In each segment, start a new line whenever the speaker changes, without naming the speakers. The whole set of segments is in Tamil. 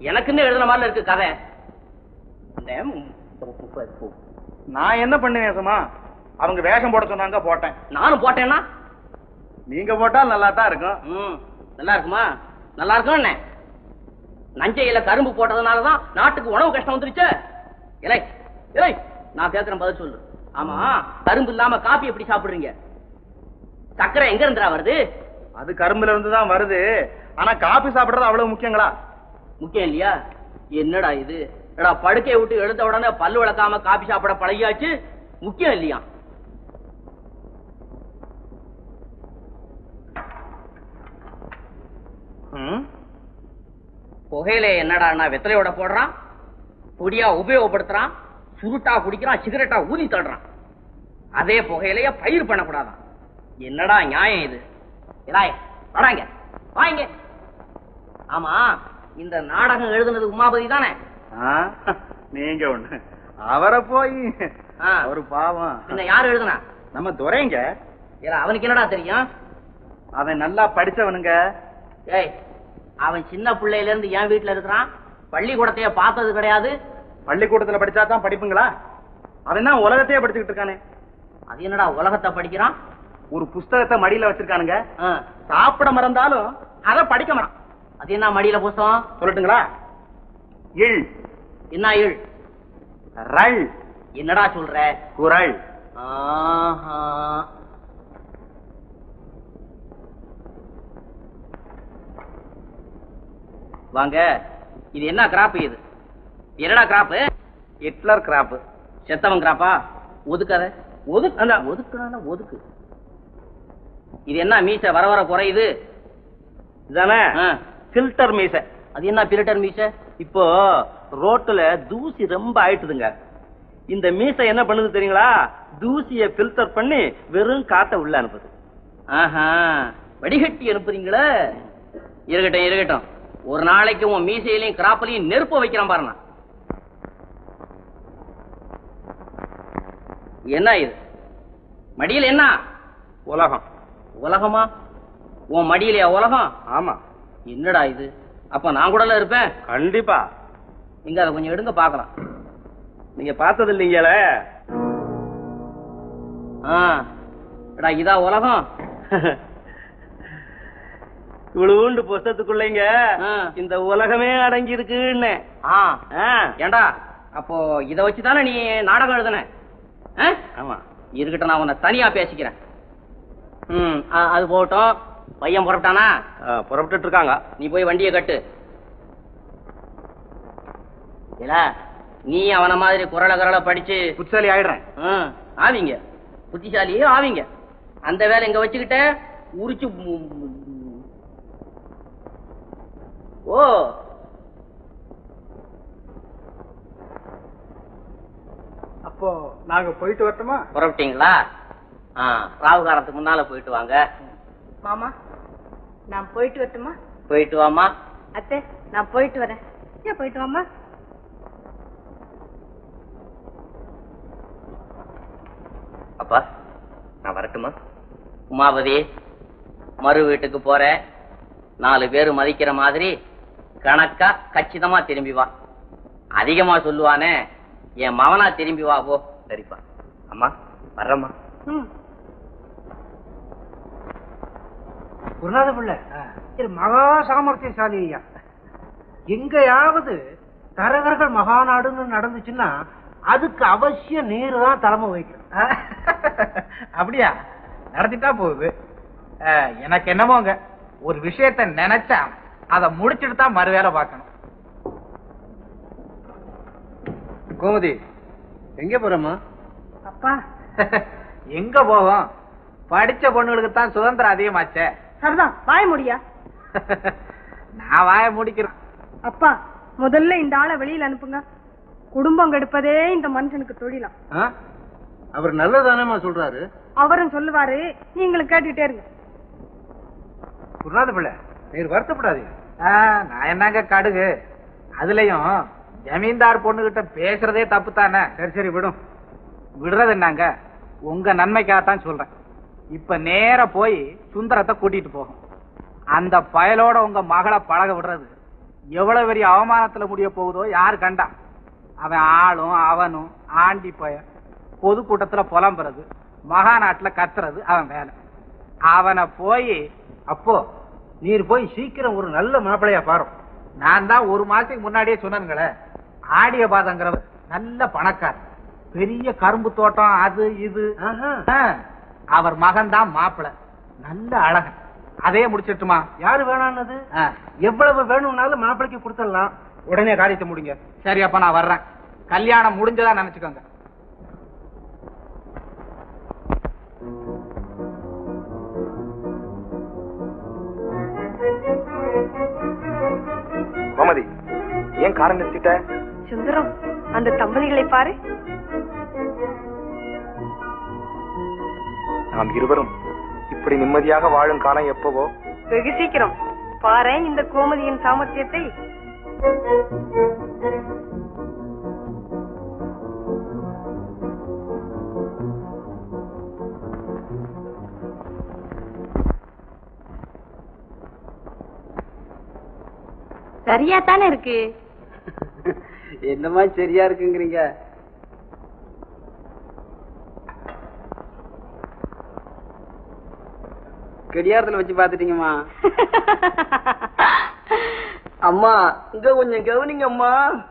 எனக்குன்னு எழுதுன மாதிரி இருக்கு கதை இந்த
நான் என்ன பண்ணுவேன் சும்மா அவங்க வேஷம் போட சொன்னாங்க போட்டேன்
நானும் போட்டேன்னா
நீங்க போட்டால் நல்லா தான் இருக்கும்
ம், நல்லா இருக்குமா நல்லா இருக்கும் என்ன நஞ்சையில கரும்பு போட்டதுனாலதான் நாட்டுக்கு உணவு கஷ்டம் வந்துருச்சு இலை இலை நான் கேட்கிறேன் பதில் சொல்லு ஆமா கரும்பு இல்லாம காப்பி எப்படி சாப்பிடுறீங்க சக்கரை எங்க இருந்துடா வருது
அது கரும்புல இருந்து தான் வருது ஆனா காபி சாப்பிடுறது அவ்வளவு முக்கியங்களா
முக்கியம் இல்லையா என்னடா இது எடா படுக்கையை விட்டு எழுந்த உடனே பல்லு விளக்காம காபி சாப்பிட பழகியாச்சு முக்கியம் இல்லையா
ம்?
புகையில என்னடா வெத்தலையோட போடுறான் பொடியா உபயோகப்படுத்துறான் சுருட்டா குடிக்கிறான் சிகரெட்டா ஊதி தள்ளுறான் அதே புகையிலைய பயிர் பண்ணக்கூடாதான் என்னடா நியாயம் இது இலாய் வராங்க வாங்க ஆமா இந்த நாடகம் எழுதுனது உமாபதி தானே
ஆ, நீங்க ஒண்ணு அவரை போய்
ஆ.
அவரு பாவம்
பின்ன யார் எழுதுனா
நம்ம துரைங்க
ஏடா அவனுக்கு என்னடா தெரியும்
அவன் நல்லா படிச்சவனுங்க
ஏய் அவன் சின்ன பிள்ளையில இருந்து என் வீட்டுல இருக்கிறான் பள்ளிக்கூடத்தையே பார்த்தது கிடையாது
பள்ளிக்கூடத்துல படிச்சா தான் படிப்புங்களா அவன் தான் உலகத்தையே படிச்சுக்கிட்டு இருக்கானே
அது என்னடா உலகத்தை படிக்கிறான்
ஒரு புஸ்தகத்தை மடியில வச்சிருக்கானுங்க
ஆ,
சாப்பிட மறந்தாலும் அதை படிக்க மறான்
அது என்ன மடியில புஸ்தகம்
சொல்லட்டுங்களா இல்
என்ன இழ்
ரள்
என்னடா சொல்ற
குரல்
ஆஹா. வாங்க இது என்ன கிராப் இது என்னடா கிராப்
ஹிட்லர் கிராப்
செத்தவன் கிராப்பா ஒதுக்காத ஒதுக்கு அந்த ஒதுக்குனா ஒதுக்கு இது என்ன மீச வர வர குறையுது
இதானே
ஆ.
ஃபில்டர் மீசை
அது என்ன பிரிட்டர் மீச
இப்போ ரோட்டுல தூசி ரொம்ப ஆயிட்டுதுங்க இந்த மீசை என்ன பண்ணுது தெரியுங்களா தூசிய ஃபில்டர் பண்ணி வெறும் காத்த உள்ள அனுப்புது
ஆஹா வடிகட்டி அனுப்புறீங்களே இருக்கட்டும் இருக்கட்டும் ஒரு நாளைக்கு உன் மீசையிலையும் கிராப்பிலையும் நெருப்பு வைக்கிறான் பாருங்க என்ன இது மடியில் என்ன
உலகம்
உலகமா உன் மடியிலையா உலகம்
ஆமா
என்னடா இது அப்ப நான் கூடல இருப்பேன்
கண்டிப்பா
இங்க அதை கொஞ்சம் எடுங்க பார்க்கலாம்
நீங்க பார்த்தது இல்லைங்கள
ஆ எடா இதா உலகம்
இவ்வளவுண்டு புஸ்தத்துக்குள்ளங்க
ஆ.
இந்த உலகமே அடங்கி இருக்குன்னு
ஆ ஏண்டா அப்போ இத வச்சுதானே நீ நாடகம் எழுதுன ஆ?
ஆமா
இருக்கட்டும் நான் உன்னை தனியா பேசிக்கிறேன் ம் அ- அது போகட்டும் பையன் புறப்பட்டானா
ஆ, புறப்பட்டுட்டு இருக்காங்க
நீ போய் வண்டியை கட்டு இல்ல நீ அவன மாதிரி குரல கரல படிச்சு
புத்தாலி ஆயிடுறேன்
ம், ஆவீங்க புத்திசாலியே ஆவீங்க அந்த வேலை இங்க வச்சுக்கிட்ட உரிச்சு மு- மு- ஓ
அப்போ நாங்க போயிட்டு வரட்டுமா
புறப்பட்டீங்களா ஆ ராவுகாரத்துக்கு முன்னால போயிட்டு வாங்க
மாமா நான் போயிட்டு வரட்டுமா
போயிட்டு வாமா
அத்தை நான் போயிட்டு வரேன் ஏன் போயிட்டு வாமா
அப்பா நான் வரட்டுமா உமாபதி மறு வீட்டுக்கு போறேன் நாலு பேர் மதிக்கிற மாதிரி கணக்கா கச்சிதமா திரும்பி வா அதிகமா சொல்லுவானே என் மவனா திரும்பி வா போ சரிப்பா அம்மா வர்றம்மா
ம்
குருநாத பிள்ளை இது மகா சாமர்த்தியசாலி ஐயா எங்கேயாவது தரகர்கள் மகாநாடுன்னு நடந்துச்சுன்னா அதுக்கு அவசியம் நீர் தான் தலைமை வைக்கும்
அப்படியா நடத்திட்டா போகுது அஹ், எனக்கு என்னமோங்க ஒரு விஷயத்த நினைச்சா அதை முடிச்சிட்டு தான் மறு வேலை பார்க்கணும்
கோமதி எங்க போறோமா
அப்பா
எங்க போவோம் படிச்ச பொண்ணுகளுக்கு தான் சுதந்திரம் அதிகமாச்சே
சரிதான் வாய முடியா
நான் வாய முடிக்கிறேன்
அப்பா முதல்ல இந்த ஆளை வெளியில அனுப்புங்க குடும்பம் கெடுப்பதே இந்த மனுஷனுக்கு தொழிலாம்
அவர் நல்லதானேமா சொல்றாரு
அவரும் சொல்லுவாரு நீங்களும் கேட்டுக்கிட்டே இருங்க
குருநாத பிள்ளை நீர் வருத்தப்படாதீங்க
ஆஹ், நான் என்னங்க கடுகு அதுலயும் ஜமீன்தார் பொண்ணுகிட்ட பேசுறதே தப்பு தானே
சரி சரி விடும்
விடுறது என்னங்க உங்க நன்மைக்காகத்தான் சொல்றேன் இப்ப நேரா போய் சுந்தரத்தை கூட்டிட்டு போகும் அந்த பயலோட உங்க மகளை பழக விடுறது எவ்வளவு பெரிய அவமானத்துல முடிய போகுதோ யாரு கண்டா அவன் ஆளும் அவனும் ஆண்டி பய பொதுக்கூட்டத்துல புலம்புறது மகாநாட்டுல கத்துறது அவன் வேலை அவனை போய்
அப்போ நீர் போய் சீக்கிரம் ஒரு நல்ல மாப்பிளையா பாரு
நான் தான் ஒரு மாசத்துக்கு முன்னாடியே சொன்னேங்களே ஆடிய பாதங்கிறவர் நல்ல பணக்காரர் பெரிய கரும்பு தோட்டம் அது இது
ஆஹா.
ஆ, அவர் மகன் தான் மாப்பிள நல்ல அழகன் அதே முடிச்சிட்டுமா
யாரு வேணான்னது எவ்வளவு வேணும்னாலும் மாப்பிளைக்கு கொடுத்துடலாம் உடனே காரியத்தை முடிங்க
சரி அப்ப நான் வர்றேன் கல்யாணம் முடிஞ்சதா நினைச்சுக்கோங்க
கோமதி ஏன் காரை நிறுத்திட்ட
சுந்தரம் அந்த தம்பதிகளை பாரு
நாம் இருவரும் இப்படி நிம்மதியாக வாழும் காலம் எப்பவோ
வெகு சீக்கிரம் பாரு இந்த கோமதியின் சாமர்த்தியத்தை சரியா தானே இருக்கு
என்னமா சரியா இருக்குங்கிறீங்க கடியாரத்துல வச்சு பாத்துட்டீங்கம்மா அம்மா இங்க கொஞ்சம் கவனிங்க அம்மா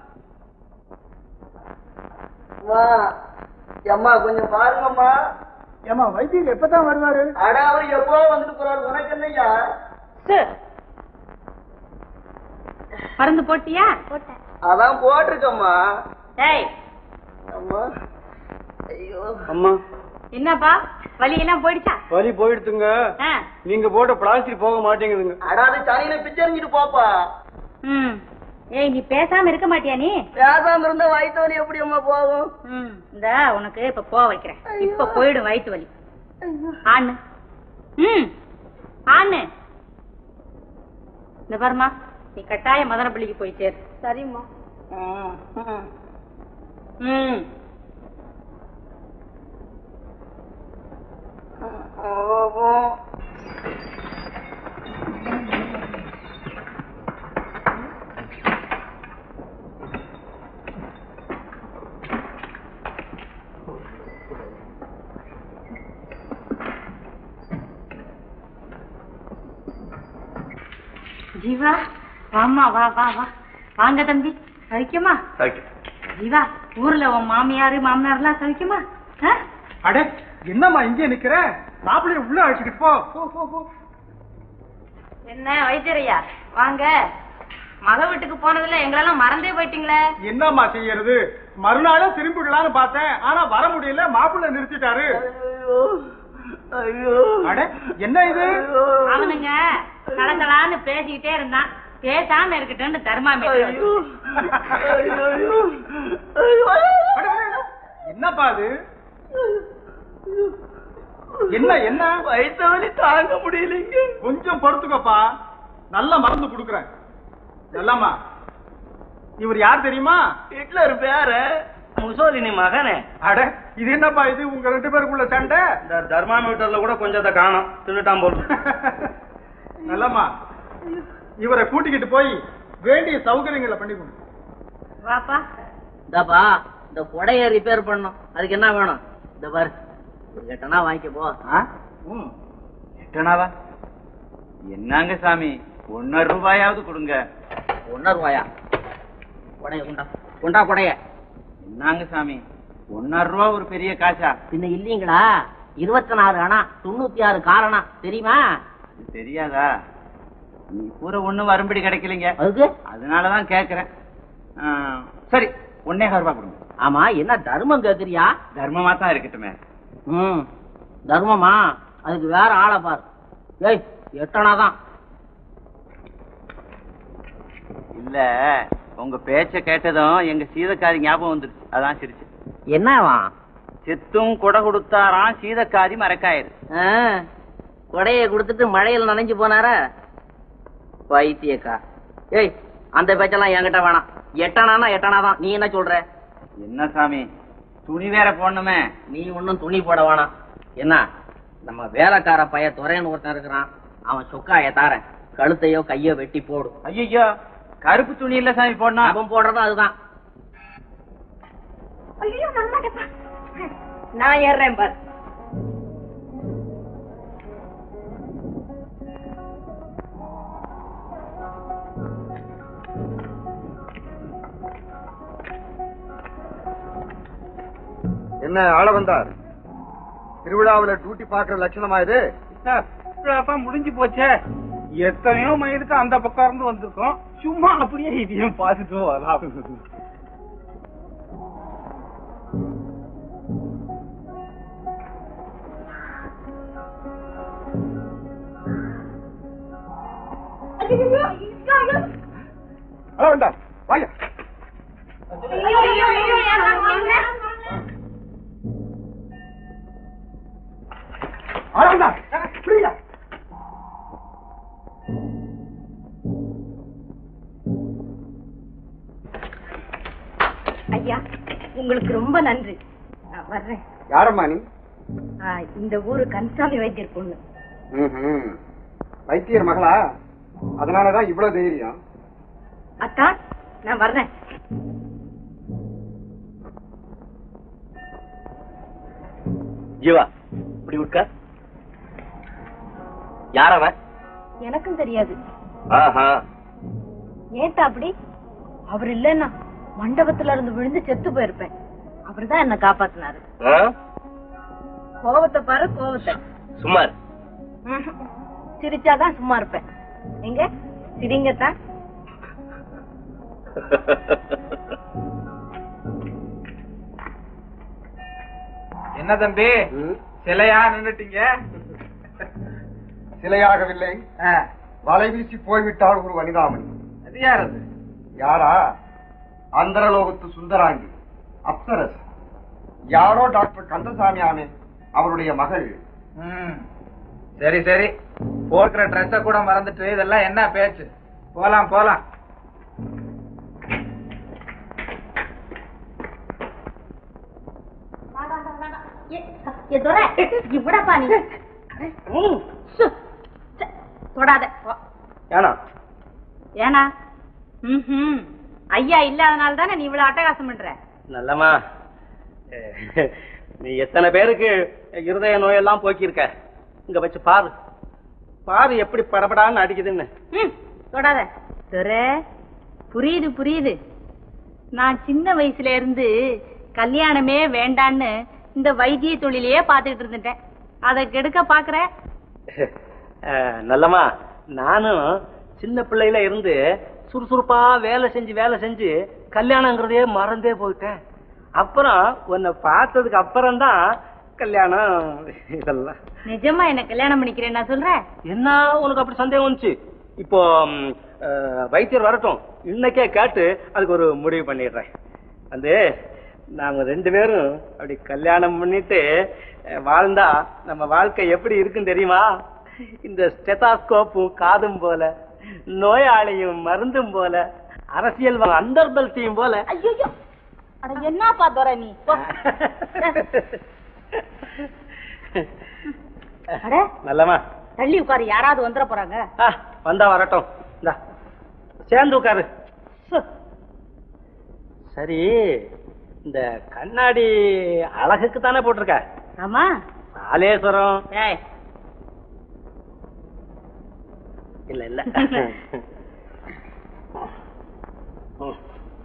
அம்மா அம்மா கொஞ்சம் பாருங்கம்மா
ஏமா வைத்தியர் எப்பதான் வருவாரு
அட அவர் எப்போ வந்துட்டு போறாரு உனக்கு என்னய்யா
மருந்து போட்டியா
அதான் போட்டிருக்கம்மா
டேய்
அம்மா ஐயோ அம்மா
என்னப்பா வலி எல்லாம் போயிடுச்சா
வலி போயிடுத்துங்க
ஆ.
நீங்க போட்ட பிளாஸ்டிக் போக மாட்டேங்குதுங்க
அடாது சனியில பிச்சரிஞ்சிட்டு போப்பா
ம் ஏய் நீ பேசாம இருக்க மாட்டியா நீ
பேசாம இருந்தா வயிற்று வலி எப்படி அம்மா போகும்
ம் இந்த உனக்கு இப்ப போக வைக்கிறேன் இப்ப போயிடும் வயித்து வலி ஆண்ணு ம் ஆண்ணு இந்த பாருமா நீ கட்டாய மதனப்பள்ளிக்கு போய் சேரு சரிம்மா ம் ஜீவா வாம்மா வா வா வா வாங்க தம்பி சவிக்குமா ஜீவா ஊர்ல உன் மாமியாரு மாமனார்லாம் சவிக்குமா ஆ?
அட என்னம்மா இங்கே நிக்கிற மாப்பிள்ளைய உள்ள அழைச்சிட்டு போ போ, போ, போ.
என்ன வைத்தியரையா வாங்க மக வீட்டுக்கு போனதுல எங்களெல்லாம் மறந்தே போயிட்டீங்களே
என்னம்மா செய்யறது மறுநாளும் திரும்பிடலாம்னு பார்த்தேன் ஆனா வர முடியல மாப்பிள்ளை நிறுத்திட்டாரு
ஐயோ
அட என்ன இது
அவனுங்க கலங்கலான்னு பேசிக்கிட்டே இருந்தான் பேசாம இருக்கட்டும்னு தர்மாமீட்டர்
ஐயோ ஐயோ
அட, அட, அட. என்னப்பா அது என்ன என்ன
வயிற்று வலி தாங்க முடியலைங்க
கொஞ்சம் பொறுத்துக்கப்பா நல்ல மருந்து கொடுக்குறேன் நல்லம்மா இவர் யார் தெரியுமா
ஹிட்லர் பேர
முசோலினி மகனே
அட இது என்னப்பா இது உங்க ரெண்டு பேருக்குள்ள சண்டை
இந்த தர்மாமீட்டர்ல கூட கொஞ்சத்தை காணும் தின்னுட்டான் போல்
நல்லம்மா இவரை கூட்டிக்கிட்டு போய் வேண்டிய சௌகரியங்களை பண்ணி கொடு
வாப்பா
இந்தாப்பா இந்த கொடைய ரிப்பேர் பண்ணும் அதுக்கு என்ன வேணும் இந்த பாரு ஒரு கெட்டனா வாங்கிக்க போ ம்.
எட்டனாவா என்னங்க சாமி ஒன்னரை ரூபாயாவது கொடுங்க
ஒன்னரை ரூபாயா கொடைய கொண்டா கொண்டா கொடைய
என்னங்க சாமி ஒன்னரை ரூபா ஒரு பெரிய காசா
பின்ன இல்லீங்களா இருபத்தி நாலு அணா தொண்ணூத்தி ஆறு காரணா தெரியுமா
இது தெரியாதா நீ பூரா ஒண்ணும் வரும்படி கிடைக்கலைங்க
அதுக்கு
அதனாலதான் கேக்குறேன் ஆ, சரி ஒன்னே ரூபாய் கொடுங்க
ஆமா என்ன தர்மம் கேக்குறியா
தர்மமா தான் இருக்கட்டுமே
ம் தர்மமா அதுக்கு வேற ஆளை பாரு ஏய் எட்டனா தான்
இல்ல உங்க பேச்ச கேட்டதும் எங்க சீதக்காரி ஞாபகம் வந்துருச்சு அதான் சிரிச்சு
என்னவா
சித்தும் கொடை கொடுத்தாராம் சீதக்காரி மறக்காயிரு
கொடைய கொடுத்துட்டு மழையில் நனைஞ்சு போனாரா பைத்தியக்கா ஏய் அந்த பேச்செல்லாம் என்கிட்ட வேணாம் எட்டனானா எட்டனா தான் நீ என்ன சொல்ற
என்ன சாமி துணி வேற போடணுமே
நீ ஒன்னும் துணி போட வேணாம் என்ன நம்ம வேலைக்கார பைய துறையன் ஒருத்தன் இருக்கிறான் அவன் சொக்காய தாரேன் கழுத்தையோ கையோ வெட்டி போடு
ஐயோ
கருப்பு துணி இல்ல சாமி போடணும்
அவன் போடுறதும் அதுதான்
ஐயோ வரமாட்டேப்பா நான் ஏறுறேன் பாரு
என்ன ஆள வந்தார் திருவிழாவுல டியூட்டி பாக்குற லட்சணமா இது
அப்பா முடிஞ்சு போச்சே எத்தனையோ மைலுக்கு அந்த பக்கம் இருந்து வந்திருக்கோம் சும்மா அப்படியே இதையும் பார்த்துட்டு வரலாம்
ஆள வந்தார் வாங்க ஆள வந்தார் புரியல
ஐயா உங்களுக்கு ரொம்ப நன்றி நான் வர்றேன்
யாரம்மா நீ
ஆ, இந்த ஊரு கன்சாமி வைத்தியர் பொண்ணு
ம்ஹும். வைத்தியர் மகளா அதனாலதான் இவ்வளவு தைரியம்
அத்தா நான் வர்றேன்
ஜீவா இப்படி உட்கார் யார் அவன்
எனக்கும் தெரியாது
ஆஹா
ஏத்தா அப்படி அவர் இல்லைன்னா மண்டபத்துல இருந்து விழுந்து செத்து போயிருப்பேன் அவர்தான் என்ன காப்பாத்தினாரு
ஆ?
கோவத்தை பாரு கோவத்தை
சுமார்
ம்ஹும். சிரிச்சாதான் சும்மா இருப்பேன் எங்க சிரிங்கத்தான்
என்ன தம்பி
ம்.
சிலையா நின்னுட்டீங்க
சிலையாகவில்லை
ஆ,
வலை வீசி போய்விட்டாள் ஒரு வனிதாமணி
அது யார் அது
யாரா அந்தரலோகத்து சுந்தராங்கி அப்சரஸ் யாரோ டாக்டர் கந்தசாமி ஆமே அவருடைய மகள்
ம். சரி சரி போர்க்கிற ட்ரெஸ்ஸ கூட மறந்துட்டு இதெல்லாம் என்ன பேச்சு போலாம் போலாம்
இவ்வளப்பா நீ ம், சு. ச, தொடாத போ.
ஏனா
ஏனா ம்ஹும். ஐயா இல்லாதனால தானே நீ இவ்வளவு அட்டகாசம் பண்ற
நல்லம்மா அஹ், நீ எத்தனை பேருக்கு இருதய நோயெல்லாம் போக்கியிருக்க இங்க வச்சு பாரு பாரு எப்படி படபடான்னு அடிக்குதுன்னு
ம், தொடாத துரை புரியுது புரியுது நான் சின்ன வயசுல இருந்து கல்யாணமே வேண்டான்னு இந்த வைத்திய தொழிலையே பார்த்துட்டு இருந்துட்டேன் அதை கெடுக்க பாக்குற
அஹ், நல்லம்மா நானும் சின்ன பிள்ளையில இருந்து சுறுசுறுப்பா வேலை செஞ்சு வேலை செஞ்சு கல்யாணங்கிறதே மறந்தே போயிட்டேன் அப்புறம் உன்னை பார்த்ததுக்கு அப்புறம் தான் கல்யாணம் இதெல்லாம்
நிஜமா என்ன கல்யாணம் பண்ணிக்கிறேன் நான் சொல்றேன்
என்ன உனக்கு அப்படி சந்தேகம் வந்துச்சு இப்போ ம், அஹ், வைத்தியர் வரட்டும் இன்னைக்கே கேட்டு அதுக்கு ஒரு முடிவு பண்ணிடுறேன் வந்து நாங்க ரெண்டு பேரும் அப்படி கல்யாணம் பண்ணிட்டு அஹ், வாழ்ந்தா நம்ம வாழ்க்கை எப்படி இருக்குன்னு தெரியுமா இந்த ஸ்டெதாஸ்கோப்பும் காதும் போல நோயாளியும் மருந்தும் போல அரசியல் அந்தர்பல்சியும் போல
ஐயோ அட என்னப்பா துரை நீ போ. அட
நல்லமா
தள்ளி உட்காரு யாராவது வந்துட போறாங்க
ஆ, வந்தா வரட்டும் இந்தா சேர்ந்து உட்காரு
சு.
சரி இந்த கண்ணாடி அழகுக்கு தானே போட்டிருக்க
ஆமா
சாலேஸ்வரம்
ஏய்
இல்ல இல்ல ம்.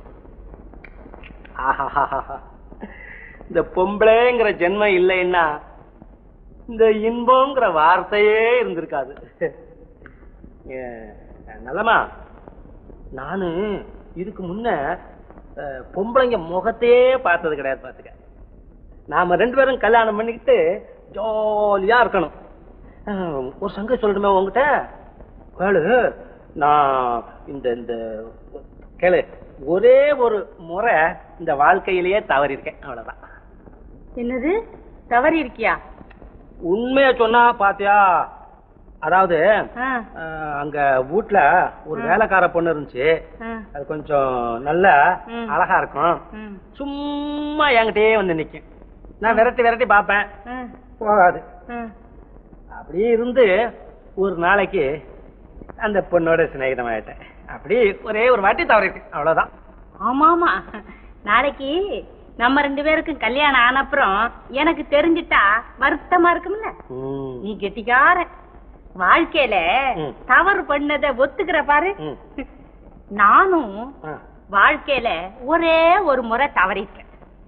ஆஹாஹாஹா. இந்த பொம்பளைங்கிற ஜென்மம் இல்லைன்னா இந்த இன்பங்கிற வார்த்தையே இருந்திருக்காது ஏ, நல்லமா நானு இதுக்கு முன்ன அஹ், பொம்பளைங்க முகத்தையே பார்த்தது கிடையாது பாத்துக்க நாம ரெண்டு பேரும் கல்யாணம் பண்ணிக்கிட்டு ஜாலியா இருக்கணும் அஹ், ஒரு சங்க சொல்லணுமே உங்ககிட்ட கேளு நான் இந்த இந்த கேளு ஒரே ஒரு முறை இந்த வாழ்க்கையிலேயே தவறிருக்கேன் அவ்வளவுதான்
என்னது தவறி இருக்கியா
உண்மைய சொன்னா பாத்தியா அதாவது
ஆ,
அஹ், அங்க வீட்ல ஒரு வேலைக்கார பொண்ணு இருந்துச்சு
ஆ,
அது கொஞ்சம் நல்ல
ம்.
அழகா இருக்கும்
ம்,
சும்மா என்கிட்டயே வந்து நிக்கும் நான் விரட்டி விரட்டி பார்ப்பேன்
ஆ,
போகாது
ஆ.
அப்படியே இருந்து ஒரு நாளைக்கு அந்த பொண்ணோட சிநேகிதமாயிட்டேன் அப்படி ஒரே ஒரு வாட்டி தவறிட்டு அவ்வளவுதான்
ஆமா ஆமா நாளைக்கு நம்ம ரெண்டு பேருக்கும் கல்யாணம் ஆன அப்புறம் எனக்கு தெரிஞ்சிட்டா வருத்தமா இருக்கும்ல நீ கெட்டிக்காரன் வாழ்க்கையில
ம்.
தவறு பண்ணத ஒத்துக்கிற பாரு
ம்.
நானும்
ஆ.
வாழ்க்கையில ஒரே ஒரு முறை தவறிட்டேன்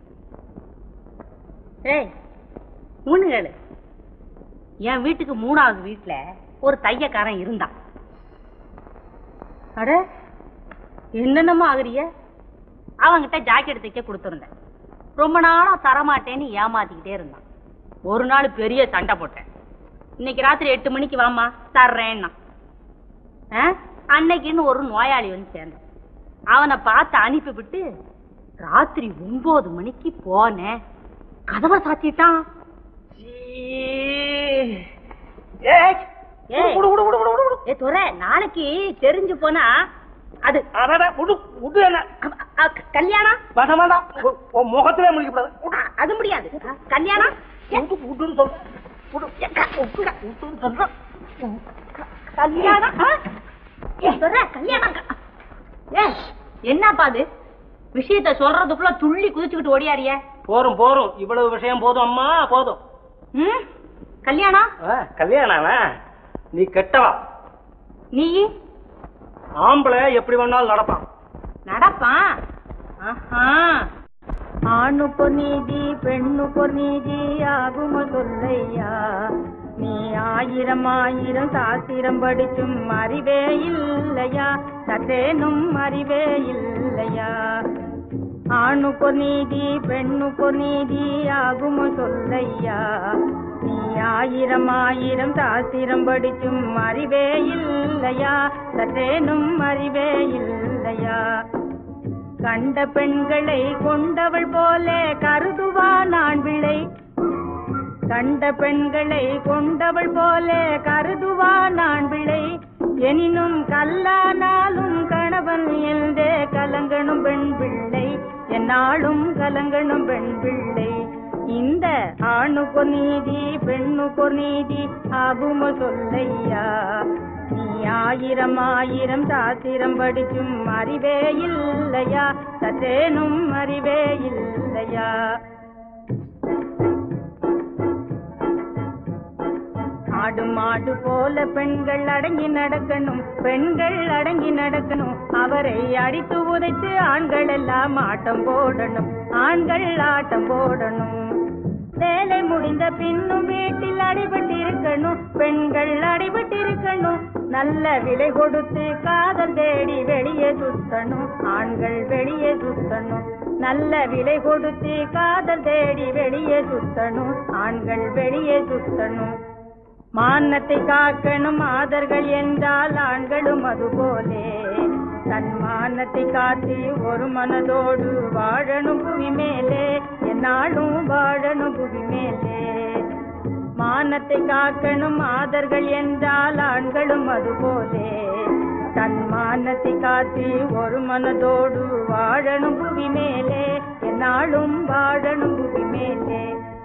ஏய் மூணுகளு என் வீட்டுக்கு மூணாவது வீட்டுல ஒரு தையக்காரன் இருந்தான் அட என்னென்னமோ ஆகுறிய அவன்கிட்ட ஜாக்கெட் தைக்க கொடுத்துருந்தேன் ரொம்ப நாளா தரமாட்டேன்னு ஏமாத்திக்கிட்டே இருந்தான் ஒரு நாள் பெரிய சண்டை போட்டேன் இன்னைக்கு ராத்திரி எட்டு மணிக்கு வாமா தர்றேன்னா ஆ? அன்னைக்குன்னு ஒரு நோயாளி வந்து சேர்ந்தான் அவனை பார்த்து அனுப்பிவிட்டு ராத்திரி ஒன்பது மணிக்கு போனேன் கதவை சாத்திட்டான்
ஏய்,
ஏய்.
விடு, விடு, விடு, விடு, விடு, விடு.
ஏ துறை நாளைக்கு தெரிஞ்சு போனா அது
அடடா, விடு, விடு என்ன.
அ- அ- கல்யாணம்
வேண்டாம், வேண்டாம். உன் உன் முகத்திலே முழிக்கப்படாது. விடு.
அ- அது முடியாது கல்யாணம்
விடு, விடுன்னு சொல்றேன். விடு. ஏக்கா, விடுடா, விடுன்னு சொல்றேன்.
கல்யாணம் ஆ? ஏ, துரை, கல்யாணம் க- ஏ என்னப்பா அது விஷயத்த சொல்றதுக்குள்ள துள்ளி குதிச்சுக்கிட்டு ஓடியாரியே
போரும் போரும் இவ்வளவு விஷயம் போதும் அம்மா போதும்
ம் கல்யாணம்
ஆ, கல்யாணம் நீ கெட்டவா
நீ
ஆம்பளை எப்படி வேணாலும் நடப்பான்
நடப்பான் ஆஹா ஆணு பொன்னீதி பெண்ணு பொன்னீதி ஆகும சொல்லையா நீ ஆயிரம் ஆயிரம் சாத்திரம் படிச்சும் அறிவே இல்லையா சற்றேனும் அறிவே இல்லையா ஆணு பொன்னீதி பெண்ணு பொன்னீதி ஆகும சொல்லையா நீ ஆயிரம் ஆயிரம் சாஸ்திரம் படிச்சும் அறிவே இல்லையா சற்றேனும் அறிவே இல்லையா கண்ட பெண்களை கொண்டவள் போல கருதுவான் ஆண் பிள்ளை கண்ட பெண்களை கொண்டவள் போல கருதுவான் ஆண் பிள்ளை எனினும் கல்லானாலும் கணவன் எழுந்தே கலங்கணும் பெண் பிள்ளை என்னாலும் கலங்கணும் பெண் பிள்ளை இந்த ஆணுக்கு நீதி பெண்ணுக்கு நீதி ஆகுமோ சொல்லையா நீ ஆயிரம் ஆயிரம் சாத்திரம் படிச்சும் அறிவே இல்லையா சற்றேனும் அறிவே இல்லையா ஆடு மாடு போல பெண்கள் அடங்கி நடக்கணும் பெண்கள் அடங்கி நடக்கணும் அவரை அடித்து உதைத்து ஆண்கள் எல்லாம் ஆட்டம் போடணும் ஆண்கள் ஆட்டம் போடணும் வேலை முடிந்த பின்னும் வீட்டில் அடிபட்டிருக்கணும் பெண்கள் அடிபட்டிருக்கணும் நல்ல விலை கொடுத்து காதல் தேடி வெளியே சுத்தணும் ஆண்கள் வெளியே சுத்தணும் நல்ல விலை கொடுத்து காதல் தேடி வெளியே சுத்தணும் ஆண்கள் வெளியே சுத்தணும் மானத்தை காக்கணும் மாதர்கள் என்றால் ஆண்களும் அதுபோலே தன் மானத்தை காத்து ஒரு மனதோடு வாழணும் புவி மேலே என்னாலும் வாழணும் புவி மேலே மானத்தை காக்கணும் மாதர்கள் என்றால் ஆண்களும் அதுபோலே தன் மானத்தை காத்து ஒரு மனதோடு வாழணும் புவி மேலே என்னாலும் வாழணும் புவி மேலே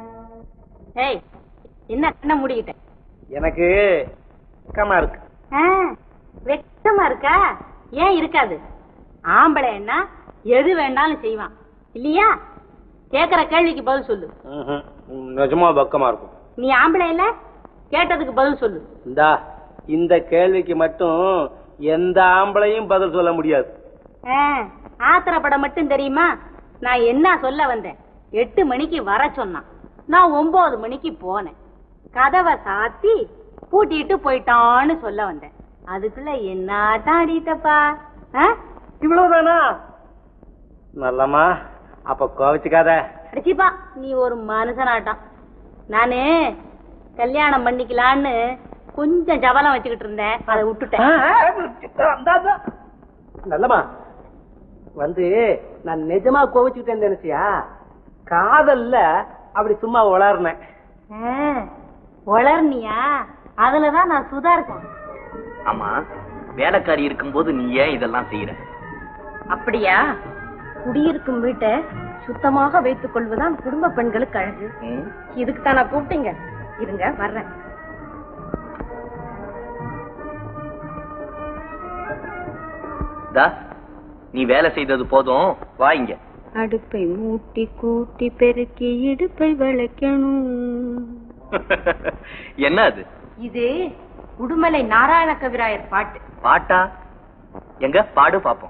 ஏய் என்ன கண்ண மூடிக்கிட்ட
எனக்கு கமா இருக்கு
வெக்கமா இருக்கா ஏன் இருக்காது ஆம்பளை என்ன எது வேணாலும் செய்வான் இல்லையா கேக்குற கேள்விக்கு பதில் சொல்லு
ம்ஹும். நிஜமா பக்கமா இருக்கும்
நீ ஆம்பளை இல்ல கேட்டதுக்கு பதில் சொல்லு
இந்தா இந்த கேள்விக்கு மட்டும் எந்த ஆம்பளையும் பதில் சொல்ல முடியாது
ஆ, ஆத்திரப்பட மட்டும் தெரியுமா நான் என்ன சொல்ல வந்தேன் எட்டு மணிக்கு வர சொன்னான் நான் ஒன்பது மணிக்கு போனேன் கதவை சாத்தி பூட்டிட்டு போயிட்டான்னு சொல்ல வந்தேன் அதுக்குள்ள என்ன ஆடிட்டப்பா
இவ்வளவுதானா நல்லம்மா அப்ப கோவிச்சுக்காத
அடிச்சிப்பா நீ ஒரு மனுஷனாட்டம் நானு கல்யாணம் பண்ணிக்கலான்னு கொஞ்சம் ஜபலம் வச்சுக்கிட்டு இருந்தேன் அதை விட்டுட்டேன்
நல்லம்மா வந்து நான் நிஜமா கோவிச்சுக்கிட்டேன் நினைச்சியா காதல்ல அப்படி சும்மா உளர்னேன்
ஆ, வளர்னியா அதுலதான் நான் சுதா இருக்கேன்
ஆமா வேலைக்காரி இருக்கும்போது நீ ஏன் இதெல்லாம் செய்யற
அப்படியா குடியிருக்கும் வீட்டை சுத்தமாக வைத்துக் கொள்வதுதான் குடும்ப பெண்களுக்கு அழகு இதுக்கு தான் நான் கூப்பிட்டீங்க இருங்க வர்றேன்
தா நீ வேலை செய்தது போதும் வா இங்க
அடுப்பை மூட்டி கூட்டி பெருக்கி இடுப்பை வளைக்கணும்
என்ன அது
இது உடுமலை நாராயண கவிராயர் பாட்டு
பாட்டா எங்க பாடு பாப்போம்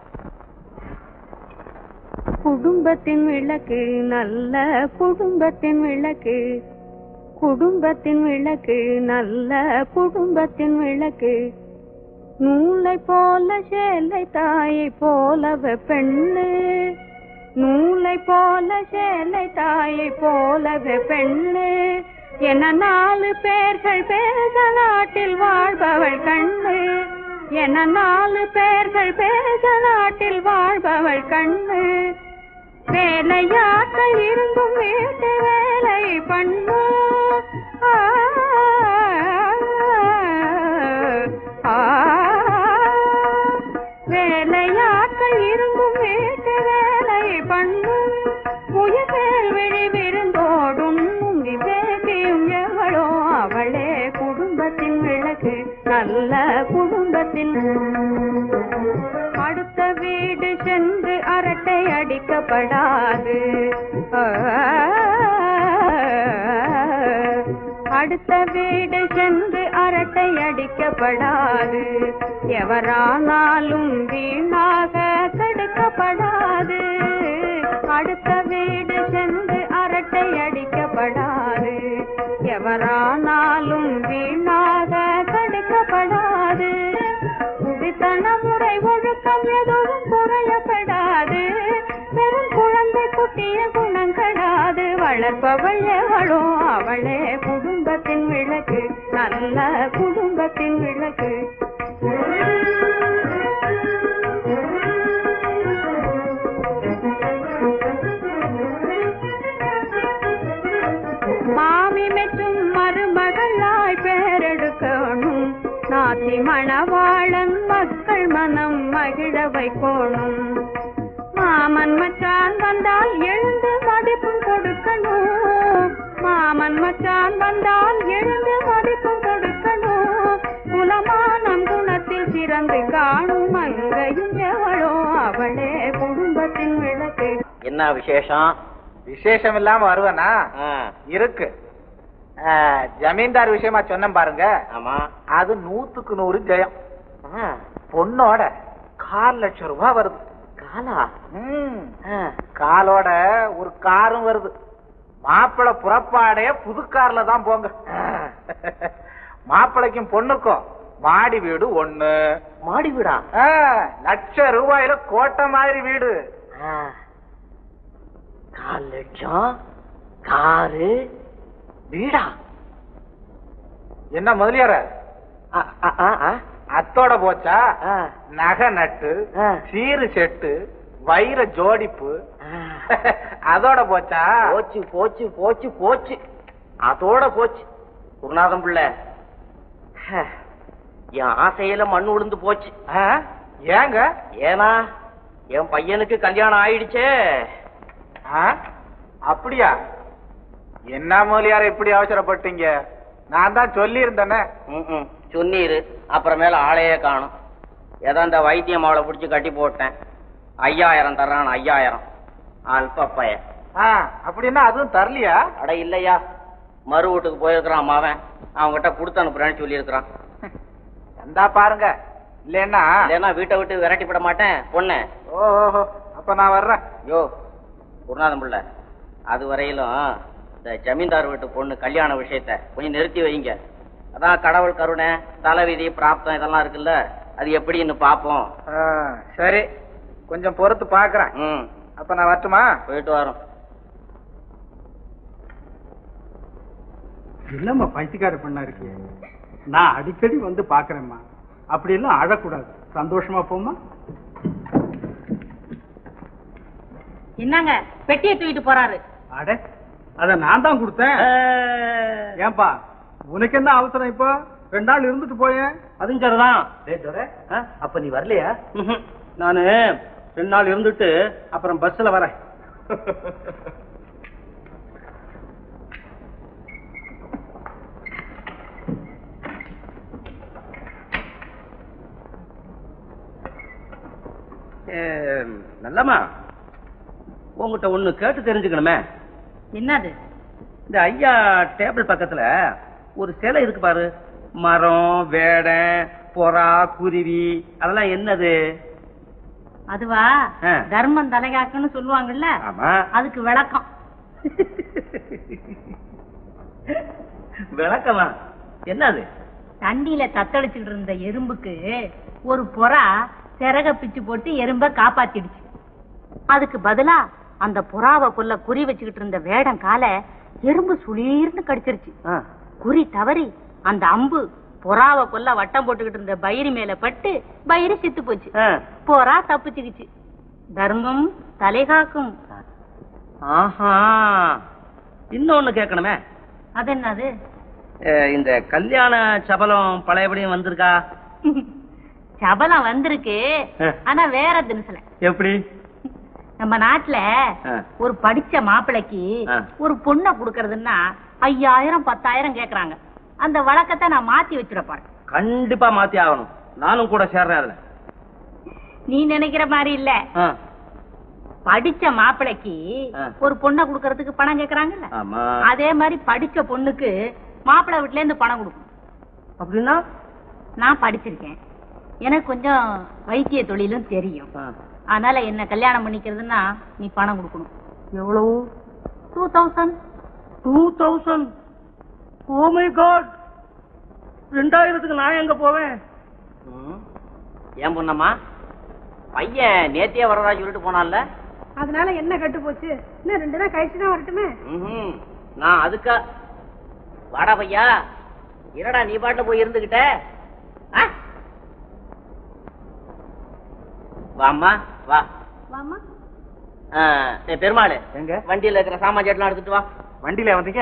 குடும்பத்தின் விளக்கு நல்ல குடும்பத்தின் விளக்கு குடும்பத்தின் விளக்கு நல்ல குடும்பத்தின் விளக்கு நூலை போல சேலை தாயை போலவ பெண்ணு நூலை போல சேலை தாயை போலவ பெண்ணு என நாலு பேர்கள் பேச நாட்டில் வாழ்பவள் கண்ணு என நாலு பேர்கள் பேச நாட்டில் வாழ்பவள் கண்ணு வேலையாட்கள் இருந்தும் வீட்டு வேலை பண்ணு ஆ, ஆ, வேலையாட்கள் இருந்தும் வீட்டு வேலை பண்ணும் முயல் விழி விருந்தோடும் முங்கி பேசியும் எவளோ அவளே குடும்பத்தின் விளக்கு நல்ல குடும்பத்தின் அடுத்த வீடு சென்று அரட்டை அடிக்கப்படாது ஆ, அடுத்த வீடு சென்று அரட்டை அடிக்கப்படாது எவரானாலும் வீணாக கெடுக்கப்படாது அடுத்த வீடு சென்று அரட்டை அடிக்கப்படாது எவரானாலும் வீணாக கெடுக்கப்படாது குடித்தன முறை ஒழுக்கம் எதுவும் குறையப்படாது பெரும் குழந்தை குட்டிய குணங்கடாது வளர்ப்பவள் எவளோ அவளே குடும்பத்தின் விளக்கு நல்ல குடும்பத்தின் விளக்கு மாமி மெச்சும் மருமகளாய் பேரெடுக்கணும் நாத்தி மணவாளன் மக்கள் மனம் மகிழ வைக்கணும் மாமன் மச்சான் வந்தால் எழுந்து மதிப்பும் கொடுக்கணும் மாமன் மச்சான் வந்தால் எழுந்து மதிப்பும் கொடுக்கணும் குலமானம் குணத்தில் சிறந்து காணும் மங்கையும் எவளோ அவளே குடும்பத்தின் விளக்கு
என்ன விசேஷம்
விசேஷம் இல்லாம வருவனா இருக்கு ஆ, ஜமீன்தார் விஷயமா சொன்னேன் பாருங்க
ஆமா
அது நூத்துக்கு நூறு ஜெயம் பொண்ணோட கால் லட்சம் ரூபாய் வருது
காலா
ம். காலோட ஒரு காரும் வருது மாப்பிள்ளை புறப்பாடே புது கார்ல தான் போங்க மாப்பிள்ளைக்கும் பொண்ணுக்கும் மாடி வீடு ஒண்ணு
மாடி வீடா
ஆ, லட்சம் ரூபாயில கோட்டை மாதிரி வீடு
கால் லட்சம் காரு வீடா
என்ன முதலியார
ஆ, ஆ, ஆ, ஆ.
அத்தோட போச்சா
ஆ.
நகை நட்டு
ஆ.
சீரு செட்டு வைர ஜோடிப்பு
ஆ.
அதோட போச்சா
போச்சு போச்சு போச்சு போச்சு அதோட போச்சு குருநாதம் பிள்ளை ஹ, என் ஆசையில மண் உளுந்து போச்சு
ஆ? ஏங்க
ஏனா என் பையனுக்கு கல்யாணம் ஆயிடுச்சே
ஆ? அப்படியா என்ன முதலியார இப்படி அவசரப்பட்டீங்க நான் தான் சொல்லி இருந்தேனே
ம்ம். சொன்னீரு அப்புறமேல ஆளையே காணும் ஏதோ இந்த வைத்தியம் அவளை பிடிச்சி கட்டி போட்டேன் ஐயாயிரம் தர்றான் ஐயாயிரம் அல்ப பையன்
அப்படின்னா அதுவும் தரலையா
அட இல்லையா மறு வீட்டுக்கு போயிருக்கிறான் மாவன் அவன்கிட்ட கொடுத்து அனுப்புறேன்னு சொல்லியிருக்கிறான்
வந்தா பாருங்க இல்லைன்னா
இல்லைன்னா வீட்டை விட்டு விரட்டி விட மாட்டேன் பொண்ணு
ஓஹோ அப்ப நான் வர்றேன்
யோ குருநாதம் பிள்ளை அது வரையிலும் இந்த ஜமீன்தார் வீட்டு பொண்ணு கல்யாண விஷயத்த கொஞ்சம் நிறுத்தி வைங்க அதான் கடவுள் கருணை தலைவிதி பிராப்தம் இதெல்லாம் இருக்குல்ல அது எப்படின்னு பாப்போம்
ஆ, சரி கொஞ்சம் பொறுத்து பாக்குறேன்
ம்
அப்ப நான் வரட்டுமா
போயிட்டு வரோம்
என்னம்மா பைத்தியக்கார பண்ணா இருக்கிய நான் அடிக்கடி வந்து பாக்குறேம்மா அப்படி எல்லாம் அழக்கூடாது சந்தோஷமா போமா
என்னங்க பெட்டியை தூக்கிட்டு போறாரு
அட அத நான் தான் கொடுத்தேன் ஏன்பா உனக்கு என்ன அவசரம் இப்போ ரெண்டு நாள் இருந்துட்டு போயேன்
அதுவும் சரிதான்
ஆ, அப்ப நீ வரலையா
ம்ஹும். நானு ரெண்டு நாள் இருந்துட்டு அப்புறம் பஸ்ல வரேன்
நல்லம்மா உங்ககிட்ட ஒண்ணு கேட்டு தெரிஞ்சுக்கணுமே
என்னது
இந்த ஐயா டேபிள் பக்கத்துல ஒரு சிலை இருக்கு பாரு மரம் வேடை புறா குருவி அதெல்லாம் என்னது
அதுவா
ஆ.
தர்மம் தலைகாக்குன்னு சொல்லுவாங்கல்ல
ஆமா
அதுக்கு விளக்கம்
விளக்கமா என்னது
தண்டியில தத்தளிச்சுட்டு இருந்த எறும்புக்கு ஒரு புறா சிறக பிச்சு போட்டு எறும்ப காப்பாத்திடுச்சு அதுக்கு பதிலா அந்த புறாவை கொல்ல குறி வச்சுக்கிட்டு இருந்த வேடம் காலை எறும்பு சுளீர்னு கடிச்சிருச்சு குறி தவறி அந்த அம்பு புறாவை கொல்ல வட்டம் போட்டுக்கிட்டு இருந்த பயிறு மேல பட்டு பயிறு செத்து போச்சு புறா தப்பிச்சுக்கிச்சு தர்மம் தலைகாக்கும்
ஆஹா இன்னொன்னு கேட்கணுமே
அது என்னது
அஹ், இந்த கல்யாண சபலம் பழையபடியும் வந்திருக்கா
சபலம் வந்திருக்கு
ஆ.
ஆனா வேற தினசுல
எப்படி
நம்ம நாட்டுல
ஆ.
ஒரு படிச்ச மாப்பிளைக்கு
ஆ.
ஒரு பொண்ணை குடுக்கறதுன்னா ஐயாயிரம் பத்தாயிரம் கேக்குறாங்க அந்த வழக்கத்தை நான் மாத்தி வச்சிட போறேன்
கண்டிப்பா மாத்தி ஆகணும் நானும் கூட சேர்றேன் அதுல
நீ நினைக்கிற மாதிரி இல்ல
ஆ,
படிச்ச மாப்பிளைக்கு
ஆ.
ஒரு பொண்ணை குடுக்கறதுக்கு பணம் கேக்குறாங்கல்ல
ஆமா
அதே மாதிரி படிச்ச பொண்ணுக்கு மாப்பிள்ளை வீட்டுல இருந்து பணம் கொடுக்கும்
அப்படின்னா
நான் படிச்சிருக்கேன் எனக்கு கொஞ்சம் வைத்திய தொழிலும் தெரியும்
ஆ.
அதனால என்ன கல்யாணம் பண்ணிக்கிறதுன்னா நீ பணம் கொடுக்கணும் எவ்வளவு two thousand
two thousand oh my God ரெண்டாயிரத்துக்கு நான் எங்க போவேன் ஏன் பொண்ணம்மா பையன் நேத்தியே வரதா சொல்லிட்டு போனான்ல
அதனால என்ன கட்டு போச்சு இன்னும் ரெண்டு நாள் கழிச்சு தான் வரட்டுமே
ம்ஹும். நான் அதுக்கா வாடா பையா என்னடா நீ பாட்டுல போய் இருந்துகிட்ட ஆ? வாம்மா வா
வாமா
ஆ, டேய் பெருமாள்
எங்க
வண்டியில இருக்கிற சாமான் எல்லாம் எடுத்துட்டு வா
வண்டியில வந்தீங்க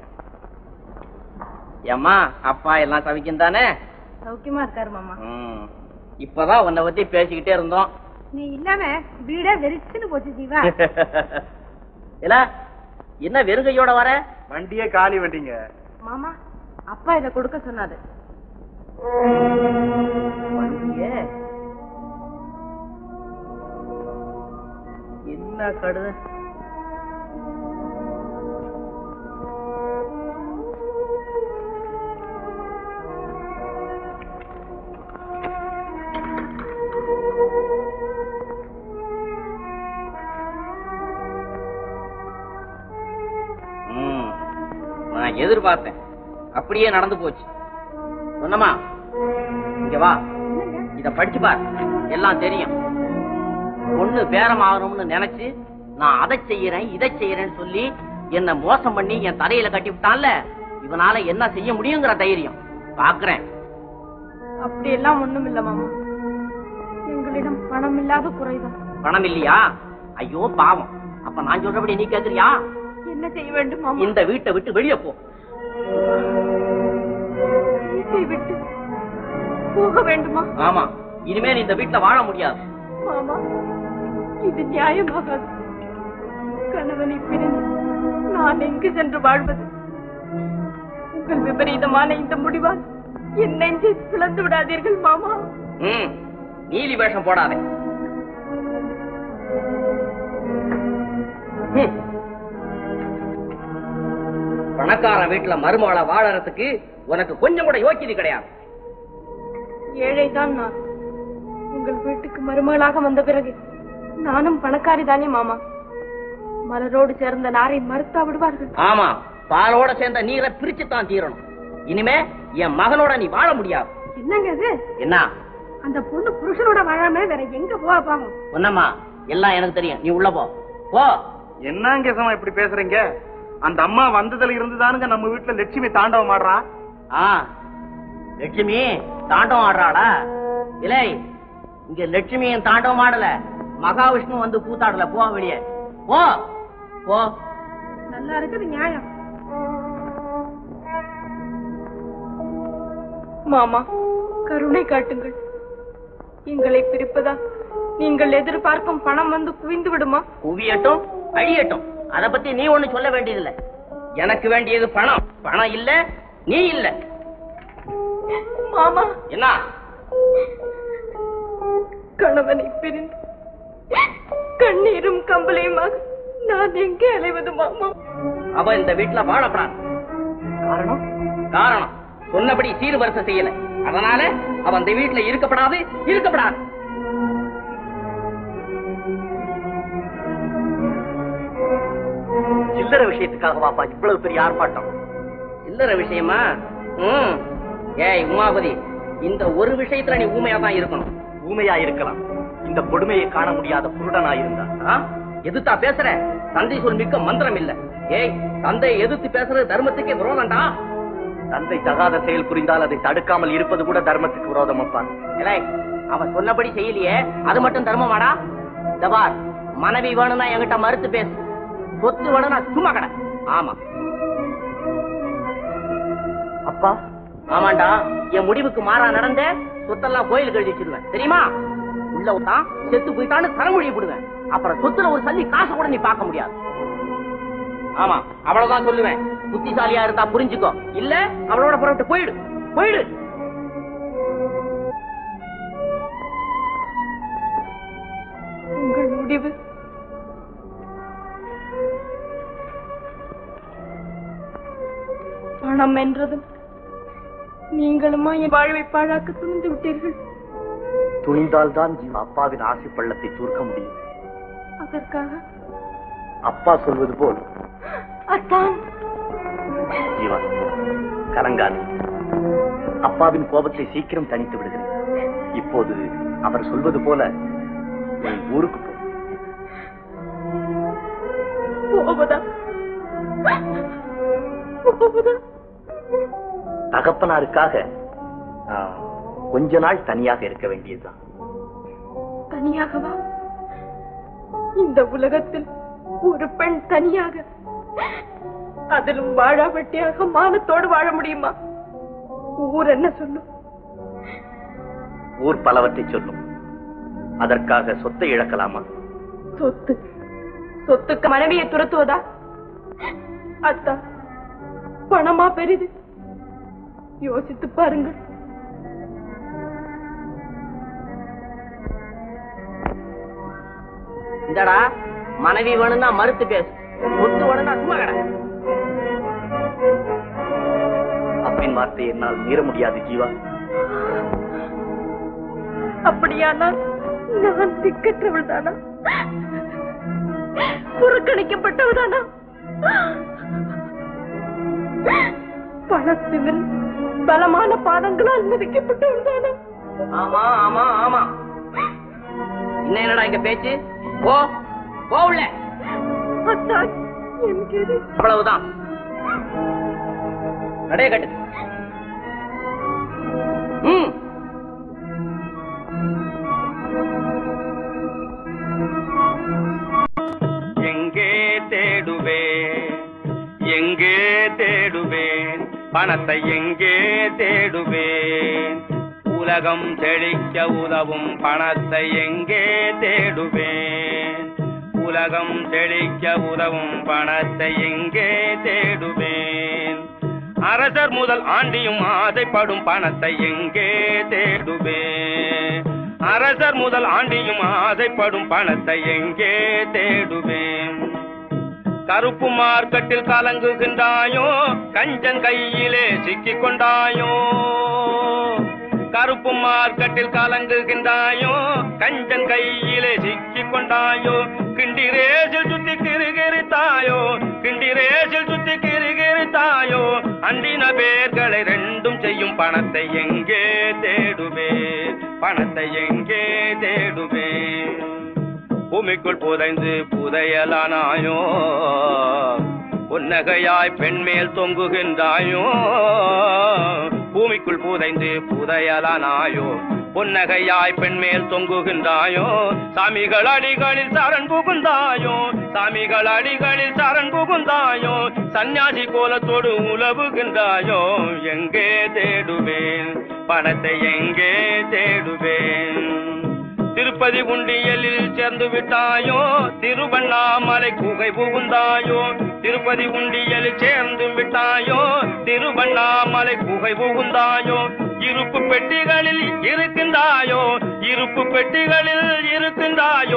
ஏம்மா அப்பா எல்லாம் சவிக்கும் தானே
சௌக்கியமா இருக்காரு மாமா
ம். இப்பதான் உன்னை பத்தி பேசிக்கிட்டே இருந்தோம்
நீ இல்லாம வீடே வெறிச்சுன்னு போச்சு ஜீவா
இல்ல என்ன வெறுங்கையோட வர
வண்டியே காலி வண்டிங்க
மாமா அப்பா இத கொடுக்க சொன்னாரு
வண்டியே என்ன கடுத ம், நான் எதிர்பார்த்தேன் அப்படியே நடந்து போச்சு சொன்னமா இங்க வா இத படிச்சு பார் எல்லாம் தெரியும் பொண்ணு பேரம் ஆகணும்னு நினைச்சு நான் அதை செய்யறேன் இதை செய்யறேன்னு சொல்லி என்ன மோசம் பண்ணி என் தலையில கட்டி விட்டான்ல இவனால என்ன செய்ய முடியுங்கிற தைரியம் பாக்குறேன்
அப்படி எல்லாம் ஒண்ணும் இல்ல மாமா எங்களிடம் பணம் இல்லாத குறைதான்
பணம் இல்லையா ஐயோ பாவம் அப்ப நான் சொல்றபடி நீ கேக்குறியா
என்ன செய்ய வேண்டும் மாமா
இந்த வீட்டை விட்டு வெளியே போ
வீட்டை விட்டு போக வேண்டுமா
ஆமா இனிமே நீ இந்த வீட்டுல வாழ முடியாது
மாமா இது நியாயமாகாது கணவனை பிரிந்து நான் எங்கு சென்று வாழ்வது உங்கள் விபரீதமான இந்த முடிவால் என் நெஞ்சை பிளந்து விடாதீர்கள் மாமா
ம் நீலி வேஷம் போடாதே ஹம். பணக்கார வீட்டுல மருமகள வாழறதுக்கு உனக்கு கொஞ்சம் கூட யோக்கியது கிடையாது
ஏழைதான் நான் உங்கள் வீட்டுக்கு மருமகளாக வந்த பிறகு நானும் பணக்காரி தானே மாமா மலரோடு சேர்ந்த நாரை மறுத்தா விடுவார்கள்
ஆமா பாலோட சேர்ந்த நீரை பிரிச்சுத்தான் தீரணும் இனிமே என் மகனோட நீ வாழ முடியாது
என்னங்க இது
என்ன
அந்த பொண்ணு புருஷனோட வாழாம வேற எங்க போவா பாவம்
ஒன்னம்மா எல்லாம் எனக்கு தெரியும் நீ உள்ள போ போ
என்னங்க சமா இப்படி பேசுறீங்க அந்த அம்மா வந்ததுல இருந்துதானுங்க நம்ம வீட்டுல லட்சுமி தாண்டவம் ஆடுறா
ஆ லட்சுமி தாண்டவம் ஆடுறாளா இல்லை இங்க லட்சுமியும் தாண்டவம் ஆடல மகாவிஷ்ணு வந்து கூத்தாடல போ வெளியே போ போ
நல்லா இருக்குது நியாயம் மாமா கருணை காட்டுங்கள் எங்களை பிரிப்பதா நீங்கள் எதிர்பார்க்கும் பணம் வந்து குவிந்து விடுமா
குவியட்டும் அழியட்டும் அத பத்தி நீ ஒண்ணு சொல்ல வேண்டியதில்லை எனக்கு வேண்டியது பணம் பணம் இல்ல நீ இல்ல
மாமா
என்ன
கணவனை பிரிந்து நிச்சயமாக நான் எங்கே அலைவது மாமா
அவ இந்த வீட்டுல வாழப்படாது
காரணம்
காரணம் சொன்னபடி சீர்வரிசை செய்யல அதனால அவ அந்த வீட்டுல இருக்கப்படாது இருக்கப்படாது
சில்லற விஷயத்துக்காக வாப்பா இவ்வளவு பெரிய ஆர்ப்பாட்டம்
இல்லற விஷயமா ம் ஏய் உமாபதி இந்த ஒரு விஷயத்துல நீ ஊமையா தான் இருக்கணும்
ஊமையா இருக்கலாம் இந்த கொடுமையை காண முடியாத குருடனா இருந்தா
ஆ? எதிர்த்தா பேசுற தந்தை சொல் மிக்க மந்திரம் இல்ல ஏய் தந்தையை எதிர்த்து பேசுறது தர்மத்துக்கே விரோதம்டா
தந்தை தகாத செயல் புரிந்தால் அதை தடுக்காமல் இருப்பது கூட தர்மத்துக்கு விரோதம் அப்பா
ஏலே அவன் சொன்னபடி செய்யலையே அது மட்டும் தர்மமாடா தபார் மனைவி வேணும்னா என்கிட்ட மறுத்து பேசு சொத்து வேணும்னா சும்மா கடை ஆமா
அப்பா
ஆமாண்டா என் முடிவுக்கு மாறா நடந்த சொத்தெல்லாம் கோயில் கழுதி வச்சிருவேன் தெரியுமா உள்ள தான் செத்து போயிட்டான்னு தலைமொழி போடுவேன் அப்புறம் சொத்துல ஒரு சல்லி காசு கூட நீ பார்க்க முடியாது ஆமா அவ்வளவுதான் சொல்லுவேன் புத்திசாலியா இருந்தா புரிஞ்சுக்கோ இல்ல அவளோட புறப்பட்டு போயிடு போயிடு
உங்கள் முடிவு பணம் என்றதும் நீங்களுமா என் வாழ்வை பாழாக்க துணிந்து விட்டீர்கள்
துணிந்தால் தான் ஜீவா அப்பாவின் ஆசை பள்ளத்தை தூர்க்க முடியும்
அதற்காக
அப்பா சொல்வது போல்
அத்தான்
ஜீவா கலங்காது அப்பாவின் கோபத்தை சீக்கிரம் தணித்து விடுகிறேன் இப்போது அவர் சொல்வது போல நீ ஊருக்கு போ
போவதா போவதா
தகப்பனாருக்காக ஆ, கொஞ்ச நாள் தனியாக இருக்க வேண்டியதுதான்
தனியாகவா இந்த உலகத்தில் ஒரு பெண் தனியாக அதிலும் வாழாவட்டியாக மானத்தோடு வாழ முடியுமா ஊர் என்ன சொல்லும்
ஊர் பலவற்றை சொல்லும் அதற்காக சொத்தை இழக்கலாமா
சொத்து சொத்துக்கு மனைவியை துரத்துவதா அத்தா பணமா பெரிது யோசித்து பாருங்கள்
இந்தடா மனைவி வேணும்னா மறுத்து பேசு சொத்து வேணும்னா சும்மா கடை
அப்பின் வார்த்தை என்னால் மீற முடியாது ஜீவா
அப்படியானால் நான் திக்கற்றவள் தானா புறக்கணிக்கப்பட்டவள் தானா பணத்திமில் பலமான பாதங்களால் மிதிக்கப்பட்டவள் தானா
ஆமா ஆமா ஆமா இன்னும் என்னடா இங்க பேச்சு போ போ உள்ள
அத்தான் என் கெதி
அவ்வளவுதான் நடைய கட்டு ம்
எங்கே தேடுவேன் எங்கே தேடுவேன் பணத்தை எங்கே தேடுவேன் உலகம் செழிக்க உதவும் பணத்தை எங்கே தேடுவேன் உலகம் செழிக்க உதவும் பணத்தை எங்கே தேடுவேன் அரசர் முதல் ஆண்டியும் ஆசைப்படும் பணத்தை எங்கே தேடுவேன் அரசர் முதல் ஆண்டியும் ஆசைப்படும் பணத்தை எங்கே தேடுவேன் கருப்பு மார்க்கெட்டில் கலங்குகின்றாயோ கஞ்சன் கையிலே சிக்கிக் கொண்டாயோ கருப்பு மார்க்கெட்டில் கலங்குகின்றாயோ கஞ்சன் கையிலே சிக்கிக் கொண்டாயோ கிண்டிரேசில் சுத்தி கிருகிருத்தாயோ கிண்டிரேசில் சுத்தி கிருகிருத்தாயோ அண்டின பேர்களை ரெண்டும் செய்யும் பணத்தை எங்கே தேடுவேன் பணத்தை எங்கே தேடுவேன் பூமிக்குள் புதைந்து புதையலானாயோ புன்னகையாய் பெண்மேல் தொங்குகின்றாயோ பூமிக்குள் புதைந்து புதையலானாயோ புன்னகையாய் பெண்மேல் தொங்குகின்றாயோ சாமிகள் அடிகளில் சரண் புகுந்தாயோ சாமிகள் அடிகளில் சரண் புகுந்தாயோ சந்நியாசி கோலத்தோடு உலவுகின்றாயோ எங்கே தேடுவேன் பணத்தை எங்கே தேடுவேன் திருப்பதி உண்டியலில் சேர்ந்து விட்டாயோ திருவண்ணாமலை குகை புகுந்தாயோ திருப்பதி உண்டியலில் சேர்ந்து விட்டாயோ திருவண்ணாமலை குகை புகுந்தாயோ இருப்பு பெட்டிகளில் இருக்கின்றாயோ இருப்பு பெட்டிகளில் இருக்கின்றாயோ இற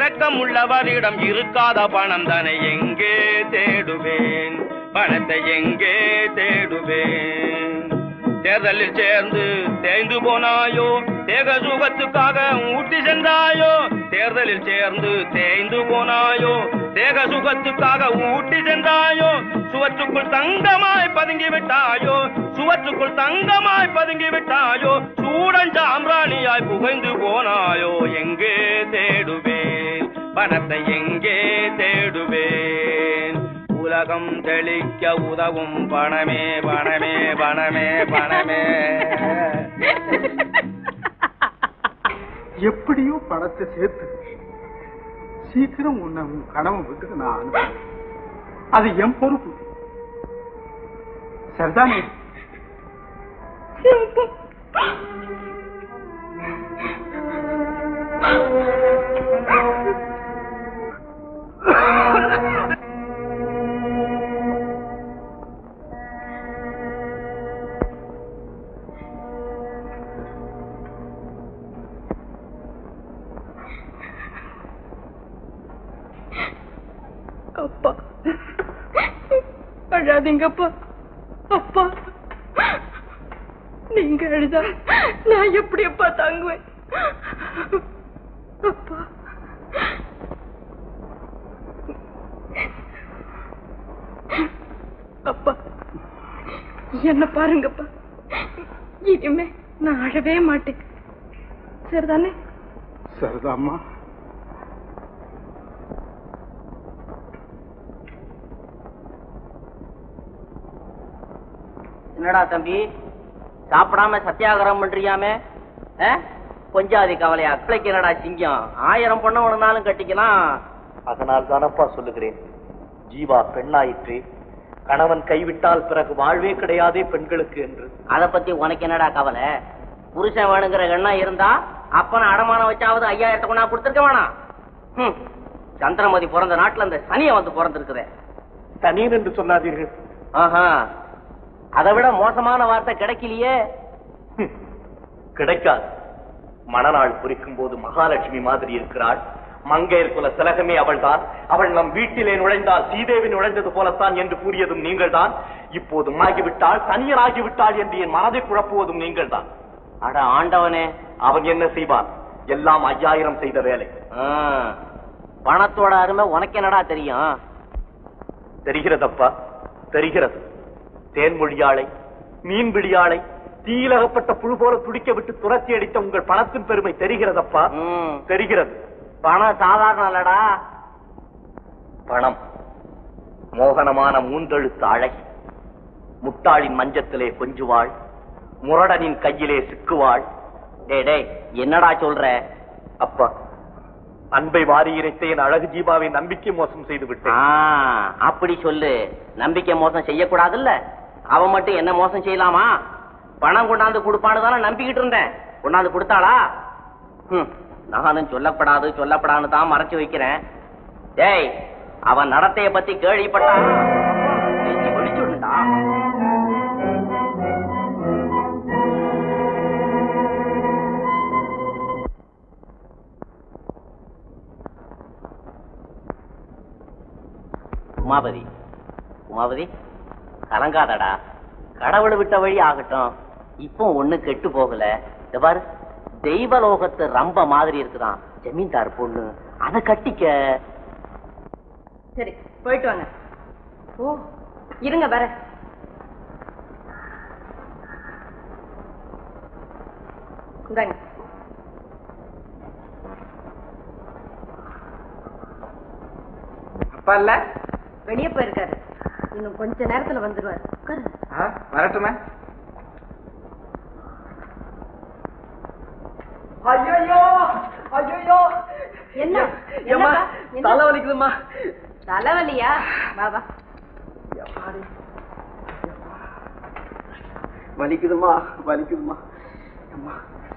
இரக்கம் உள்ளவரிடம் இருக்காத பணம் தானே எங்கே தேடுவேன் பணத்தை எங்கே தேடுவேன் தேர்தலில் சேர்ந்து தேய்ந்து போனாயோ தேக சுகத்துக்காக ஊட்டி சென்றாயோ தேர்தலில் சேர்ந்து தேய்ந்து போனாயோ தேக சுகத்துக்காக ஊட்டி சென்றாயோ சுவற்றுக்குள் தங்கமாய் பதுங்கி விட்டாயோ சுவற்றுக்குள் தங்கமாய் பதுங்கி விட்டாயோ சூடஞ்சாம்ராணியாய் புகைந்து போனாயோ எங்கே தேடுவேன் பணத்தை எங்கே தேடுவேன் உலகம் தெளிக்க உதவும் பணமே பணமே பணமே பணமே
எப்படியோ பணத்தை சேர்த்து சீக்கிரம் உன்னை உன் கணவன் வீட்டுக்கு நான் அனுப்புறேன் அது என் பொறுப்பு சரிதானே
அப்பா அழாதீங்கப்பா அப்பா நீங்க அழுதா நான் எப்படி அப்பா தாங்குவேன் அப்பா அப்பா என்ன பாருங்கப்பா இனிமே நான் அழவே மாட்டேன் சரிதானே
சரிதாம்மா
என்னடா தம்பி சாப்பிடாம சத்தியாகிரகம் பண்றியாமே ஆ? கொஞ்சாதி கவலையா பிள்ளைக்கு என்னடா சிங்கம் ஆயிரம் பொண்ணை ஒண்ணுனாலும் கட்டிக்கலாம்
அதனால் தானப்பா சொல்லுகிறேன் ஜீவா பெண்ணாயிற்று கணவன் கைவிட்டால் பிறகு வாழ்வே கிடையாதே பெண்களுக்கு என்று
அத பத்தி உனக்கு என்னடா கவலை புருஷன் வேணுங்கிற எண்ணம் இருந்தா அப்பன அடமானம் வச்சாவது ஐயாயிரத்தை கொண்டா கொடுத்துருக்க வேணாம் ஹம். சந்திரமதி பிறந்த நாட்டுல அந்த சனிய வந்து பிறந்திருக்குதே
தனியன் என்று சொன்னாதீர்கள்
ஆஹா அதை விட மோசமான வார்த்தை கிடைக்கலையே
ஹம். கிடைக்காது மணநாள் குறிக்கும் போது மகாலட்சுமி மாதிரி இருக்கிறாள் மங்கையர் குல திலகமே அவள்தான் அவள் நம் வீட்டிலே நுழைந்தால் சீதேவி நுழைந்தது போலத்தான் என்று கூறியதும் நீங்கள்தான் இப்போது ஆகிவிட்டாள் தனியராகிவிட்டாள் என்று என் மனதை குழப்புவதும் நீங்கள்தான்
அட ஆண்டவனே
அவன் என்ன செய்வான் எல்லாம் ஐயாயிரம் செய்த வேலை
ஆ. பணத்தோட அருமை உனக்கு என்னடா தெரியும்
தெரிகிறதப்பா தெரிகிறது தேன்மொழியாளை மீன்பிடியாளை தீயிலகப்பட்ட புழு போல துடிக்க விட்டு துரத்தி அடித்த உங்கள் பணத்தின் பெருமை தெரிகிறதப்பா
ம்.
தெரிகிறது
பணம் சாதாரணம் இல்லடா
பணம் மோகனமான மூன்றெழுத்து அழகி முட்டாளின் மஞ்சத்திலே கொஞ்சுவாள் முரடனின் கையிலே சிக்குவாள்
டேய் டேய் என்னடா சொல்ற
அப்பா அன்பை வாரி இறைத்த என் அழகு ஜீவாவை நம்பிக்கை மோசம் செய்து
ஆ,
விட்டேன்
அப்படி சொல்லு நம்பிக்கை மோசம் செய்யக்கூடாதுல்ல அவன் மட்டும் என்ன மோசம் செய்யலாமா பணம் கொண்டாந்து கொடுப்பான்னு தானே நம்பிக்கிட்டு இருந்தேன் கொண்டாந்து கொடுத்தாளா ஹம், நானும் சொல்லப்படாது சொல்லப்படான்னு தான் மறைச்சு வைக்கிறேன் டேய் அவன் நடத்தைய பத்தி கேள்விப்பட்டா நெஞ்சு வெடிச்சுடுண்டா உமாபதி உமாபதி கலங்காதடா கடவுளை விட்ட வழி ஆகட்டும் இப்போ ஒண்ணு கெட்டு போகல இந்த பாரு தெய்வலோகத்து ரம்ப மாதிரி இருக்குதான் ஜமீன்தார் பொண்ணு அத கட்டிக்க
சரி போயிட்டு வாங்க ஓ இருங்க வர இந்தாங்க
அப்பா இல்ல
வெளியே போயிருக்காரு இன்னும் கொஞ்ச நேரத்துல வந்துருவாரு உட்காரு
ஆ, வரட்டுமே
ஐயோ ஐயோ
என்ன
ஏம்மா,
என்னப்பா? என்ன?
தலை வலிக்குதும்மா
தலைவலியா வா வா
வலிக்குதுமா வலிக்குதுமா அம்மா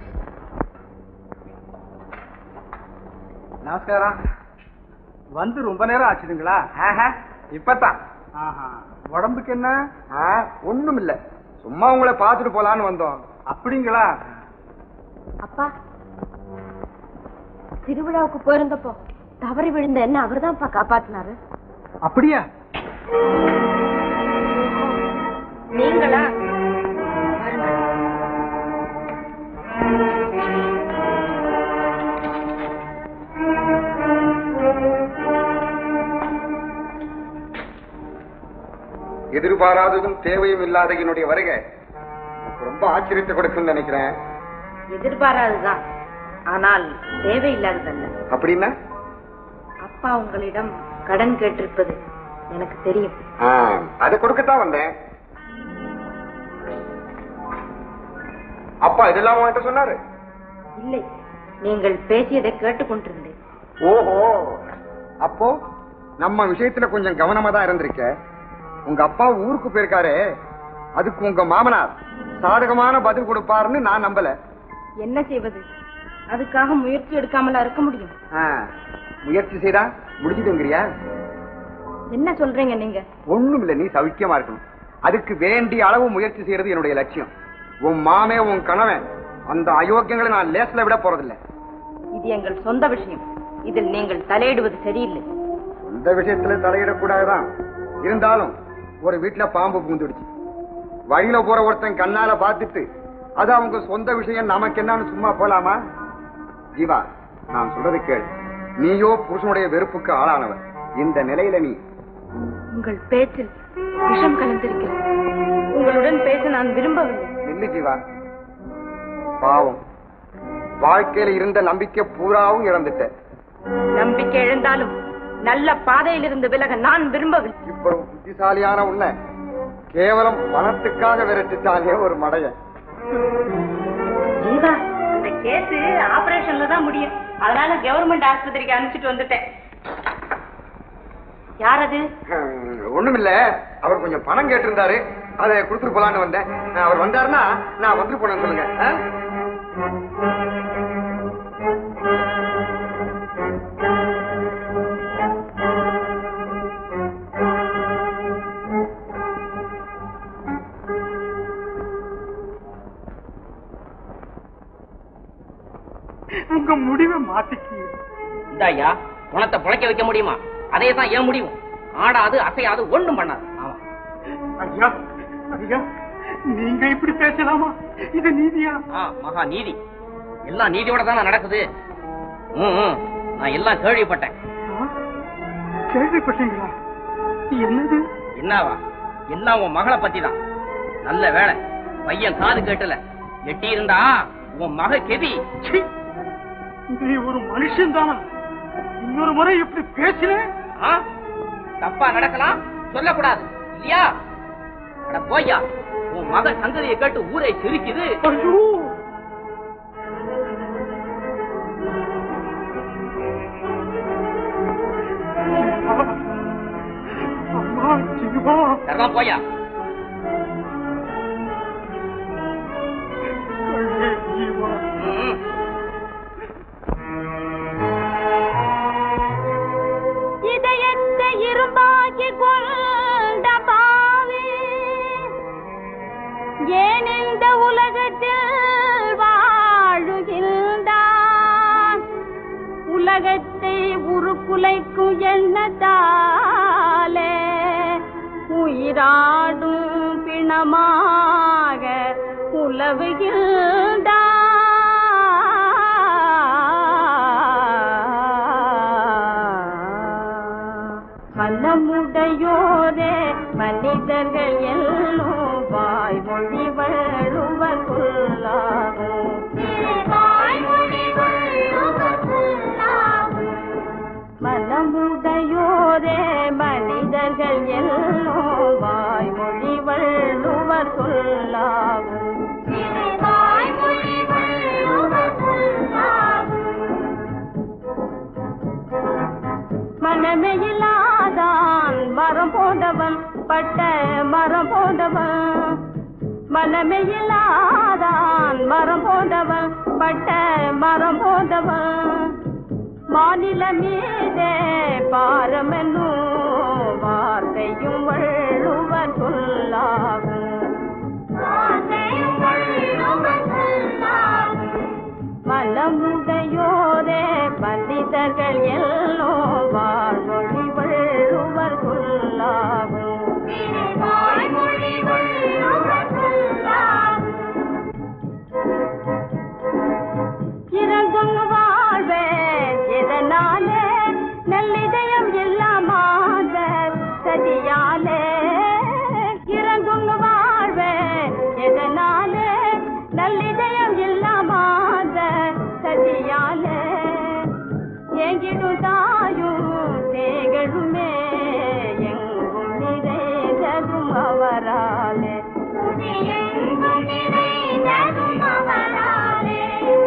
நமஸ்காரம் வந்து ரொம்ப நேரம் ஆச்சுதுங்களா
ஆஹா, இப்பதான்
ஆஹா உடம்புக்கு என்ன
ஒண்ணும் இல்ல சும்மா உங்களை பார்த்துட்டு போலான்னு வந்தோம்
அப்படிங்களா
அப்பா திருவிழாவுக்கு போயிருந்தப்போ தவறி விழுந்த என்ன அவர்தான்ப்பா காப்பாத்தினாரு
அப்படியா
நீங்களா
எதிர்பாராததும் தேவையும் இல்லாத என்னுடைய வருகை ரொம்ப ஆச்சரியத்தை கொடுக்கும்னு நினைக்கிறேன்
எதிர்பாராதுதான் ஆனால் தேவையில்லாததல்ல
அப்படின்னா
அப்பா உங்களிடம் கடன் கேட்டிருப்பது எனக்கு தெரியும்
ஆ, அதை கொடுக்கத்தான் வந்தேன் அப்பா இதெல்லாம் உன்கிட்ட சொன்னாரு
இல்லை நீங்கள் பேசியதை கேட்டுக்கொண்டிருந்தேன்
ஓஹோ அப்போ நம்ம விஷயத்துல கொஞ்சம் கவனமா தான் இருந்திருக்க உங்க அப்பா ஊருக்கு போயிருக்காரு அதுக்கு உங்க மாமனார் சாதகமான பதில் கொடுப்பாருன்னு நான் நம்பல
என்ன செய்வது அதுக்காக முயற்சி எடுக்காமலா இருக்க முடியும்
ஆ, முயற்சி செய்தா முடிஞ்சுதுங்கிறியா
என்ன சொல்றீங்க நீங்க
ஒண்ணும் இல்ல நீ சௌக்கியமா இருக்கணும் அதுக்கு வேண்டிய அளவு முயற்சி செய்யறது என்னுடைய லட்சியம் உன் மாமே உன் கணவன் அந்த அயோக்கியங்களை நான் லேஸ்ல விட போறதில்ல
இது எங்கள் சொந்த விஷயம் இதில் நீங்கள் தலையிடுவது சரியில்லை
இந்த விஷயத்துல தலையிடக்கூடாதுதான் இருந்தாலும் ஒரு வீட்டுல பாம்பு பூந்துடுச்சு வழியில போற ஒருத்தன் கண்ணால பார்த்துட்டு அது அவங்க சொந்த விஷயம் நமக்கு என்னன்னு சும்மா போலாமா ஜீவா நான் சொல்றது கேள் நீயோ புருஷனுடைய வெறுப்புக்கு ஆளானவன் இந்த நிலையில நீ
உங்கள் பேச்சில் விஷம் கலந்திருக்கிறது உங்களுடன் பேச நான் விரும்பவில்லை
நில்லு ஜீவா பாவம் வாழ்க்கையில இருந்த நம்பிக்கை பூராவும் இழந்துட்ட
நம்பிக்கை எழுந்தாலும் நல்ல பாதையிலிருந்து விலக நான் விரும்பவில்லை
இவ்வளவு புத்திசாலியான உன்னை கேவலம் பணத்துக்காக விரட்டிட்டானே ஒரு மடையன்
ஜீவா இந்த கேஸ் ஆபரேஷன்ல தான் முடியும் அதனால கவர்மெண்ட் ஆஸ்பத்திரிக்கு அனுப்பிச்சிட்டு வந்துட்டேன் யார் அது
ஹம், ஒண்ணுமில்ல அவர் கொஞ்சம் பணம் கேட்டிருந்தாரு அதை கொடுத்துட்டு போலான்னு வந்தேன் அவர் வந்தாருன்னா நான் வந்துட்டு போனேன்னு சொல்லுங்க ஆ?
உங்க முடிவை மாத்திக்கு
இந்த ஐயா பணத்தை புழைக்க வைக்க முடியுமா அதே தான் ஏன் முடியும் ஆடாது அசையாது ஒண்ணும் பண்ணாது ஆமா
ஐயா ஐயா நீங்க இப்படி பேசலாமா இது நீதியா
ஆ மகா நீதி எல்லாம் நீதியோட தானே நடக்குது ம், ம். நான் எல்லாம் கேள்விப்பட்டேன்
கேள்விப்பட்டீங்களா என்னது
என்னவா எல்லாம் உன் மகளை பத்தி தான் நல்ல வேலை பையன் காது கேட்டல எட்டி இருந்தா உன் மக கெதி சீ.
நீ ஒரு மனுஷன் தானா இன்னொரு முறை இப்படி பேசின
ஆ? தப்பா நடக்கலாம் சொல்லக்கூடாது இல்லையா அட போய்யா உன் மக சங்கதியை கேட்டு ஊரை சிரிக்குது
ஐயோ அம்மா ஜீவா
சரிதான் போயா
கண்ணே ஜீவா
ம்.
இதயத்தை இரும்பாக்கி கொண்ட பாவி ஏன் இந்த உலகத்தில் வாழுகின்றான் உலகத்தை உருக்குலைக்கும் எண்ணத்தாலே உயிராடும் பிணமாக உலவுகின்றான் மனமுடையோரே மனிதர்கள் எல்லோரும் வாய்மொழி வழுவர் கொள்ளாகும் மனமுடையோரே மனிதர்கள் எல்லோரும் வாய்மொழி வள்ளுவர் சொல்லாகும் மனமையில்லாதான் மரம் போண்டவன் பட்ட மரம் போண்டவன் மனமையில்லாதான் மரம் போண்டவன் பட்ட மரம் போண்டவன் மாநில மீதே பாரமென்னும் வார்த்தையும் வள்ளுவர் சொல்லாகும் மனமுடையோரே பதி
மனிதர்கள் எல்லோம் வாழ்மொழி வள்ளுவர் சொல்லாகும் வாய்மொழி வள்ளுவர் சொல்லாகும் இறங்கும் வாழ்வே இதனாலே நல்லிதயம் இல்லாமாத சதியாலே இறங்கும் வாழ்வே இதனாலே நல்லிதயம் இல்லாமாத சதியாலே எங்கிடும் தாயும் தேகழுமே எங்கும் நிறைந்ததும் அவராலே எங்கும் நிறைந்ததும் அவராலே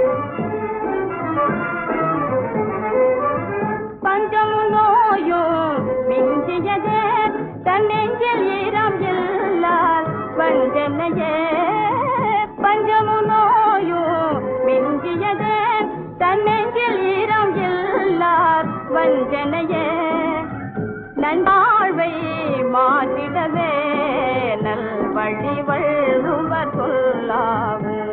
பஞ்சமும் நோயும் மிஞ்சியதே தன்னெஞ்சில் ஈரம் இல்லால் வஞ்சனையே பஞ்சமும் நோயும் மிஞ்சியதே தன்னெஞ்சில் ஈரம் இல்லார் வஞ்சனையே நன்பாழ்வை மாற்றிடவே நல் வழி வள்ளுவர் சொல்லாகும்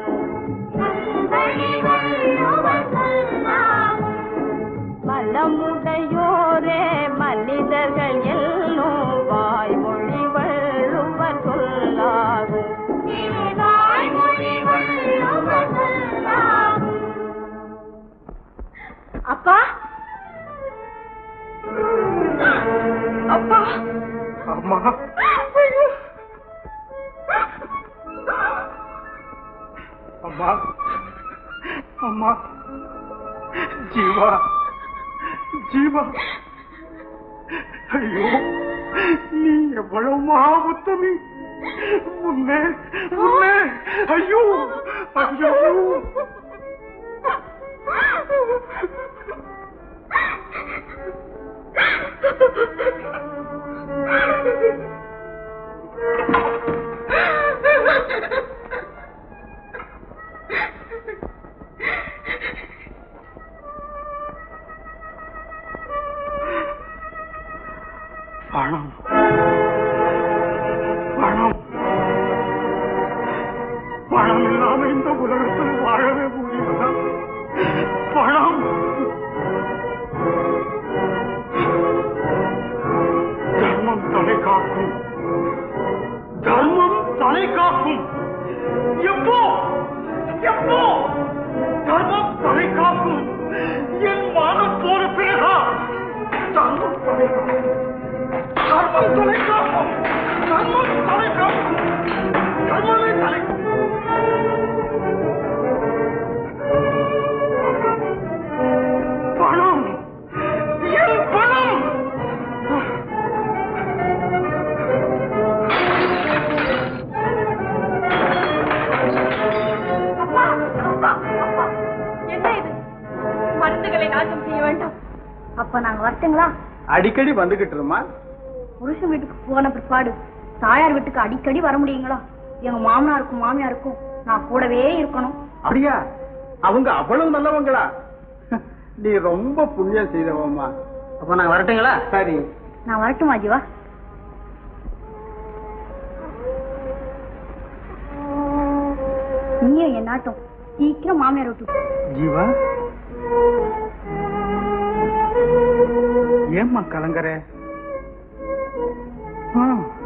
மலமுடையோரே மனிதர்கள் எல்லும் வாய்மொழி வள்ளுவர் சொல்லாகும் வாய்மொழி வள்ளுவர் சொல்லாகும்
அப்பா அப்பா
அம்மா அம்மா அம்மா ஜீவா ஜீவா ஐயோ நீ எவ்வளவு மகா உத்தமி முன்னே முன்னே ஐயோ ஐயோ பணம் பணம் பணம் இல்லாம இந்த உலகத்தில் வாழவே முடியுமா பணம் தர்மம் தலை காக்கும் தர்மம் தலை காக்கும் எப்போ எப்போ தர்மம் தலை காக்கும் என் மானம் போன பிறகா தர்மம் தலை காக்கும் தர்மம் தலை காக்கும் தர்மம் தலை காக்கும் தர்மமே தலை பணம் என் பணம்
என்ன இது மருந்துகளை நாசம் செய்ய வேண்டாம்
அப்ப நாங்க வரட்டுங்களா
அடிக்கடி வந்துகிட்டு இருமா
புருஷன் வீட்டுக்கு போன பிற்பாடு தாயார் வீட்டுக்கு அடிக்கடி வர முடியுங்களா எங்க மாமனாருக்கும் மாமியாருக்கும் நான் கூடவே இருக்கணும்
அப்படியா அவங்க அவ்வளவு நல்லவங்களா நீ ரொம்ப புண்ணியம் செய்தவம்மா
அப்ப நாங்க வரட்டுங்களா
சரி
நான் வரட்டுமா ஜீவா நீயும் என் நாட்டம் சீக்கிரம் மாமியார் விட்டு போ.
ஜீவா ஏம்மா கலங்கற ஆ,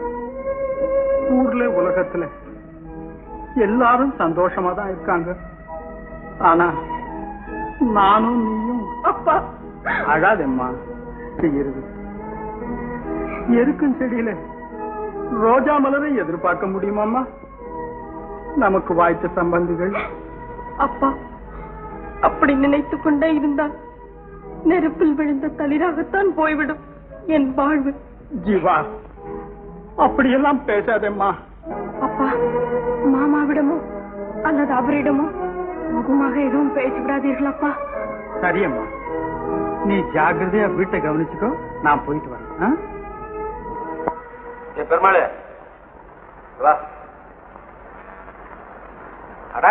ஊர்ல உலகத்துல எல்லாரும் சந்தோஷமா தான் இருக்காங்க ஆனா நானும் நீயும் அப்பா அழாதேம்மா செய்யறது எருக்கும் செடியில ரோஜா மலரை எதிர்பார்க்க முடியுமாம்மா நமக்கு வாய்த்த சம்பந்திகள்
அப்பா அப்படி நினைத்துக் கொண்டே இருந்தால் நெருப்பில் விழுந்த தளிராகத்தான் போய்விடும் என் வாழ்வு
ஜீவா அப்படியெல்லாம் பேசாதேம்மா
அப்பா மாமாவிடமோ அல்லது அவரிடமோ முகமாக எதுவும் பேசிவிடாதீர்கள் அப்பா
சரியம்மா நீ ஜாக்கிரதையா வீட்டை கவனிச்சுக்கோ நான் போயிட்டு வரேன் ஆ?
ஏ பெருமாள் வா அட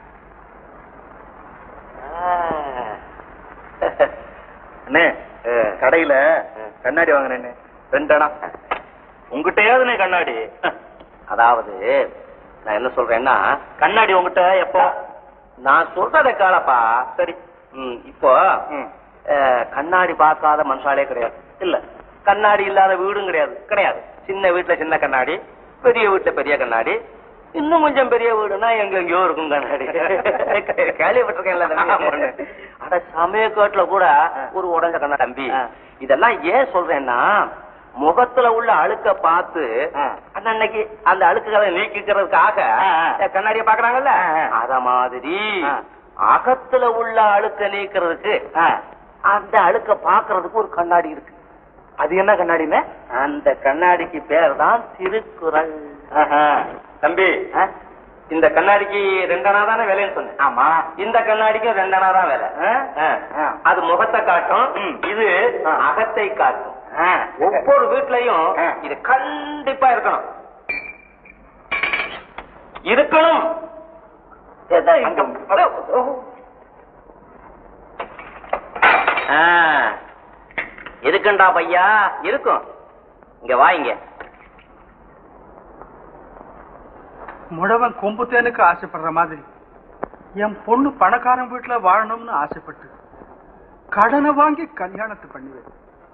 அண்ணே கடையில கண்ணாடி வாங்கினேன்னு ரெண்டு அணா
உங்ககிட்டயாவது கண்ணாடி
அதாவது நான் என்ன சொல்றேன்னா
கண்ணாடி உங்ககிட்ட எப்போ
நான் சொல்றத காலப்பா
சரி
ம், இப்போ
ம்.
அஹ், கண்ணாடி பார்க்காத மனுஷாலே கிடையாது இல்ல கண்ணாடி இல்லாத வீடும் கிடையாது கிடையாது சின்ன வீட்டுல சின்ன கண்ணாடி பெரிய வீட்டுல பெரிய கண்ணாடி இன்னும் கொஞ்சம் பெரிய வீடுனா எங்க எங்கேயோ இருக்கும் கண்ணாடி கேள்விப்பட்டிருக்கேன்ல தம்பி. அட சமயக்காட்டுல கூட ஒரு உடஞ்ச கண்ணா தம்பி இதெல்லாம் ஏன் சொல்றேன்னா முகத்துல உள்ள அழுக்க பார்த்து அன்னைக்கு அந்த அழுக்குகளை நீக்கிக்கிறதுக்காக கண்ணாடிய பாக்குறாங்கல்ல அத மாதிரி அகத்துல உள்ள அழுக்க நீக்கிறதுக்கு அந்த அழுக்க பாக்குறதுக்கு ஒரு கண்ணாடி இருக்கு அது என்ன கண்ணாடின்னு அந்த கண்ணாடிக்கு பேர் தான் திருக்குறள் தம்பி இந்த கண்ணாடிக்கு ரெண்டனா தானே விலைன்னு சொன்னேன் ஆமா இந்த கண்ணாடிக்கும் ரெண்டனா தான் விலை அது முகத்தை காட்டும் இது அகத்தை காட்டும் ஒவ்வொரு வீட்லயும் இது கண்டிப்பா இருக்கணும் இருக்கணும் ஆ, இருக்குண்டா பையா இருக்கும் இங்க வாங்க
முழவன் கொம்பு தேனுக்கு ஆசைப்படுற மாதிரி என் பொண்ணு பணக்காரன் வீட்டுல வாழணும்னு ஆசைப்பட்டு கடனை வாங்கி கல்யாணத்தை பண்ணுவேன்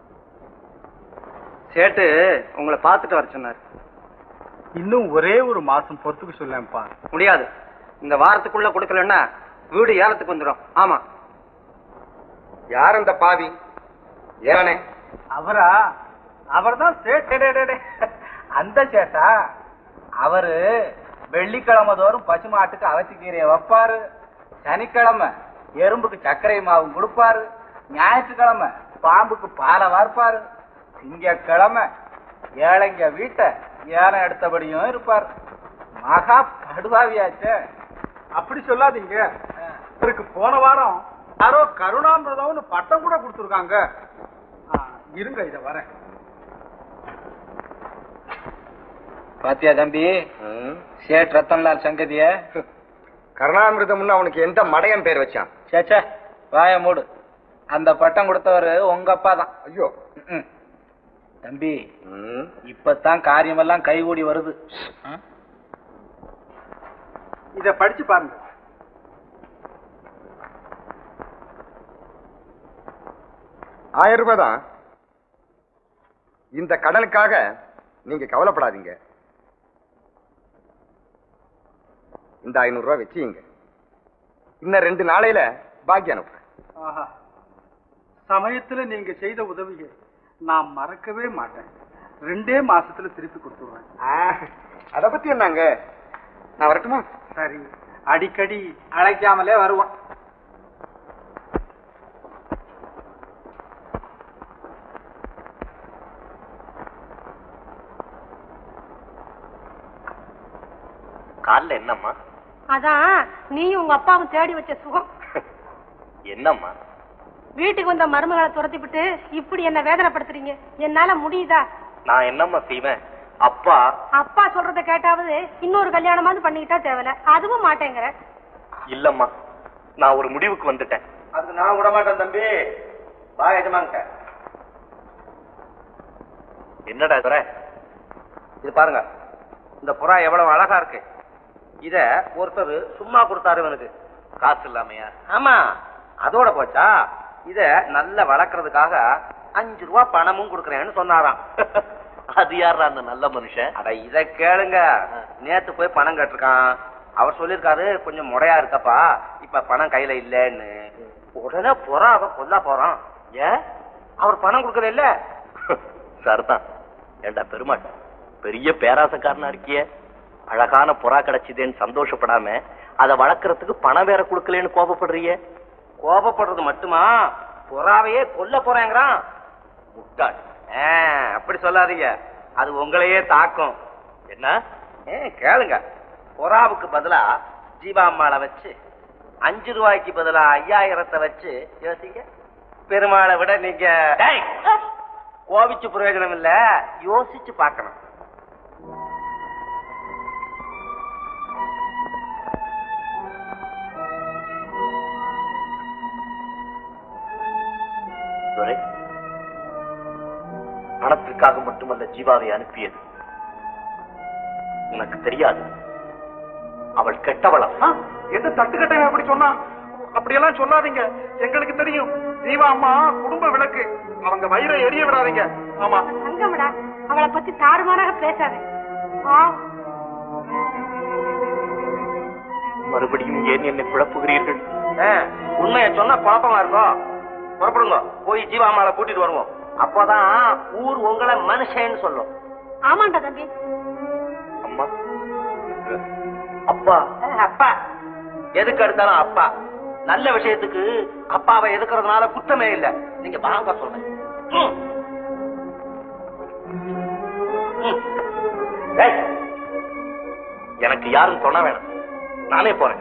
சேட்டு உங்களை பார்த்துட்டு வர சொன்னார்
இன்னும் ஒரே ஒரு மாசம் பொறுத்துக்கு சொல்லேன்ப்பா
முடியாது இந்த வாரத்துக்குள்ள கொடுக்கலன்னா வீடு ஏலத்துக்கு வந்துடும் ஆமா
யார் அந்த பாவி ஏனே
அவரா அவர்தான் சேட்டு டே, டே, டே. அந்த சேட்டா அவரு வெள்ளிக்கிழமை தோறும் பசுமாட்டுக்கு அவசிக்கீரையை வைப்பாரு சனிக்கிழமை எறும்புக்கு சர்க்கரை மாவும் கொடுப்பாரு ஞாயிற்றுக்கிழமை பாம்புக்கு பாலை வார்ப்பாரு திங்கக்கிழமை ஏழைங்க வீட்டை ஏலம் எடுத்தபடியும் இருப்பார் மகா படுவாவியாச்சே
அப்படி சொல்லாதீங்க இவருக்கு போன வாரம் யாரோ கருணாமிரதம்னு பட்டம் கூட கொடுத்துருக்காங்க ஆ, இருங்க இத வரேன்
பாத்தியா தம்பி சேட் ரத்தன்லால் சங்கதிய
கருணாமிரதம்னு அவனுக்கு எந்த மடையன் பேர் வச்சான்
சேச்சே வாய மூடு அந்த பட்டம் கொடுத்தவரு உங்க அப்பா தான்
ஐயோ
ம்ம். தம்பி இப்பதான் காரியமெல்லாம் கைகூடி வருது ம்?
இத படிச்சு பாருங்க
ஆயிரம் ரூபாய் தான் இந்த கடனுக்காக நீங்க கவலைப்படாதீங்க இந்த ஐநூறு ரூபாய் வச்சுங்க இன்னும் ரெண்டு நாளையில பாக்கி அனுப்புறேன்
ஆஹா சமயத்துல நீங்க செய்த உதவியை நான் மறக்கவே மாட்டேன் ரெண்டே மாசத்துல திருப்பி கொடுத்துருவேன்
அத பத்தி என்னங்க நான் வரட்டுமா
சரி அடிக்கடி
அழைக்காமலே வருவான்
கால்ல என்னம்மா
அதான் நீயும் உங்க அப்பாவும் தேடி வச்ச சுகம்
என்னம்மா
வீட்டுக்கு வந்த மருமகளை துரத்திவிட்டு இப்படி என்ன வேதனைப்படுத்துறீங்க என்னால முடியுதா
நான் என்னம்மா செய்வேன் அப்பா
அப்பா சொல்றத கேட்டாவது இன்னொரு கல்யாணமாவது பண்ணிக்கிட்டா தேவையில்ல அதுவும் மாட்டேங்கிற
இல்லம்மா நான் ஒரு முடிவுக்கு வந்துட்டேன்
அதுக்கு நான் விட மாட்டேன் தம்பி வா எஜமான்ட்ட
என்னடா துரை
இது பாருங்க இந்த புறா எவ்வளவு அழகா இருக்கு இத ஒருத்தர் சும்மா கொடுத்தாரு இவனுக்கு
காசு இல்லாமையா
ஆமா அதோட போச்சா இத நல்ல வளர்க்கறதுக்காக அஞ்சு ரூபா பணமும் கொடுக்கறேன்னு சொன்னாராம்
அது யாரா அந்த நல்ல மனுஷன்
அட இத கேளுங்க நேத்து போய் பணம் கேட்டிருக்கான் அவர் சொல்லிருக்காரு கொஞ்சம் முறையா இருக்கப்பா இப்ப பணம் கையில இல்லன்னு உடனே புறாவை கொல்ல போறான் ஏன் அவர் பணம் கொடுக்கற இல்ல
சரிதான் ஏண்டா பெருமாள் பெரிய பேராசக்காரனா இருக்கியே அழகான புறா கிடைச்சதேன்னு சந்தோஷப்படாம அதை வளர்க்கறதுக்கு பணம் வேற கொடுக்கலன்னு கோபப்படுறியே
கோபப்படுறது மட்டுமா புறாவையே கொல்ல போறேங்கிறான்
முட்டாள்
ஆ, அப்படி சொல்லாதீங்க அது உங்களையே தாக்கும்
என்ன
ஏ, கேளுங்க புறாவுக்கு பதிலா ஜீவாம்மாளை வச்சு அஞ்சு ரூபாய்க்கு பதிலா ஐயாயிரத்தை வச்சு யோசிங்க பெருமாளை விட நீங்க கோபிச்சு பிரயோஜனம் இல்ல யோசிச்சு பார்க்கணும்
துரை பணத்திற்காக மட்டுமல்ல ஜீவாவை அனுப்பியது உனக்கு தெரியாது அவள் கெட்டவளம்
எந்த தட்டுக்கட்டை அப்படி சொன்னா அப்படியெல்லாம் சொல்லாதீங்க எங்களுக்கு தெரியும் ஜீவா அம்மா குடும்ப விளக்கு அவங்க வயிறை எரிய விடாதீங்க ஆமா
தங்கமடா அவளை பத்தி தாறுமாறாக பேசாத பாவம்.
மறுபடியும் ஏன் என்னை குழப்புகிறீர்கள்
உண்மையை சொன்னா குழப்பமா இருக்கும் புறப்படுங்க போய் ஜீவாமால கூட்டிட்டு வருவோம் அப்பதான் ஊர் உங்களை மனுஷன்னு சொல்லும்
ஆமாண்டா தம்பி
அம்மா
அப்பா அப்பா எதுக்கு எடுத்தாலும் அப்பா நல்ல விஷயத்துக்கு அப்பாவை எதுக்குறதுனால குத்தமே இல்ல நீங்க வாங்க சொல்றேன் ம். ம்.
ஏய், எனக்கு யாரும் துணை வேணும் நானே போறேன்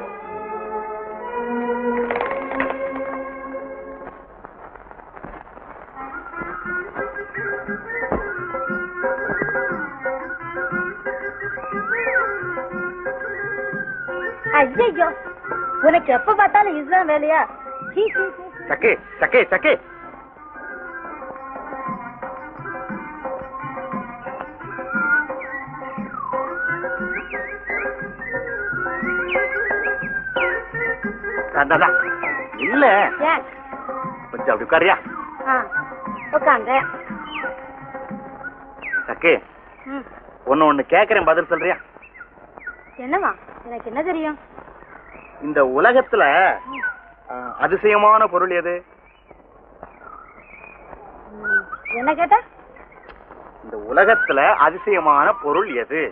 ஐயோ உனக்கு எப்ப பார்த்தாலும் இதுதான் வேலையா சீ, சீ, சீ.
சக்கே சக்கே சக்கே அதான், இல்ல
ஏன்
கொஞ்சம் அப்படி உட்காரியா
ஆ உட்காந்து
சக்கே
ம்
ஒன்னு ஒண்ணு கேக்குறேன் பதில் சொல்றியா
என்னவா எனக்கு என்ன தெரியும்
இந்த உலகத்துல ஆ, அதிசயமான பொருள் எது
ம், என்ன கேட்ட
இந்த உலகத்துல அதிசயமான பொருள் எது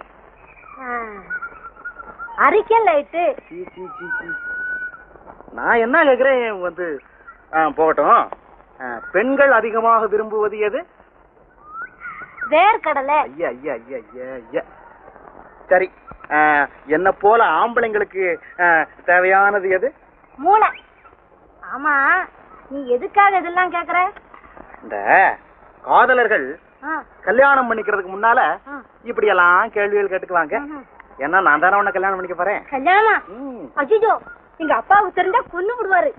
அரிக்கல் லைட்டு
சீ, சீ, சீ, சீ. நான் என்ன கேக்குறேன் வந்து ஆ, போகட்டும் ஆ, பெண்கள் அதிகமாக விரும்புவது எது
வேர்க்கடலை
ஐயா ஐயா ஐயா ஐயா ஐயா சரி ஆ, என்ன போல ஆம்பளைங்களுக்கு ஆ, தேவையானது எது
மூளை ஆமா நீ எதுக்காக இதெல்லாம் கேக்குற
இந்த காதலர்கள்
ஆ,
கல்யாணம் பண்ணிக்கிறதுக்கு முன்னால
ஆ.
இப்படி எல்லாம் கேள்விகள் கேட்டுக்குவாங்க
ம்ஹும்.
ஏன்னா நான் தானே உன்னை கல்யாணம் பண்ணிக்க போறேன்
கல்யாணமா
ம்.
அஜிஜோ எங்க அப்பாவுக்கு தெரிஞ்சா கொன்னு விடுவாரு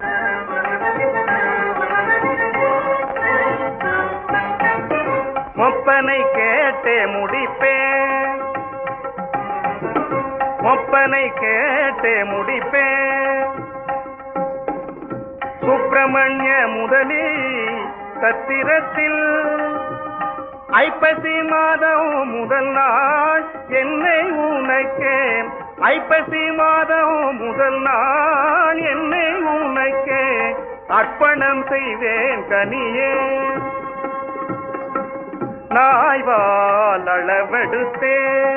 ஒப்பனை கேட்டே முடிப்பேன் ஒப்பனை கேட்டே முடிப்பேன் சுப்பிரமணிய முதலி சத்திரத்தில் ஐப்பசி மாதம் முதல் நாள் என்னை உனக்கே ஐப்பசி மாதம் முதல் நாள் என்னை உனக்கே அர்ப்பணம் செய்வேன் கனியே நாய்வால் அளவெடுத்தே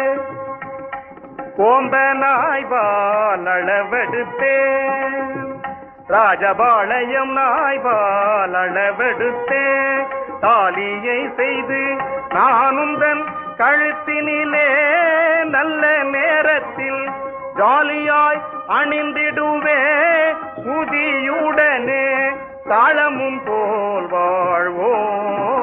கோம்ப நாய்வால் அளவெடுத்தே ராஜபாளையம் நாய்வால் அளவெடுத்தே தாலியை செய்து நானும் தன் கழுத்தினிலே நல்ல நேரத்தில் ஜாலியாய் அணிந்திடுவே சுதியுடனே தாளமும் போல் வாழ்வோம்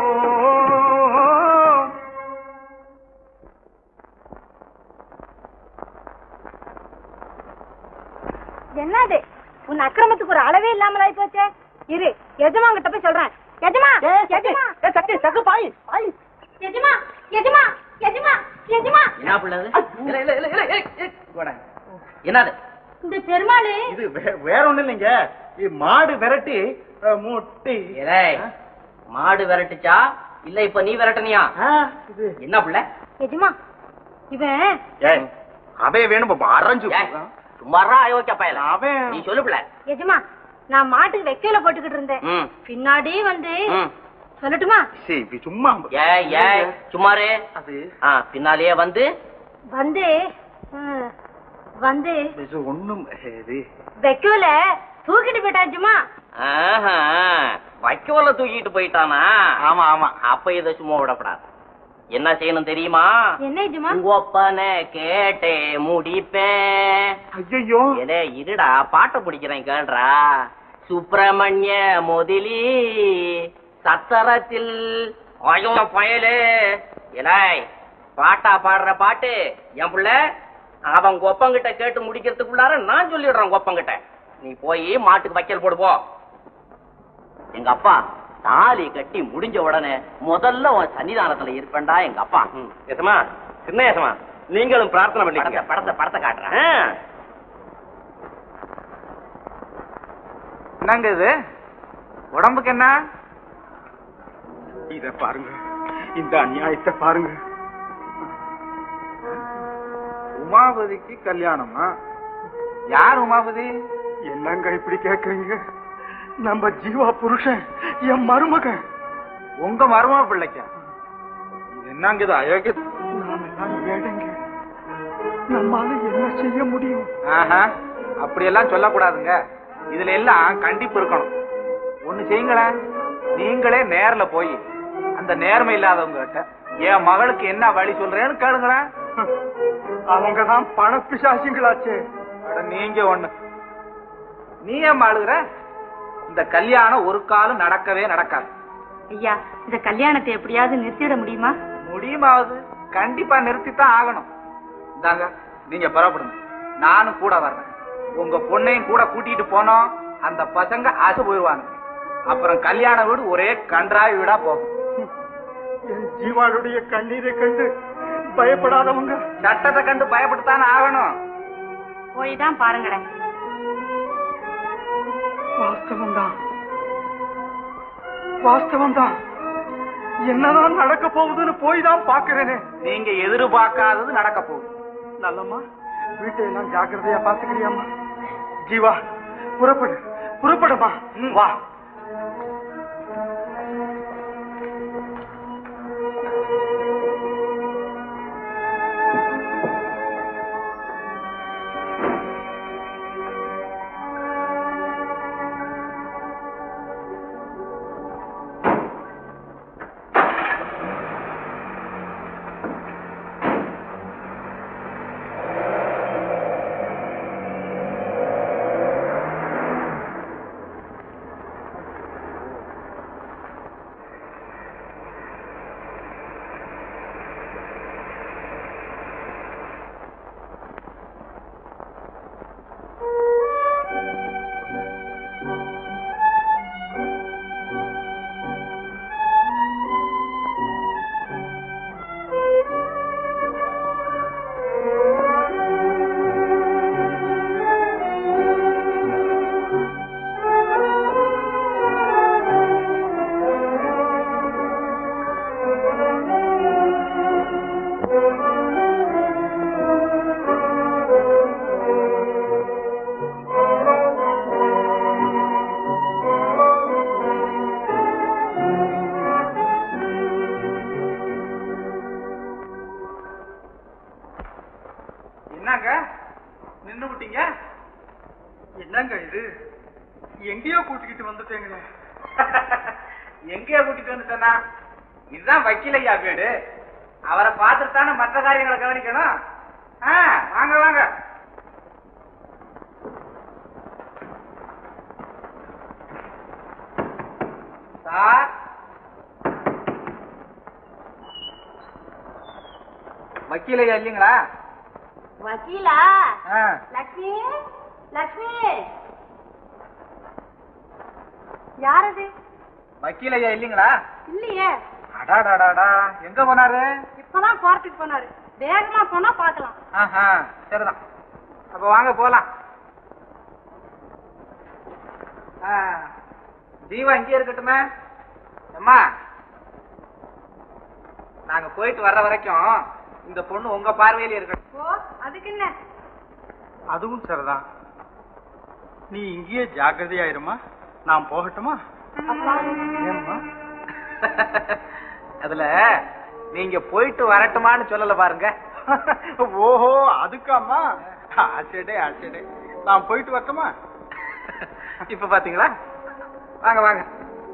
என்னது உன் அக்கிரமத்துக்கு ஒரு அளவே இல்லாமல் ஆயி போச்சே இரு எஜமா கிட்ட போய் சொல்றேன் எஜமா எஜமா
சக்கு சக்கு பாய் பாய்
எஜமா எஜமா எஜமா எஜமா
என்ன பிள்ளை அது? இல்ல, இல்ல, இல்ல, இல்ல, இல்ல, இல்ல. போடா. என்னது
இந்த பெருமாளு
இது வே- வேற ஒண்ணும் இல்லைங்க இது மாடு விரட்டி அஹ், மூட்டி
ஏய், மாடு விரட்டுச்சா இல்ல இப்ப நீ விரட்டனியா
ஆ, இது
என்ன பிள்ளை
எஜமா இவன்
ஏய் அவன் வேணும் அரைஞ்சு
ஏய், சும்மாரா அயோக்கிய பயல
அவன்
நீ சொல்லு பிள்ளை
எஜமா நான் மாட்டுக்கு வெக்கையில போட்டுக்கிட்டு இருந்தேன்
ம்,
பின்னாடி வந்து
ம்.
சொல்லட்டுமா
சரி, இப்படி சும்மா
ஏய் ஏய் சும்மாரு
அது
ஆ பின்னாலேயே வந்து
வந்து ம், வந்து
இது ஒண்ணும் இது
வெக்கையில தூக்கிட்டு போயிட்டாச்சுமா
ஆஹா, வைக்கோல தூக்கிட்டு போயிட்டானா
ஆமா ஆமா
அப்ப இத சும்மா விடப்படாது என்ன செய்யணும் தெரியுமா
என்ன எஜமா
உங்க ஒப்பனை கேட்டே முடிப்பேன்
ஐயோ
ஏலே இருடா பாட்டை பிடிக்கிறேன் கேள்றா சுப்பிரமணிய முதலி சத்தரத்தில் அயோ பயலே இலாய் பாட்டா பாடுற பாட்டு என் புள்ள அவன் கொப்பங்கிட்ட கேட்டு முடிக்கிறதுக்குள்ளார நான் சொல்லிடுறேன் கொப்பங்கிட்ட நீ போய் மாட்டுக்கு வைக்கல் போடு போ எங்க அப்பா தாலி கட்டி முடிஞ்ச உடனே முதல்ல உன் சன்னிதானத்துல இருப்பேன்டா எங்க அப்பா
எசமா சின்ன எசமா நீங்களும் பிரார்த்தனை
படத்தை
பண்ணிக்கங்க
படத்தை படத்தை காட்டுறேன்
ஆ.
என்னங்க இது உடம்புக்கு என்ன
இத பாருங்க இந்த அநியாயத்தை பாருங்க
உமாபதிக்கு கல்யாணமா யார் உமாபதி
என்னங்க இப்படி கேக்குறீங்க நம்ம ஜீவா புருஷன் என் மருமகன்
உங்க மருமக பிள்ளைக்கா இது என்னங்க இது அயோக்கிய
நாமெல்லாம் ஏழைங்க நம்மால என்ன செய்ய முடியும்
ஆஹா அப்படியெல்லாம் சொல்லக்கூடாதுங்க இதுல எல்லாம் கண்டிப்பு இருக்கணும் ஒண்ணு செய்யுங்களேன் நீங்களே நேர்ல போய் அந்த நேர்மை இல்லாதவங்க கிட்ட என் மகளுக்கு என்ன வழி சொல்றேன்னு கேளுங்களேன்
அவங்க தான் பண பிசாசிங்களாச்சே
அட, நீங்க ஒண்ணு நீ ஏன் அழுகுற இந்த கல்யாணம் ஒரு காலம் நடக்கவே நடக்காது
ஐயா இந்த கல்யாணத்தை எப்படியாவது நிறுத்திட முடியுமா
முடியுமாவது கண்டிப்பா நிறுத்தித்தான் ஆகணும் இந்தாங்க நீங்க புறப்படுங்க நானும் கூட வர்றேன் உங்க பொண்ணையும் கூட கூட்டிட்டு போனோம் அந்த பசங்க அசு போயிடுவாங்க அப்புறம் கல்யாண வீடு ஒரே கன்றாய் வீடா போகும்
என் ஜீவாளுடைய கண்ணீரை கண்டு பயப்படாதவங்க
சட்டத்தை கண்டு பயப்பட்டுத்தானே ஆகணும்
போய் தான் பாருங்களேன்
வாஸ்தவம் தான் வாஸ்தவம் தான் என்னதான் நடக்க போகுதுன்னு போய் தான் பாக்குறேனே
நீங்க எதிர்பார்க்காதது நடக்க போகுது
நல்லம்மா வீட்டை எல்லாம் ஜாக்கிரதையா பாத்துக்கிறியாம்மா ஜீவா புறப்படு புறப்படுமா வா
என்னங்க நின்னு விட்டீங்க
என்னங்க இது எங்கேயோ கூட்டிக்கிட்டு வந்துட்டேங்களே
எங்கேயோ கூட்டிட்டு வந்துட்டேன்னா இதுதான் வக்கீல் ஐயா வீடு அவரை பார்த்துட்டு தானே மற்ற காரியங்களை கவனிக்கணும் ஆ, வாங்க வாங்க சார் வக்கீல் ஐயா இல்லைங்களா
வக்கீலா
ஆ.
லக்ஷ்மி லக்ஷ்மி யார் அது
வக்கீல் ஐயா இல்லைங்களா
இல்லையே
அடாடாடாடா எங்க போனாரு
இப்பதான் கோர்ட்டுக்கு போனாரு வேகமா போனா பாக்கலாம்
ஆஹா சரிதான் அப்ப வாங்க போலாம் ஆ, ஜீவா இங்கே இருக்கட்டுமே அம்மா நாங்க போயிட்டு வர்ற வரைக்கும் இந்த பொண்ணு உங்க பார்வையில இருக்கட்டும்
ஓ அதுக்கு என்ன
அதுவும் சரிதான் நீ இங்கேயே ஜாக்கிரதையாயிருமா நான் போகட்டுமா ஏம்மா
அதுல நீங்க போயிட்டு வரட்டுமான்னு சொல்லல பாருங்க
ஓஹோ அதுக்காமா ஆச்சடே ஆச்சடே நான் போயிட்டு வரட்டுமா
இப்ப பாத்தீங்களா வாங்க வாங்க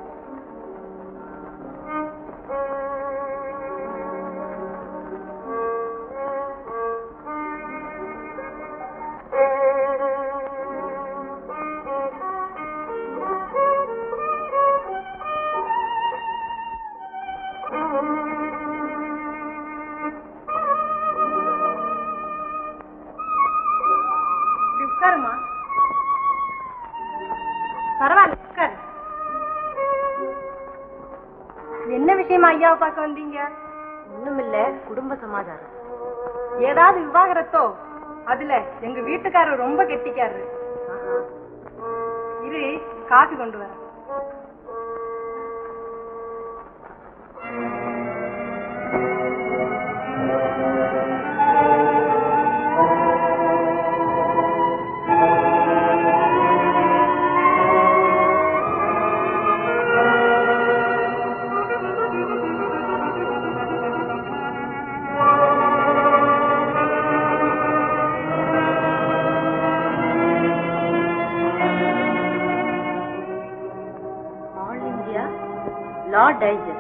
இப்படி உட்காருமா பரவாயில்ல உட்காரு என்ன விஷயமா ஐயாவை பார்க்க வந்தீங்க ஒண்ணுமில்ல குடும்ப சமாச்சாரம் ஏதாவது விவாகரத்தோ அதுல எங்க வீட்டுக்காரர் ரொம்ப கெட்டிக்காரரு இரு காஃபி கொண்டு வர
நாட் டைஜஸ்ட்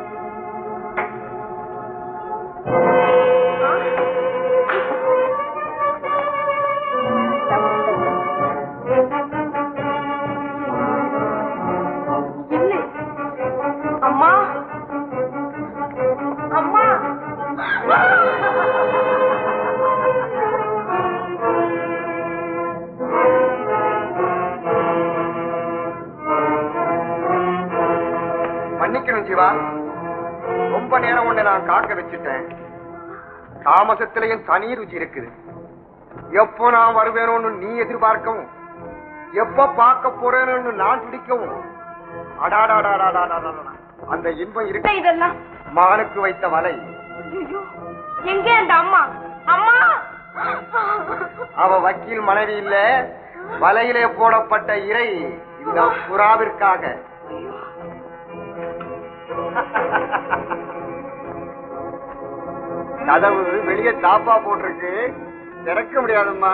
இல்லை அம்மா அம்மா
மன்னிக்கணும் ஜீவா ரொம்ப நேரம் உன்னை நான் காக்க வச்சுட்டேன் தாமசத்திலையும் தனி ருச்சி இருக்குது எப்போ நான் வருவேனோன்னு நீ எதிர்பார்க்கவும் எப்ப பார்க்க போறேன்னு நான் துடிக்கவும் அடாடாடாடாடாடாடா அந்த இன்பம் இருக்கு
இதெல்லாம்
மானுக்கு வைத்த வலை
ஐயோ எங்கே அந்த அம்மா அம்மா
அவ வக்கீல் மனைவி இல்ல வலையிலே போடப்பட்ட இறை இந்த புறாவிற்காக கதவு வெளியே தாப்பா போட்டிருக்கு திறக்க முடியாதும்மா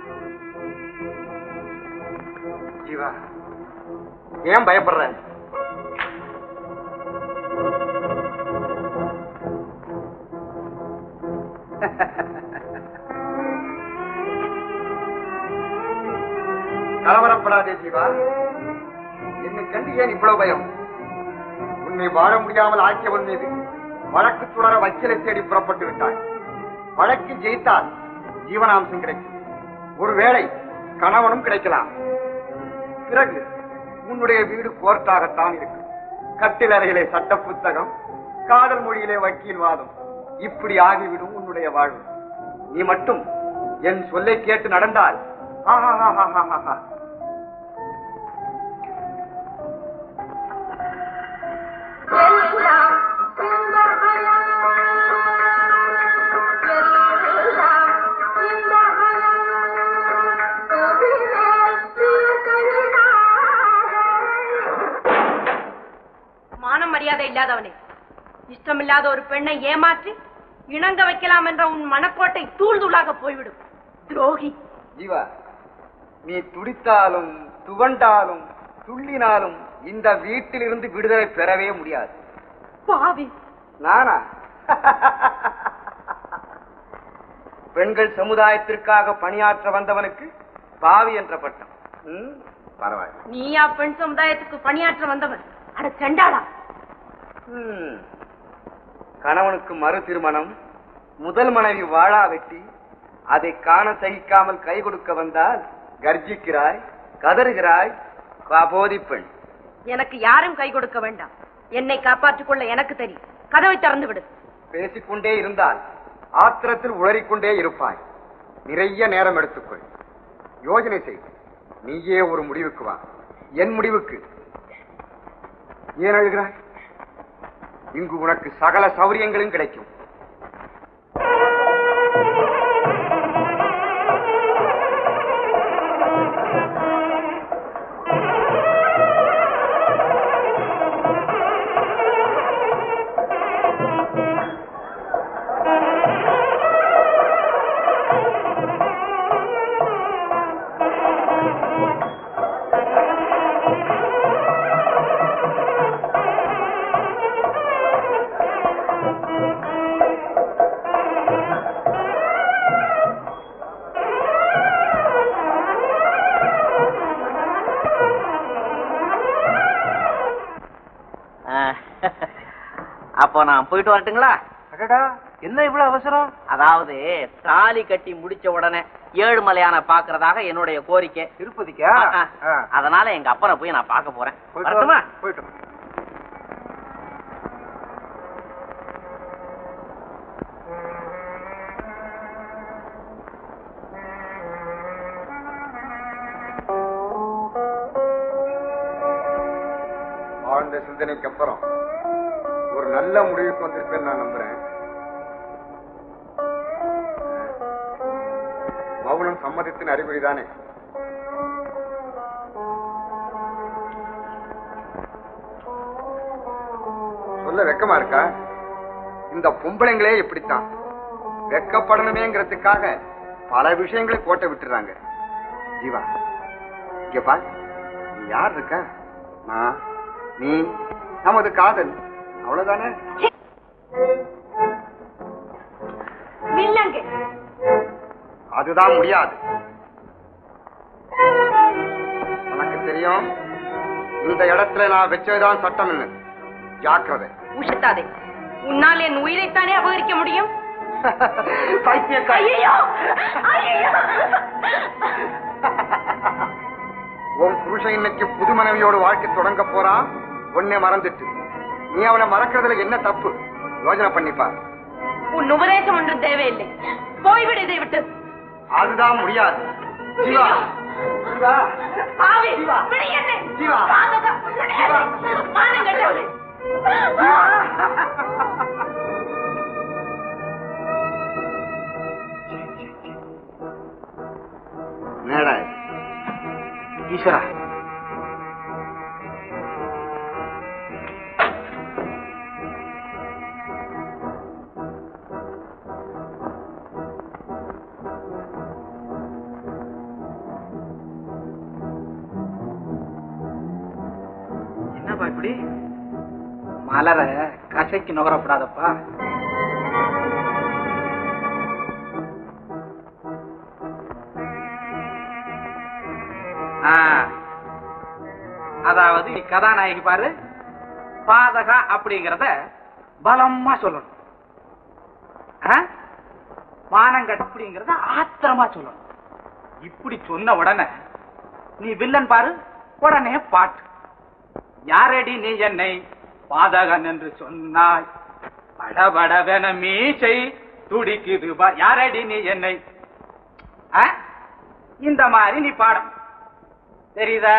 ஜீவா ஏன் பயப்படுற கலவரப்படாதே ஜீவா என்னை கண்டு ஏன் இவ்வளவு பயம் உன்னை வாழ முடியாமல் ஆக்கியவன் மீது வழக்கு தொடர வக்கீலை தேடி புறப்பட்டு விட்டாய் வழக்கு ஜெயித்தால் ஜீவனாம்சம் கிடைக்கும் ஒருவேளை கணவனும் கிடைக்கலாம் பிறகு உன்னுடைய வீடு கோர்ட்டாகத்தான் இருக்கும் கட்டில் அறையிலே சட்ட புத்தகம் காதல் மொழியிலே வக்கீல் வாதம் இப்படி ஆகிவிடும் உன்னுடைய வாழ்வு நீ மட்டும் என் சொல்லை கேட்டு நடந்தால் ஆஹாஹாஹாஹாஹா.
மான மரியாதை இல்லாதவனே இஷ்டமில்லாத ஒரு பெண்ணை ஏமாற்றி இணங்க வைக்கலாம் என்ற உன் மனக்கோட்டை தூள் தூளாக போய்விடும் துரோகி
ஜீவா நீ துடித்தாலும் துவண்டாலும் துள்ளினாலும் இந்த வீட்டிலிருந்து விடுதலை பெறவே முடியாது
பாவி
நானா பெண்கள் சமுதாயத்திற்காக பணியாற்ற வந்தவனுக்கு பாவி என்ற பட்டம் ம், பரவாயில்லை
நீயா பெண் சமுதாயத்துக்கு பணியாற்ற வந்தவன் அட செண்டாளா
ம். கணவனுக்கு மறு திருமணம் முதல் மனைவி வாழா வெட்டி அதை காண சகிக்காமல் கை கொடுக்க வந்தால் கர்ஜிக்கிறாய் கதறுகிறாய் கபோதி பெண்
எனக்கு யாரும் கை கொடுக்க வேண்டாம் என்னை காப்பாற்றிக் கொள்ள எனக்கு தெரியும் கதவை திறந்து விடு
பேசிக்கொண்டே இருந்தால் ஆத்திரத்தில் உளறிக்கொண்டே இருப்பாய் நிறைய நேரம் எடுத்துக்கொள் யோசனை செய் நீயே ஒரு முடிவுக்கு வா என் முடிவுக்கு ஏன் அழுகிறாய் இங்கு உனக்கு சகல சௌரியங்களும் கிடைக்கும்
அப்போ நான் போயிட்டு வரட்டுங்களா
அடடா என்ன இவ்வளவு அவசரம்
அதாவது தாலி கட்டி முடிச்ச உடனே ஏழுமலையான பாக்குறதாக என்னுடைய கோரிக்கை
திருப்பதிக்கா
ஆ, ஆ. அதனால எங்க அப்பனை போய் நான் பார்க்க போறேன்
போயிட்டு
வரட்டுமா
வா, போயிட்டு வா.
ஆழ்ந்த சிந்தனைக்கு அப்புறம் ஒரு நல்ல முடிவுக்கு வந்திருப்பேன்னு நான் நம்புறேன் மௌனம் சம்மதத்தின் அறிகுறிதானே சொல்ல வெக்கமா இருக்கா இந்த பொம்பளைங்களே இப்படித்தான் வெக்கப்படணுமேங்கிறதுக்காக பல விஷயங்களை கோட்டை விட்டுறாங்க ஜீவா இங்க பார் நீ யார் இருக்கா நான் நீ நமது காதல் அவ்வளவுதானே
நில்லங்க
அதுதான் முடியாது உனக்கு தெரியும் இந்த இடத்துல நான் வச்சதுதான் சட்டம் என்ன ஜாக்கிரதை
உஷத்தாதே உன்னால் என் உயிரைத்தானே அபகரிக்க முடியும்
பைத்தியக்காரி.
ஐயையோ! ஐயையோ!
உன் புருஷன் இன்னைக்கு புது மனைவியோட வாழ்க்கை தொடங்க போறான் உன்னை மறந்துட்டு நீ அவனை மறக்கிறதுல என்ன தப்பு யோசனை பண்ணிப்பார்
உன் உபதேசம் ஒன்றும் தேவையில்லை போய்விடு இதை விட்டு
அதுதான் முடியாது ஜீவா ஜீவா
பாவி விடு என்னை.
ஜீவா.
பாதகா, விடு என்னை. மானம் கெட்டவளே.
நேடா
ஈஸ்வரா என்னப்பா இப்படி மலர கசைக்கு நுகரப்படாதப்பா ஆ, அதாவது நீ கதாநாயகி பாரு பாதகா அப்படிங்கறத பலமா சொல்லணும் ஆ? மானங்கட் அப்படிங்கறத ஆத்திரமா சொல்லணும் இப்படி சொன்ன உடனே நீ வில்லன் பாரு உடனே பாட்டு யாரடி நீ என்னை பாதகன் என்று சொன்னாய் படபடவென மீசை துடிக்குது பா யாரடி நீ என்னை ஆ? இந்த மாதிரி நீ பாடம் தெரியுதா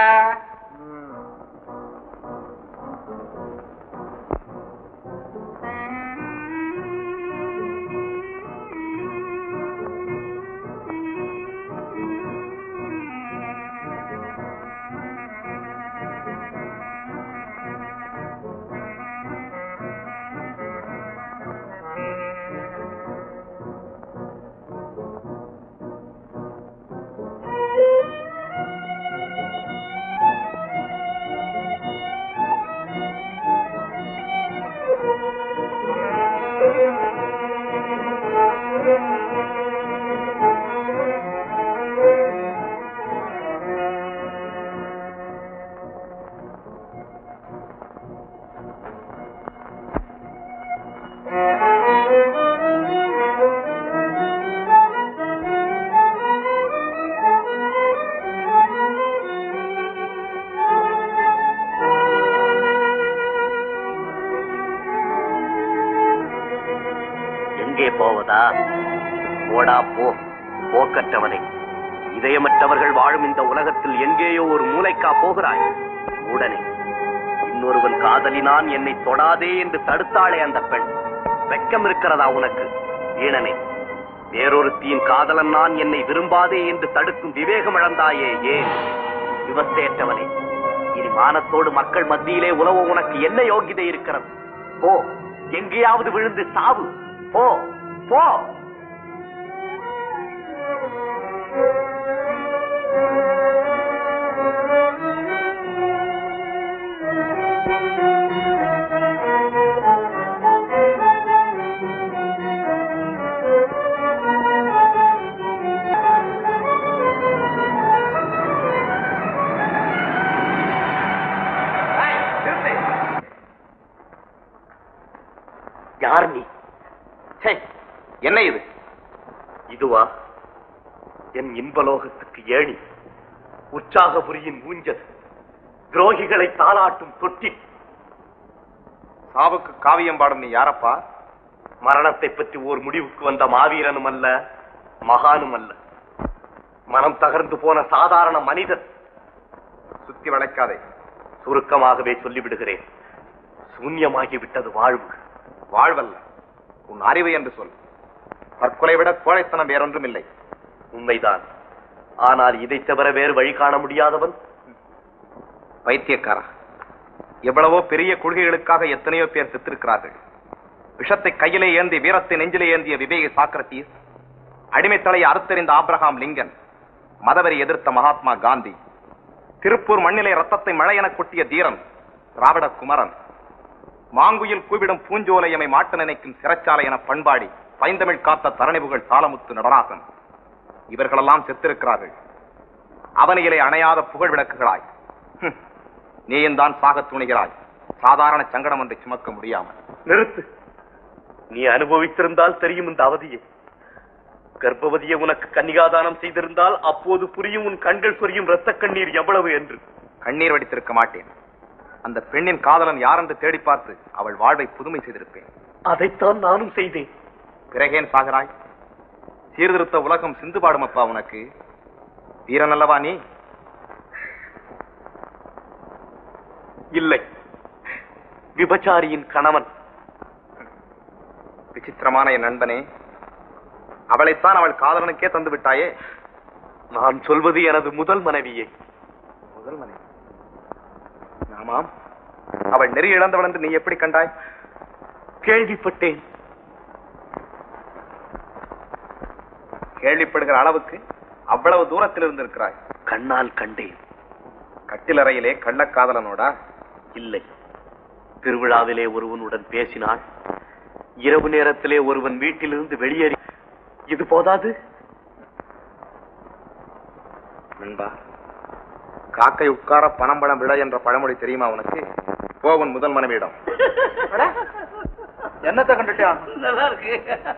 எங்கே போவதா போடா போ போக்கற்றவனே இதயமற்றவர்கள் வாழும் இந்த உலகத்தில் எங்கேயோ ஒரு மூலைக்கா போகிறாய் உடனே இன்னொருவன் காதலினான் என்னை தொடாதே என்று தடுத்தாளே அந்த பெண் வெக்கம் இருக்கிறதா உனக்கு வீணனே வேறொருத்தியின் காதலன் நான் என்னை விரும்பாதே என்று தடுக்கும் விவேகம் இழந்தாயே ஏன் விவஸ்தையற்றவனே இனி மானத்தோடு மக்கள் மத்தியிலே உலவ உனக்கு என்ன யோகிதை இருக்கிறது போ எங்கேயாவது விழுந்து சாவு போ போ யார் நீ ச்சே, என்ன இது இதுவா என் இன்பலோகத்துக்கு ஏணி உற்சாகபுரியின் ஊஞ்சல் துரோகிகளை தாளாட்டும் தொட்டி
சாவுக்கு காவியம் பாடும் நீ யாரப்பா
மரணத்தை பற்றி ஓர் முடிவுக்கு வந்த மாவீரனும் அல்ல மகானும் அல்ல மனம் தகர்ந்து போன சாதாரண மனிதன்
சுத்தி வளைக்காதே
சுருக்கமாகவே சொல்லிவிடுகிறேன் சூன்யமாகி விட்டது வாழ்வு
வாழ்வல்ல உன் அறிவு என்று சொல் தற்கொலை விட கோழைத்தனம் வேறொன்றும் இல்லை
உண்மைதான் ஆனால் இதை தவிர வேறு வழி காண முடியாதவன்
பைத்தியக்காரா எவ்வளவோ பெரிய கொள்கைகளுக்காக எத்தனையோ பேர் செத்திருக்கிறார்கள் விஷத்தை கையிலே ஏந்தி வீரத்தை நெஞ்சிலே ஏந்திய விவேக சாக்ரட்டீஸ் அடிமைத்தலையை அறுத்தறிந்த ஆப்ரஹாம் லிங்கன் மதவெறி எதிர்த்த மகாத்மா காந்தி திருப்பூர் மண்ணிலே ரத்தத்தை மழையென கொட்டிய தீரன் திராவிட குமரன் மாங்குயில் கூவிடும் பூஞ்சோலையமை மாட்ட நினைக்கும் சிறைச்சாலை என பண்பாடி பைந்தமிழ் காத்த தரணிபுகள் தாளமுத்து நடராசன் இவர்களெல்லாம் செத்திருக்கிறார்கள் அவனியிலே அணையாத புகழ் விளக்குகளாய் ஹம், நீயும் தான் சாகத் துணிகிறாய் சாதாரண சங்கடம் ஒன்றை சுமக்க முடியாமல்
நிறுத்து நீ அனுபவித்திருந்தால் தெரியும் இந்த அவதியை கர்ப்பவதியை உனக்கு கன்னிகாதானம் செய்திருந்தால் அப்போது புரியும் உன் கண்கள் சொரியும் இரத்த கண்ணீர் எவ்வளவு என்று
கண்ணீர் வடித்திருக்க மாட்டேன் அந்த பெண்ணின் காதலன் யாரென்று தேடி பார்த்து அவள் வாழ்வை புதுமை செய்திருப்பேன்
அதைத்தான் நானும் செய்தேன்
பிறகேன் சாகராய் சீர்திருத்த உலகம் சிந்து பாடுமப்பா உனக்கு வீரன் அல்லவா நீ
இல்லை விபச்சாரியின் கணவன்
விசித்திரமான என் நண்பனே அவளைத்தான் அவள் காதலனுக்கே தந்து விட்டாயே
நான் சொல்வது எனது முதல் மனைவியை
முதல் மனைவி ஆமாம் அவள் நெறி இழந்தவள் என்று நீ எப்படி கண்டாய்
கேள்விப்பட்டேன்
கேள்விப்படுகிற அளவுக்கு அவ்வளவு தூரத்தில் இருந்திருக்கிறாய்
கண்ணால் கண்டேன்
கட்டிலறையிலே கள்ளக்காதலனோடா
இல்லை திருவிழாவிலே ஒருவனுடன் பேசினாள் இரவு நேரத்திலே ஒருவன் வீட்டிலிருந்து வெளியேறி இது போதாது
நண்பா காக்கை உட்கார பணம் பணம் விட என்ற பழமொழி தெரியுமா உனக்கு போவன் முதல் மனைவியிடம்
என்னத்தை கண்டுட்டான்
நல்லா இருக்கு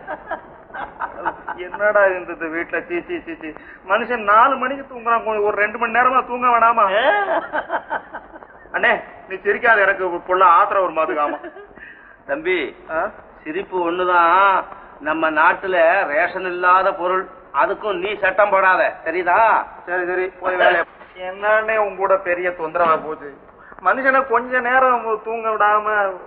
என்னடா இருந்தது வீட்டுல சீச்சி சீச்சி மனுஷன் நாலு மணிக்கு தூங்குறான் கொஞ்சம் ஒரு ரெண்டு மணி நேரமா தூங்க வேணாமா அண்ணே நீ சிரிக்காத எனக்கு புள்ள ஆத்திரம் ஒரு மாதிரி ஆமா
தம்பி சிரிப்பு ஒண்ணுதான் நம்ம நாட்டுல ரேஷன் இல்லாத பொருள் அதுக்கும் நீ சட்டம் போடாத சரிதா
சரி சரி போய் வேலைய என்னன்னே உங்க கூட பெரிய தொந்தரவா போச்சு மனுஷனை கொஞ்ச நேரம் தூங்க விடாம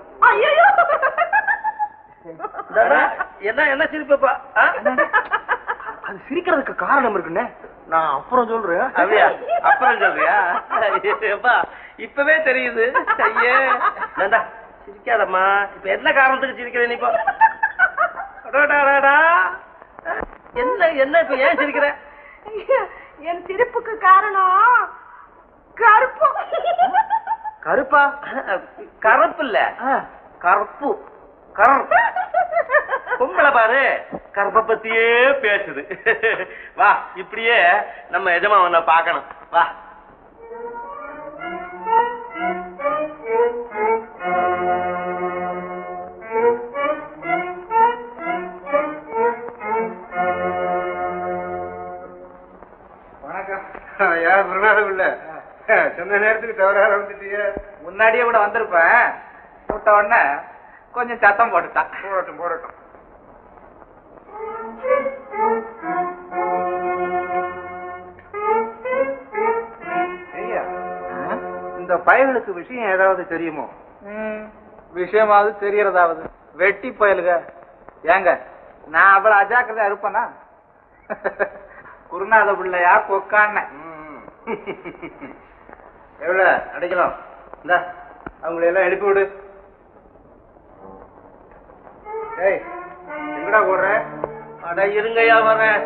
என்ன என்ன சிரிப்பப்பா
அது சிரிக்கிறதுக்கு காரணம் இருக்குண்ணே நான் அப்புறம் சொல்றேன்
அப்படியா அப்புறம் சொல்றியா எப்பா இப்பவே தெரியுது ஐயே ஏண்டா, சிரிக்காதம்மா இப்ப என்ன காரணத்துக்கு சிரிக்கிற நீ இப்போ அடடடடா. என்ன என்ன இப்ப ஏன் சிரிக்கிற
என் சிரிப்புக்கு காரணம் கருப்பு
கருப்பா கருப்பு இல்ல கருப்பு கருப்பு பொம்பளை பாரு கருப்பை பத்தியே பேசுது வா இப்படியே நம்ம எஜமாவனை பார்க்கணும் வா
வணக்கம் யார் குருநாதம் இல்ல சொன்ன நேரத்துக்கு தவறாக வந்துட்டீங்க
முன்னாடியே கூட வந்திருப்பேன் விட்ட உடனே கொஞ்சம் சத்தம் போட்டுட்டான்
போடட்டும் போடட்டும் ஐயா, இந்த பயலுக்கு விஷயம் ஏதாவது தெரியுமோ
விஷயமாவது தெரியறதாவது வெட்டி பயலுக ஏங்க நான் அவ்வளவு அஜாக்கிரதையா இருப்பேனா குருநாத பிள்ளையா கொக்கான
எவ்வளவு அடைக்கலாம் இந்த அவங்களை எல்லாம் எழுப்பி விடு ஏய் எங்கடா ஓடுற
அட இருங்கய்யா வரேன்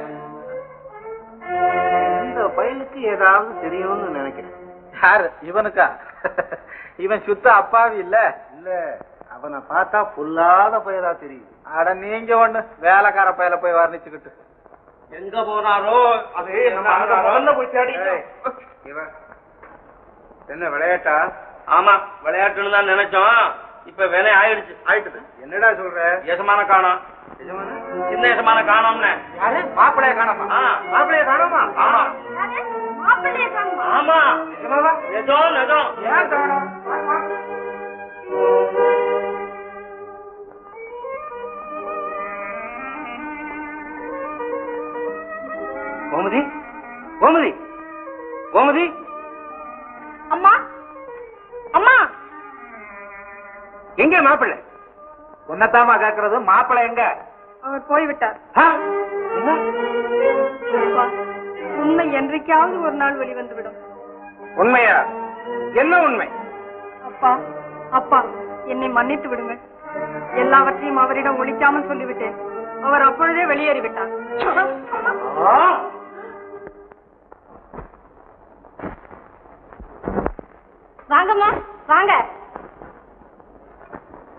இந்த பயலுக்கு ஏதாவது தெரியும்னு நினைக்கிறேன்
யாரு இவனுக்கா இவன் சுத்த அப்பாவி இல்ல
இல்ல அவனை பார்த்தா பொல்லாத பயலா தெரியும்
அட நீங்க ஒண்ணு வேலைக்கார பயல போய் வர்ணிச்சுக்கிட்டு
எங்க போனாரோ
அது நம்ம அங்க முதல்ல போய் தேடி
ஏய், இவன் என்ன விளையாட்டா
ஆமா விளையாட்டுன்னு தான் நினைச்சோம் இப்ப வினை ஆயிடுச்சு
ஆயிட்டுது என்னடா சொல்ற
எசமான காணோம் சின்ன எசமான காணோம்னு
யாரு மாப்பிளைய காணாமா
ஆ,
மாப்பிளைய காணோமா
ஆமா
மாப்பிள்ளைய காணுமா
ஆமா நிஜம் நிஜம்
ஏன் காணோம்
கோமதி கோமதி கோமதி
அம்மா அம்மா
எங்க மாப்பிள்ளை
உன்னதாமா கேக்குறது மாப்பிள்ளை எங்க
அவர் போய்விட்டார்
ஆ?
அப்பா, உண்மை என்றைக்காவது ஒரு நாள் வெளிவந்துவிடும்
உண்மையா என்ன உண்மை
அப்பா அப்பா என்னை மன்னித்து விடுங்கள் எல்லாவற்றையும் அவரிடம் ஒழிக்காமல் சொல்லிவிட்டேன் அவர் அப்பொழுதே வெளியேறிவிட்டார் வாங்கம்மா வாங்க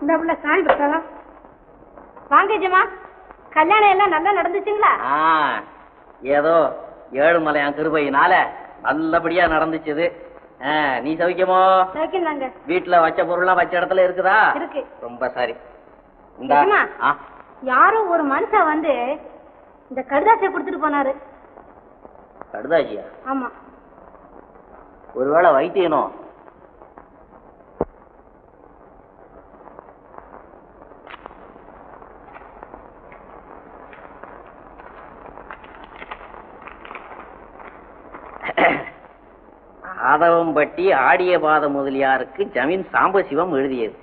இந்த புள்ள சாய் பத்தாவா வாங்க ஜமா கல்யாணம் எல்லாம் நல்லா நடந்துச்சுங்களா
ஆ, ஏதோ ஏழுமலையான் கிருபையினால நல்லபடியா நடந்துச்சுது ஆ, நீ சௌக்கியமோ
சைக்கிள் தாங்க
வீட்டுல வச்ச பொருள்லாம் வச்ச இடத்துல இருக்குதா
இருக்கு
ரொம்ப சரி இந்தா.
நிஜமா?
ஆ,
யாரோ ஒரு மனுஷன் வந்து இந்த கடுதாசியை கொடுத்துட்டு போனாரு
கடுதாசியா
ஆமா
ஒருவேளை வைத்தியனோ ஆதவம்பட்டி ஆடிய பாத முதலியாருக்கு ஜமீன் சாம்பசிவம் எழுதியது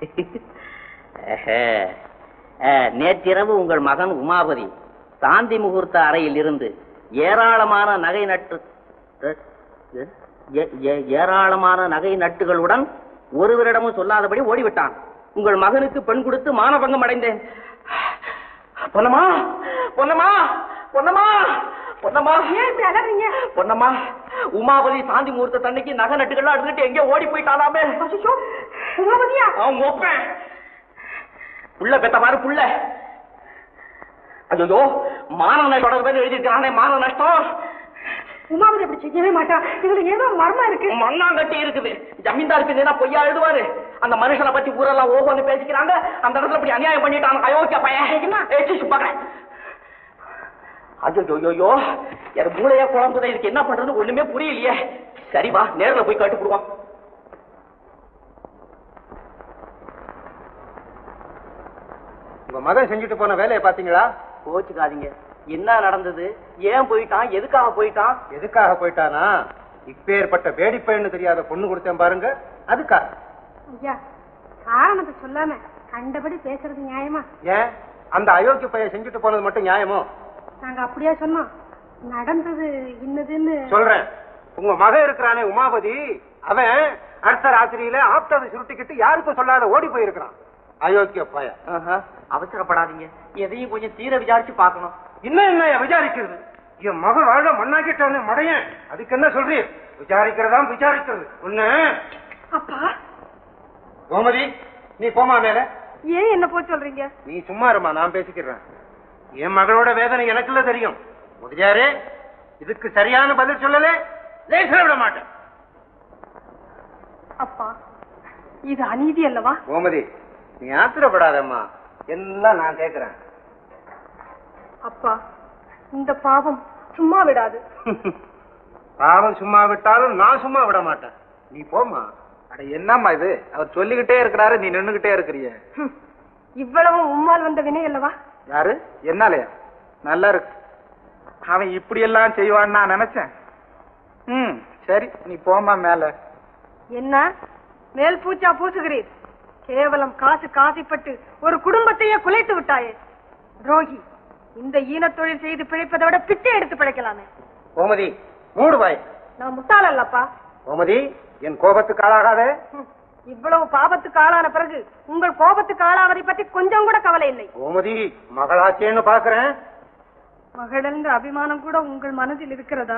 அஹே. அஹ், நேற்றிரவு உங்கள் மகன் உமாபதி சாந்தி முகூர்த்த அறையில் இருந்து ஏராளமான நகை நட்டு ஏ- ஏ- ஏ- ஏராளமான நகை நட்டுகளுடன் ஒருவரிடமும் சொல்லாதபடி ஓடிவிட்டான் உங்கள் மகனுக்கு பெண் கொடுத்து மானபங்கம் அடைந்தேன் பொன்னம்மா பொன்னம்மா பொன்னம்மா பொன்னம்மா பொன்னம்மா உமாபதி சாந்தி முகூர்த்த தன்னைக்கு நகை நட்டுகள்லாம் எடுத்துக்கிட்டு எங்கேயோ ஓடி போயிட்டாலாமே
உமாபதியா
அவன் ஒப்பேன் புள்ள பெத்த பாரு புள்ள ஐயோ மான தொடர்பு எழுதிருக்கானே மான நஷ்டம்
உமாபதி அப்படி செய்யவே மாட்டா இதுல ஏதோ மர்மம் இருக்கு
மண்ணாங்கட்டி இருக்குது ஜமீன்தார் பின்னா பொய்யா எழுதுவாரு அந்த மனுஷனை பத்தி ஊரெல்லாம் ஓஹோன்னு பேசிக்கிறாங்க அந்த இடத்துல இப்படி அநியாயம் பண்ணிட்டான் அயோக்கிய பையன் ஏச்சி சுப்பாங்க ஐயோ ஐயோ என் மூளையா குழம்புதான் இதுக்கு என்ன பண்றது ஒண்ணுமே புரியலையே சரி வா நேர்ல போய் கட்டு போடுவான்
உங்க மகன் செஞ்சுட்டு போன வேலையை பாத்தீங்களா
கோச்சுக்காதீங்க என்ன நடந்தது ஏன் போயிட்டான் எதுக்காக போயிட்டான்
எதுக்காக போயிட்டானா இப்பேற்பட்ட வேடிப்பைன்னு தெரியாத பொண்ணு கொடுத்தேன் பாருங்க அதுக்காக
ஐயா காரணத்தை சொல்லாம கண்டபடி பேசுறது நியாயமா
ஏன் அந்த அயோக்கிய பையன் செஞ்சுட்டு போனது மட்டும் நியாயமோ
நாங்க அப்படியா சொன்னோம் நடந்தது இன்னதுன்னு
சொல்றேன் உங்க மகன் இருக்கிறானே உமாபதி அவன் அடுத்த ராத்திரியில ஆப்டதை சுருட்டிக்கிட்டு யாருக்கும் சொல்லாத ஓடி போயிருக்கிறான் அயோக்கிய பையன்
ஆஹா, அவசரப்படாதீங்க எதையும் கொஞ்சம் தீர விசாரிச்சு பார்க்கணும்
இன்னும் என்ன விசாரிக்கிறது என் மகன் வாழ மண்ணாக்கிட்டானே மடையன் அதுக்கு என்ன சொல்றீர் விசாரிக்கிறதா விசாரிக்கிறது ஒண்ணு
அப்பா
கோமதி நீ போமா மேல
ஏன் என்ன போய் சொல்றீங்க
நீ சும்மா இருமா நான் பேசிக்கிறேன் என் மகளோட வேதனை எனக்குள்ள தெரியும் முதலியாரே இதுக்கு சரியான பதில் சொல்லல லேசில விட மாட்டேன்
அப்பா இது அநீதி அல்லவா
கோமதி நீ ஆத்திரப்படாதம்மா எல்லாம் நான் கேக்குறேன்
அப்பா இந்த பாவம் சும்மா விடாது
பாவம் சும்மா விட்டாலும் நான் சும்மா விட மாட்டேன் நீ போமா
அட என்னம்மா இது அவர் சொல்லிக்கிட்டே இருக்கிறாரு நீ நின்னுகிட்டே இருக்கிறிய
ஹம். இவ்வளவு உம்மால் வந்த வினை அல்லவா
யாரு என்னாலயா நல்லா இருக்கு அவன் இப்படி எல்லாம் செய்வான்னு நான் நினைச்சேன் ம் சரி நீ போம்மா மேல
என்ன மேல் பூச்சா பூசுகிறீர் கேவலம் காசு காசிப்பட்டு ஒரு குடும்பத்தையே குலைத்து விட்டாயே துரோகி இந்த ஈனத் தொழில் செய்து பிழைப்பதை விட பிச்சை எடுத்து பிழைக்கலாமே
கோமதி மூடு பாய்
நான் முட்டாள் அல்லப்பா
கோமதி என் கோபத்துக்கு ஆளாகாதே
ஹம். இவ்வளவு பாபத்துக்கு ஆளான பிறகு உங்கள் கோபத்துக்கு ஆளாவதை பற்றி கொஞ்சம் கூட கவலை இல்லை
கோமதி மகளாச்சேன்னு பாக்குறேன்
மகளென்ற அபிமானம் கூட உங்கள் மனதில் இருக்கிறதா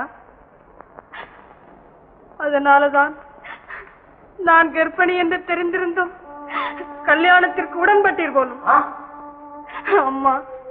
அதனாலதான் நான் கர்ப்பிணி என்று தெரிந்திருந்தும் கல்யாணத்திற்கு உடன்பட்டீர் போலும் அம்மா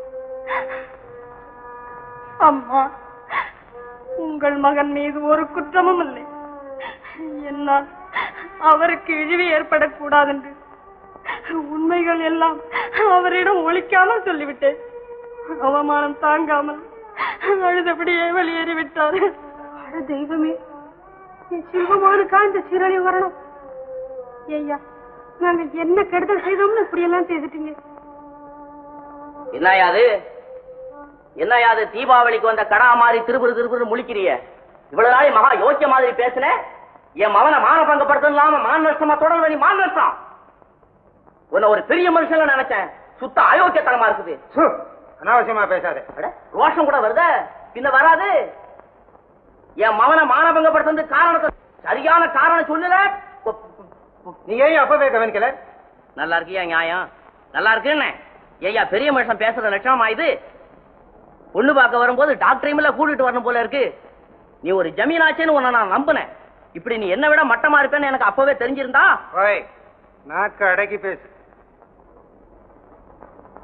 அம்மா உங்கள் மகன் மீது ஒரு குற்றமும் இல்லை என்னால் அவருக்கு இழிவு ஏற்படக்கூடாது என்று உண்மைகள் எல்லாம் அவரிடம் ஒழிக்காமல் சொல்லிவிட்டேன் அவமானம் தாங்காமல் அழுதபடியே வெளியேறிவிட்டார் அட தெய்வமே என் சிவமானுக்கா இந்த சீரழி வரணும் ஐயா நாங்க என்ன கெடுதல் செய்தோம்னு இப்படி எல்லாம் செய்துட்டீங்க
என்னையாது என்னையாது தீபாவளிக்கு வந்த கடா மாதிரி திருபுரு திருபுரு முழிக்கிறிய இவ்வளவு நாள் மகா யோசிய மாதிரி பேசுன என் மகனை மான பங்கப்படுத்தணும் இல்லாம மான நஷ்டமா தொடர்ந்து நீ மான நஷ்டம் உன்னை ஒரு பெரிய மனுஷன் நினைச்சேன் சுத்த அயோக்கியத்தனமா இருக்குது
சு, அனாவசியமா பேசாதே
அட, ரோஷம் கூட வருதே பின்ன வராது என் மகனை மானபங்கப்படுத்துறது காரணத்தை சரியான காரணம் சொல்லல
நீ ஏன் அப்பவே கவனிக்கல
நல்லா இருக்கியா நியாயம் நல்லா இருக்குன்னு ஐயா பெரிய மனுஷன் பேசுற லட்சணமா இது பொண்ணு பார்க்க வரும்போது டாக்டரையும் எல்லாம் கூட்டிட்டு வரணும் போல இருக்கு நீ ஒரு ஜமீனாச்சேன்னு உன்னை நான் நம்பினேன் இப்படி நீ என்ன விட மட்டமா இருப்பேன்னு எனக்கு அப்பவே தெரிஞ்சிருந்தா
ஓய் நாக்கு அடக்கி பேசு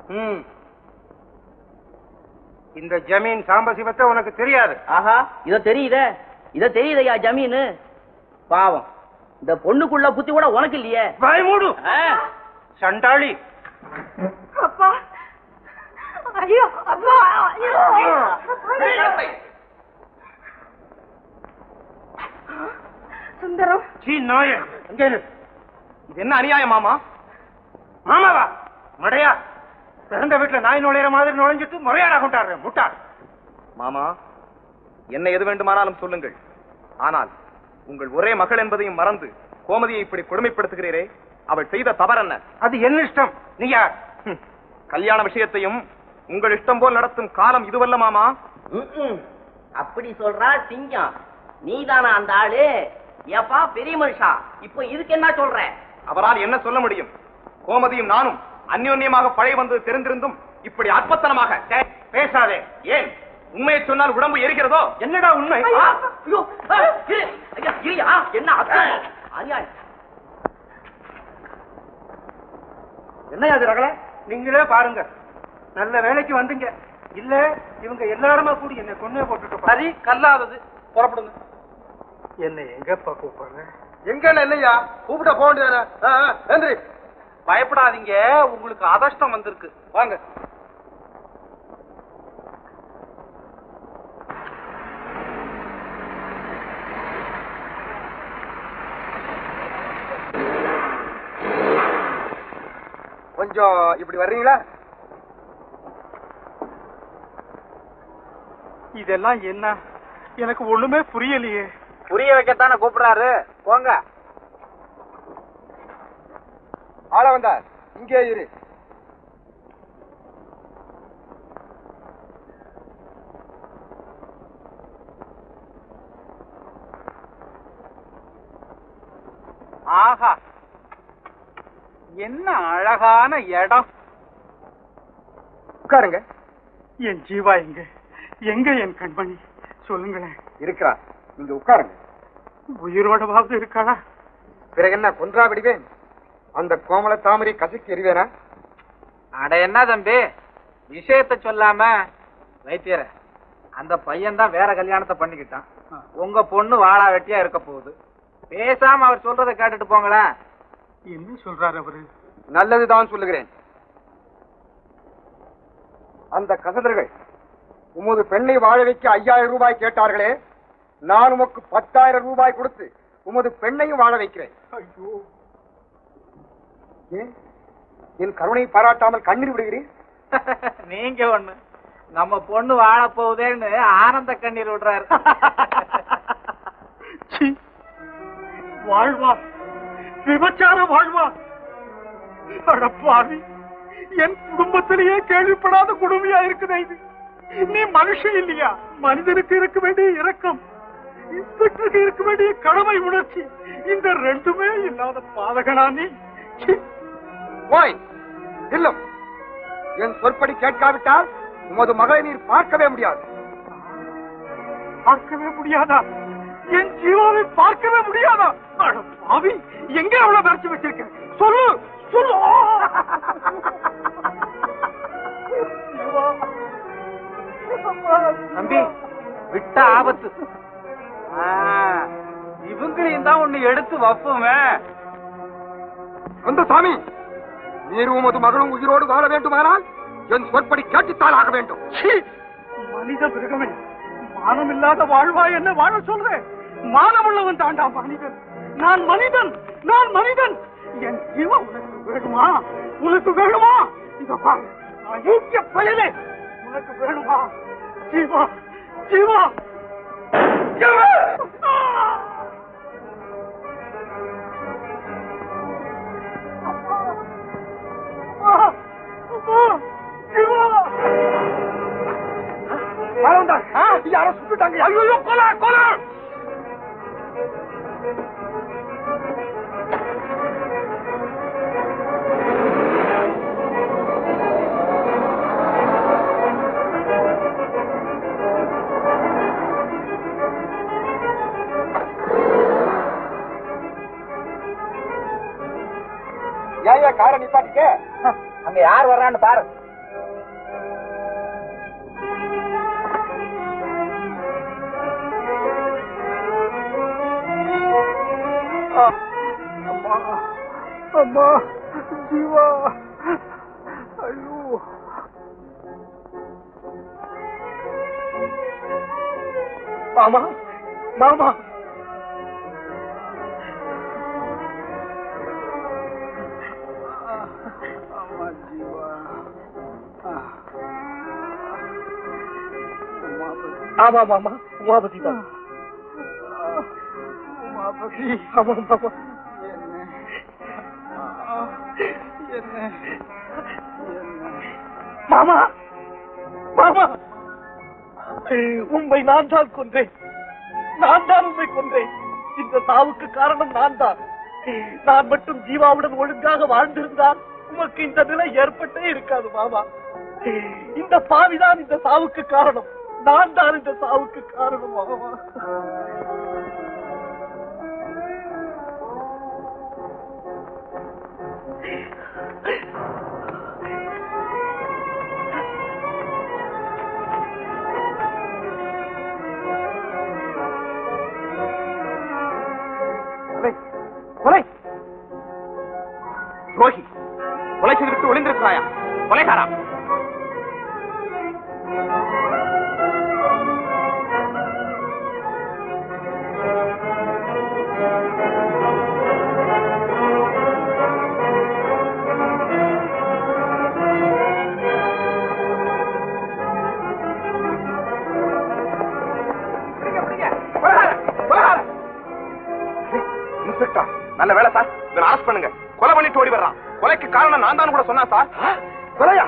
ம் இந்த ஜமீன் சாம்பசிவத்தை உனக்கு தெரியாது
ஆஹா இத தெரியுதே இத தெரியுதையா ஜமீனு பாவம் இந்த பொண்ணுக்குள்ள புத்தி கூட உனக்கு இல்லையே
வாய் மூடு
ஆ,
சண்டாளி
அப்பா ஐயோ அப்பா ஐயோ சுந்தரம்
சீ நாய எங்க இரு.
இது என்ன அநியாயம் மாமா
மாமாவா மடையா பிறந்த வீட்டுல நாய் நுழையிற மாதிரி நுழைஞ்சிட்டு முறையாடா கொண்டாடுற முட்டாள்
மாமா என்ன எது வேண்டுமானாலும் சொல்லுங்கள் ஆனால் உங்கள் ஒரே மகள் என்பதையும் மறந்து கோமதியை இப்படி கொடுமைப்படுத்துகிறீரே அவள் செய்த தவறு என்ன
அது என்ன இஷ்டம் நீ யார்
ஹம், கல்யாண விஷயத்தையும் உங்கள் இஷ்டம் போல் நடத்தும் காலம் இதுவல்ல மாமா
ம்ம். அப்படி சொல்றா சிங்கம் நீதானா அந்த ஆளு ஏப்பா பெரிய மனுஷா இப்போ இதுக்கு என்ன சொல்ற
அவரால் என்ன சொல்ல முடியும் கோமதியும் நானும் அந்யோன்யமாக பழை வந்தது தெரிந்திருந்தும் இப்படி அற்பத்தனமாக
டேய், பேசாதே
ஏன் உண்மையை சொன்னால் உடம்பு எரிகிறதோ
என்னடா உண்மை
ஆ, ஐயோ, ஆ, இரு. ஐயா, இருயா, என்ன அர்த்தம் அநியாயம்
என்ன அது ரகல நீங்களே பாருங்க நல்ல வேலைக்கு வந்தீங்க இல்ல இவங்க எல்லாருமா கூடி என்ன கொன்னே போட்டுட்டு
சரி கல்லாதது புறப்படுங்க
என்ன எங்கப்பா கூப்பிடுற
எங்க இல்லையா கூப்பிட்ட போக வேண்டியதானே
பயப்படாதீங்க உங்களுக்கு அதஷ்டம் வந்திருக்கு வாங்க
கொஞ்சம் இப்படி வர்றீங்களா
இதெல்லாம் என்ன எனக்கு ஒண்ணுமே புரியலையே
புரிய வைக்கத்தானே கூப்பிடுறாரு போங்க
ஆள வந்தா இங்கே இரு
ஆஹா என்ன அழகான இடம்
உட்காருங்க
என் ஜீவா எங்க எங்க என் கண்மணி சொல்லுங்களேன்
இருக்கிறா நீங்க உட்காருங்க
உயிரோடவாவது இருக்காளா
பிறகு என்ன கொன்றா விடுவேன் அந்த கோமல தாமரை கசக்கி எறிவேனா
அட என்ன தம்பி விஷயத்த சொல்லாம வைத்தியர அந்த பையன் தான் வேற கல்யாணத்தை பண்ணிக்கிட்டான் உங்க பொண்ணு வாழா வெட்டியா இருக்க போகுது பேசாம அவர் சொல்றதை கேட்டுட்டு போங்களேன்
என்ன சொல்றாரு அவரு
நல்லதுதான் சொல்லுகிறேன் அந்த கசடர்கள் உமது பெண்ணை வாழ வைக்க ஐயாயிரம் ரூபாய் கேட்டார்களே நான் உமக்கு பத்தாயிரம் ரூபாய் கொடுத்து உமது பெண்ணையும் வாழ வைக்கிறேன்
ஐயோ
ஏன் என் கருணை பாராட்டாமல் கண்ணீர் விடுகிறேன்
நீங்க ஒண்ணு நம்ம பொண்ணு வாழ போகுதேன்னு ஆனந்த கண்ணீர் விடுறாரு
சீ. வாழ்வா விபச்சார வாழ்வா அடப்பாவி என் குடும்பத்திலேயே கேள்விப்படாத கொடுமையா இருக்குதே இது நீ மனுஷன் இல்லையா மனிதனுக்கு இருக்க வேண்டிய இரக்கம் இன்ஸ்பெக்டருக்கு இருக்க வேண்டிய கடமை உணர்ச்சி இந்த ரெண்டுமே இல்லாத பாதகனா நீ சீ.
போய் இல்லம் என் சொற்படி கேட்காவிட்டால் உமது மகளை நீர் பார்க்கவே முடியாது
பார்க்கவே முடியாதா என் ஜீவாவை பார்க்கவே முடியாதா அட பாவி எங்க அவ்வளவு மறைச்சு வச்சிருக்க சொல்லு சொல்லு ஜீவா.
தம்பி விட்ட ஆபத்து ஆ, இவங்களையும் தான் ஒண்ணு எடுத்து வப்புமே
அந்த சாமி நீர் உமது மகளும் உயிரோடு வாழ வேண்டுமானால் என் சொற்படி கேட்டுத்தான் ஆக வேண்டும்
சீ. மனித மிருகமே மானம் இல்லாத வாழ்வா என்ன வாழ சொல்றேன் மானம் உள்ளவன் தாண்டா மனிதன் நான் மனிதன் நான் மனிதன் என் ஜீவன் உனக்கு வேணுமா உனக்கு வேணுமா இத பாரு நான் யூக்கிய பயலே உனக்கு வேணுமா ஜீவா ஜீவா ஜீவா! அம்மா! அம்மா! ஜீவா!
யாரோ சுட்டுட்டாங்க
ஐயோ கொலை கொலை
ஏன் காரை நிப்பாட்டிக்க
அங்க யார் வர்றான்னு பாரு
அம்மா அம்மா ஜீவா ஐயோ மாமா மாமா அம்மா ஜீவா ஆமா மாமா உமாபதி தான் உமாபதி ஆமா மாமா என்ன என்ன மாமா மாமா உண்மை நான் தான் கொன்றேன் நான் தான் உண்மை கொன்றேன் இந்த சாவுக்கு காரணம் நான் தான் நான் மட்டும் ஜீவாவுடன் ஒழுங்காக வாழ்ந்திருந்தால் உமக்கு இந்த நிலை ஏற்பட்டே இருக்காது மாமா இந்த பாவிதான் இந்த சாவுக்கு காரணம் நான் தான் இந்த சாவுக்கு காரணம் மாமா
கொலை கொலை துரோகி கொலை செய்துவிட்டு ஒளிந்திருக்கிறாயா கொலைகாரா இன்ஸ்பெக்டர் நல்ல வேலை சார் இவனை அரெஸ்ட் பண்ணுங்க கொலை பண்ணிட்டு ஓடி வர்றான் கொலைக்கு காரணம் நான் தான் கூட சொன்னேன் சார் கொலையா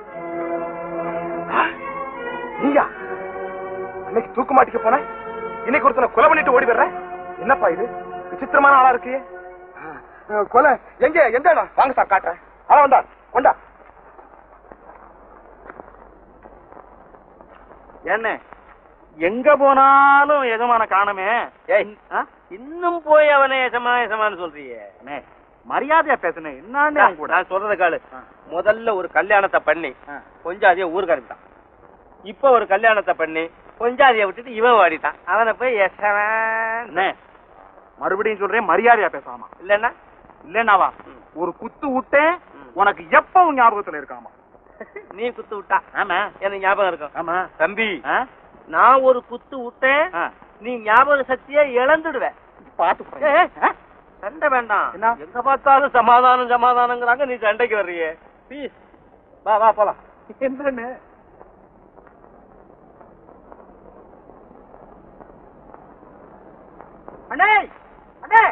நீயா அன்னைக்கு தூக்கு மாட்டிக்க போன இன்னைக்கு ஒருத்தனை கொலை பண்ணிட்டு ஓடி வர்ற என்னப்பா இது விசித்திரமான ஆளா இருக்கு கொலை எங்க எந்த இடம் வாங்க சார் காட்டுறேன் அதான் வந்தா கொண்டா
என்ன எங்க போனாலும் எஜமான காணமே ஆ? இன்னும் போய் அவனை எஜமா எஜமான்னு சொல்றியே அண்ணே, மரியாதையா பேசுனேன் என்னன்னு அவன் கூட நான் சொல்றத காலு முதல்ல ஒரு கல்யாணத்தை பண்ணி கொஞ்சம் அதிக ஊருக்கு அனுப்பிட்டான் இப்ப ஒரு கல்யாணத்தை பண்ணி கொஞ்சம் அதிக விட்டுட்டு இவன் வாடிட்டான் அவனை போய் எசவன்
மறுபடியும் சொல்றேன் மரியாதையா பேசாமா
இல்லன்னா
இல்லன்னாவா ஒரு குத்து விட்டேன் உனக்கு எப்பவும் ஞாபகத்துல இருக்காமா
நீ குத்து விட்டா ஆமா எனக்கு ஞாபகம் இருக்கும்
ஆமா தம்பி
நான் ஒரு குத்து விட்டேன் நீ ஞாபக சக்தியை இழந்துடுவ
பாத்து
ஏய், ஆ? சண்டை வேண்டாம் எங்க பார்த்தாலும் சமாதானம் சமாதானங்கிறாங்க நீ சண்டைக்கு வர்றியே ப்ளீஸ் வா வா போலாம்
என்னன்னு
அண்ணே அண்ணே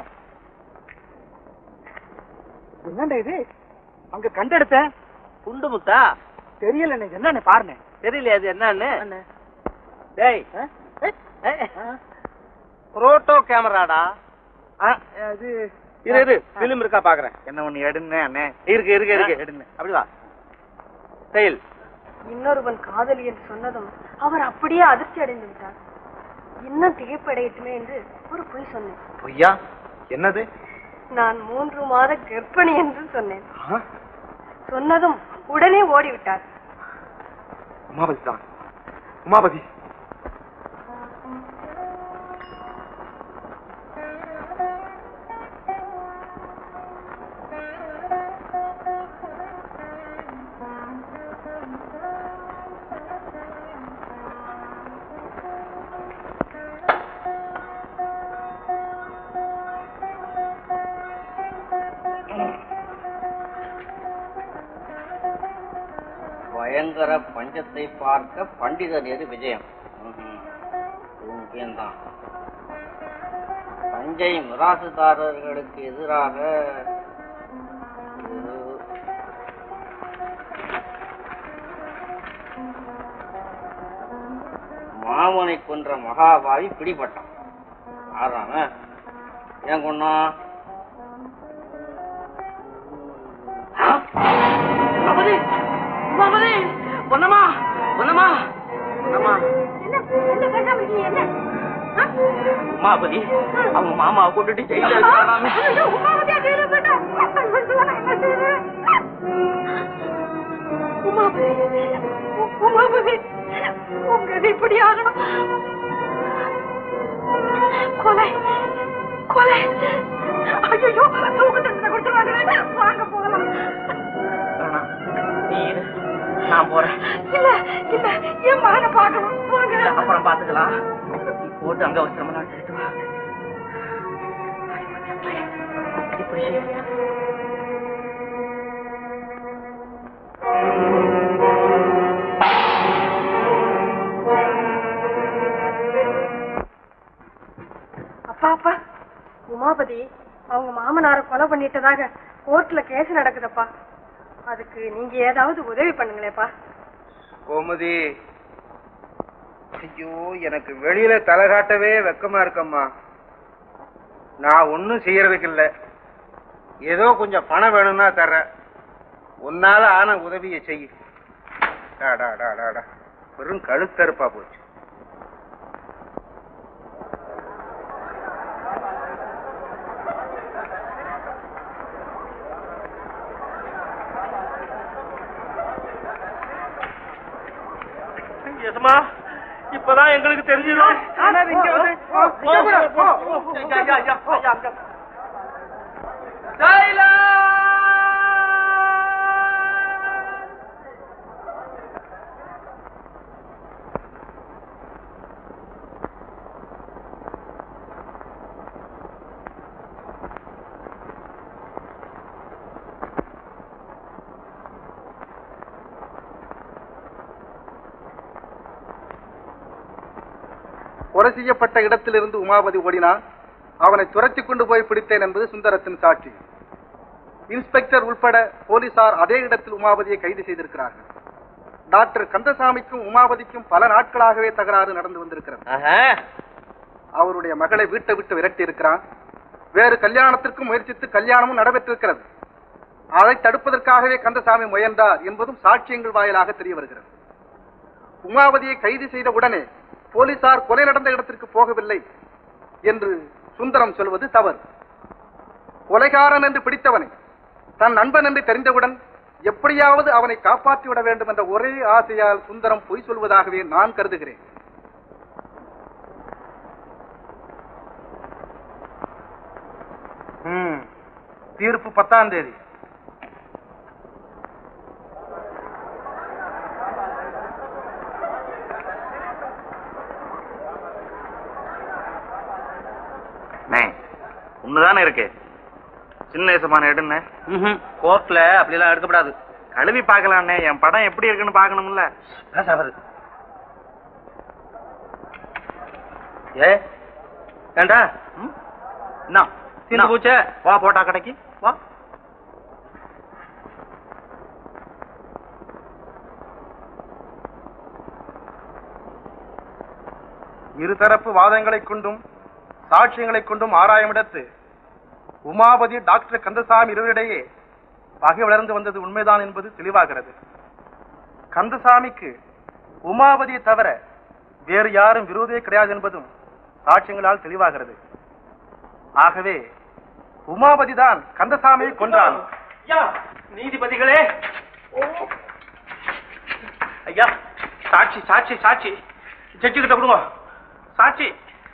என்னண்டா இது அங்க கண்டெடுத்தேன்
குண்டு முத்தா
தெரியல என்னன்னு பாருங்க
தெரியல அது என்னன்னு டேய் புரோட்டோ கேமராடா
அது
இரு இரு பிலிம் இருக்கா பாக்குறேன்
என்ன ஒண்ணு எடுன்னு அண்ணே
இருக்கு இருக்கு இருக்கு
எடுங்க
அப்படி வா செயல்
இன்னொருவன் காதலி என்று சொன்னதும் அவர் அப்படியே அதிர்ச்சி அடைந்து விட்டார் இன்னும் திகைப்படையட்டுமே என்று ஒரு பொய் சொன்னேன்
பொய்யா என்னது
நான் மூன்று மாத கர்ப்பிணி என்று சொன்னேன் சொன்னதும் உடனே ஓடிவிட்டார்
உமாபதி தான் உமாபதி
பயங்கர பஞ்சத்தை பார்க்க பண்டிதர் எது விஜயம் ம்ஹும். இது முக்கியம்தான் பஞ்சை மிராசுதாரர்களுக்கு எதிராக இது- மாமனை கொன்ற மகாபாவி பிடிபட்டான் ஆறாம ஏன் கொண்டான்
உமாபதி உமாபதி பொன்னம்மா பொன்னம்மா பொன்னம்மா உமாபதி அவங்க மாமாவை கூட்டிட்டு ஜெயில இருக்கிறானாமே.
உமாபதி உங்க இது இப்படி ஆகணும் கொலை கொலை ஐயோ தூக்கு தண்டனை கொடுத்துருவாங்களே வாங்க போகலாம்
வேணாம். நீ இரு. நான் போறேன்
இல்ல இல்ல என் மகனை பார்க்கணும் வாங்க
அப்புறம் பாத்துக்கலாம் நீ போட்டு அங்க அவசரமெல்லாம் எடுத்துட்டு வா இப்படி செய்.
அப்பா அப்பா உமாபதி அவங்க மாமனார கொலை பண்ணிட்டதாக கோர்ட்ல கேஸ் நடக்குதப்பா அதுக்கு நீங்க ஏதாவது உதவி பண்ணுங்களேப்பா
கோமதி ஐயோ எனக்கு வெளியில தலை காட்டவே வெக்கமா இருக்கம்மா நான் ஒன்னும் செய்யறதுக்கு இல்ல ஏதோ கொஞ்சம் பணம் வேணும்னா தர்றேன் உன்னால ஆன உதவியை செய் டா, டா, டா, டா, டா. வெறும் கழுத்தறுப்பா போச்சு
எசமா இப்பதான் எங்களுக்கு தெரிஞ்சது
கொலை செய்யப்பட்ட இடத்திலிருந்து உமாபதி ஓடினான் அவனை துரத்தி கொண்டு போய் பிடித்தேன் என்பது சுந்தரத்தின் சாட்சி இன்ஸ்பெக்டர் உட்பட போலீசார் அதே இடத்தில் உமாபதியை கைது செய்திருக்கிறார்கள் டாக்டர் கந்தசாமிக்கும் உமாபதிக்கும் பல நாட்களாகவே தகராறு நடந்து வந்திருக்கிறது அவருடைய மகளை வீட்டை விட்டு விரட்டி இருக்கிறான் வேறு கல்யாணத்திற்கும் முயற்சித்து கல்யாணமும் நடைபெற்றிருக்கிறது அதை தடுப்பதற்காகவே கந்தசாமி முயன்றார் என்பதும் சாட்சியங்கள் வாயிலாக தெரிய வருகிறது உமாவதியை கைது செய்த உடனே போலீசார் கொலை நடந்த இடத்திற்கு போகவில்லை என்று சுந்தரம் சொல்வது தவறு கொலைகாரன் என்று பிடித்தவனை தன் நண்பன் என்று தெரிந்தவுடன் எப்படியாவது அவனை காப்பாற்றி விட வேண்டும் என்ற ஒரே ஆசையால் சுந்தரம் பொய் சொல்வதாகவே நான் கருதுகிறேன் தீர்ப்பு பத்தாம் தேதி
ஒண்ணுதானே இருக்கு சின்ன ஏசமான எடுன்னு
கோர்ட்ல அப்படிலாம் எடுக்கப்படாது
கழுவி பார்க்கலாம்னே என் படம் எப்படி இருக்குன்னு பார்க்கணும்ல
பேசாவது ஏ ஏண்டா
என்ன
தீந்து போச்சே
வா போட்டா கடைக்கு வா
இருதரப்பு வாதங்களைக் கொண்டும் சாட்சியங்களைக் கொண்டும் ஆராயமிடத்து உமாபதி டாக்டர் கந்தசாமி இருவரிடையே பகை வளர்ந்து வந்தது உண்மைதான் என்பது தெளிவாகிறது கந்தசாமிக்கு உமாபதியை தவிர வேறு யாரும் விரோதியே கிடையாது என்பதும் சாட்சியங்களால் தெளிவாகிறது ஆகவே உமாபதி தான் கந்தசாமியை கொன்றான்
ஐயா நீதிபதிகளே ஐயா சாட்சி சாட்சி சாட்சி ஜட்ஜி கிட்ட கொடுங்க சாட்சி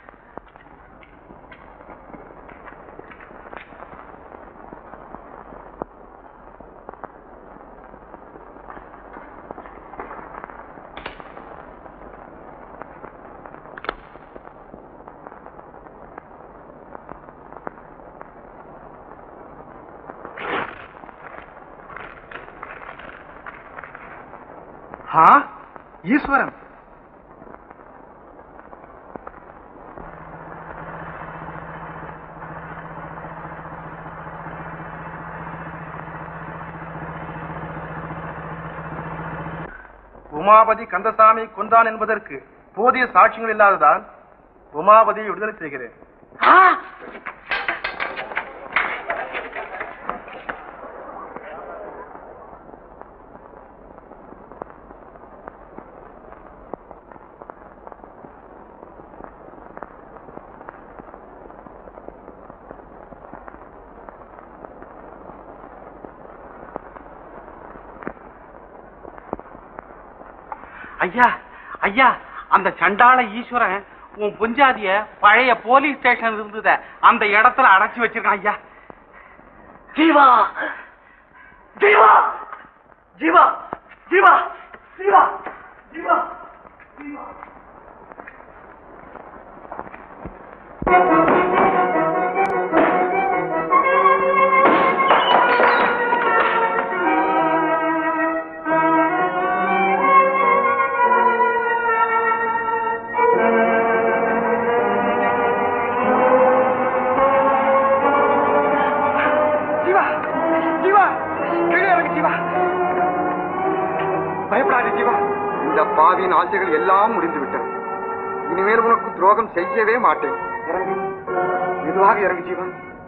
ஹா ஈஸ்வரன் உமாபதி கந்தசாமி கொன்றான் என்பதற்கு போதிய சாட்சியங்கள் இல்லாததால் உமாபதியை விடுதலை செய்கிறேன் ஐயா ஐயா அந்த சண்டாள ஈஸ்வரன் உன் புஞ்சாதிய பழைய போலீஸ் ஸ்டேஷன் இருந்தத அந்த இடத்துல அடைச்சு வச்சிருக்கான் ஐயா
ஜீவா ஜீவா ஜீவா ஜீவா ஜீவா ஜீவா ஜீவா
ஜீவா ஜீவா கீழே இறங்கு ஜீவா பயப்படாதே ஜீவா இந்த பாவியின் ஆசைகள் எல்லாம் முடிந்து விட்டன இனிமேல் உனக்கு துரோகம் செய்யவே மாட்டேன் இறங்கு மெதுவாக இறங்கு ஜீவா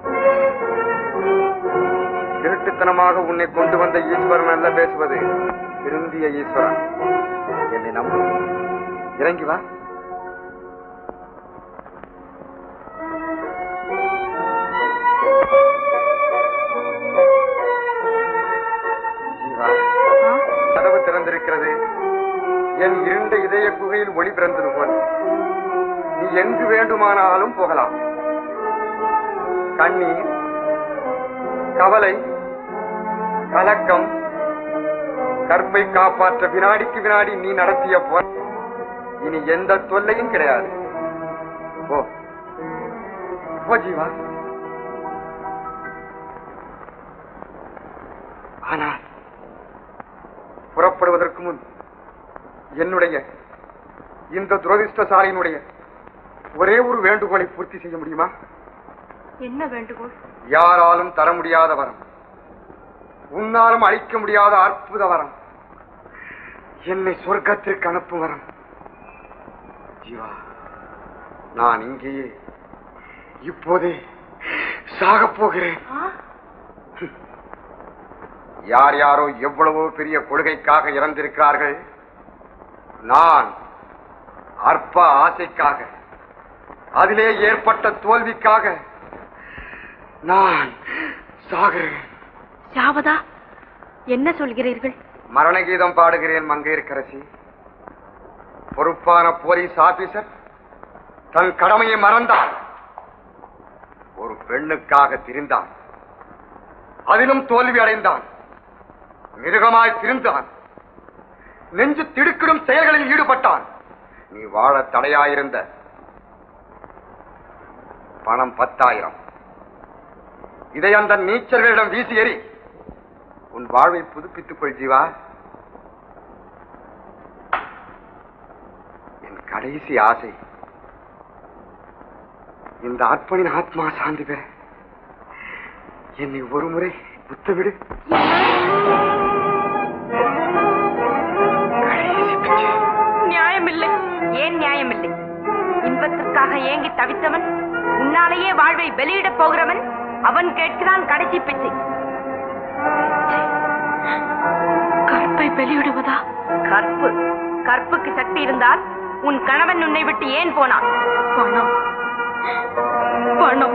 திருட்டுத்தனமாக உன்னை கொண்டு வந்த ஈஸ்வரன் அல்ல பேசுவது திருந்திய ஈஸ்வரன் என்னை நம்பு இறங்கி வா ஜீவா கதவு திறந்திருக்கிறது என் இருண்ட இதய குகையில் ஒளி பிறந்தது போல் நீ எங்கு வேண்டுமானாலும் போகலாம் கண்ணீர் கவலை கலக்கம் கற்பை காப்பாற்ற வினாடிக்கு வினாடி நீ நடத்திய போர் இனி எந்த தொல்லையும் கிடையாது போ போ ஜீவா ஆனால் புறப்படுவதற்கு முன் என்னுடைய இந்த துரதிருஷ்டசாலியினுடைய ஒரே ஒரு வேண்டுகோளை பூர்த்தி செய்ய முடியுமா
என்ன வேண்டுகோள்
யாராலும் தர முடியாத வரம் உன்னாலும் அழிக்க முடியாத அற்புத வரம் என்னை சொர்க்கத்திற்கு அனுப்பும் வரம் ஜீவா நான் இங்கேயே இப்போதே சாகப் போகிறேன் யார் யாரோ எவ்வளவோ பெரிய கொள்கைக்காக இறந்திருக்கிறார்கள் நான் அற்ப ஆசைக்காக அதிலே ஏற்பட்ட தோல்விக்காக நான் சாகிறேன்
சாவதா என்ன சொல்கிறீர்கள்
மரண கீதம் பாடுகிறேன் மங்கையர்க்கரசி பொறுப்பான போலீஸ் ஆபீசர் தன் கடமையை மறந்தான் ஒரு பெண்ணுக்காக திரிந்தான் அதிலும் தோல்வி அடைந்தான் மிருகமாய் திரிந்தான் நெஞ்சு திடுக்கிடும் செயல்களில் ஈடுபட்டான் நீ வாழ தடையாயிருந்த பணம் பத்தாயிரம் இதை அந்த நீச்சர்களிடம் வீசி எறி உன் வாழ்வை புதுப்பித்துக் கொள் ஜீவா என் கடைசி ஆசை இந்த அற்பனின் ஆத்மா சாந்தி பெற என்னை ஒரு முறை புத்துவிடு
நியாயமில்லை ஏன் நியாயமில்லை இன்பத்திற்காக ஏங்கி தவித்தவன் உன்னாலேயே வாழ்வை வெளியிடப் போகிறவன் அவன் கேட்கிறான் கடைசி பிச்சை கற்பை வெளியிடுவதா கற்பு கற்புக்கு சக்தி இருந்தால் உன் கணவன் உன்னை விட்டு ஏன் போனான் பணம் பணம்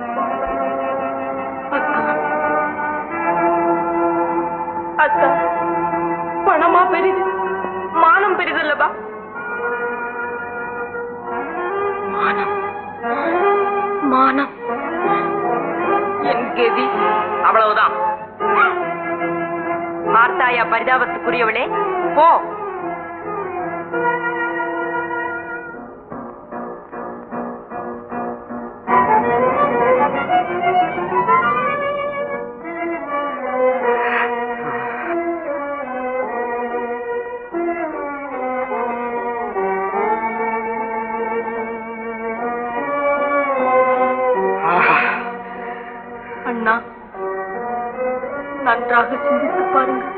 அத்தா பணமா பெரிது மானம் பெரிதல்லவா மானம் மானம் என் கெதி
அவ்வளவுதான்
பார்த்தாயா பரிதாபத்துக்குரியவளே போ அண்ணா நன்றாக சிந்தித்து பாருங்கள்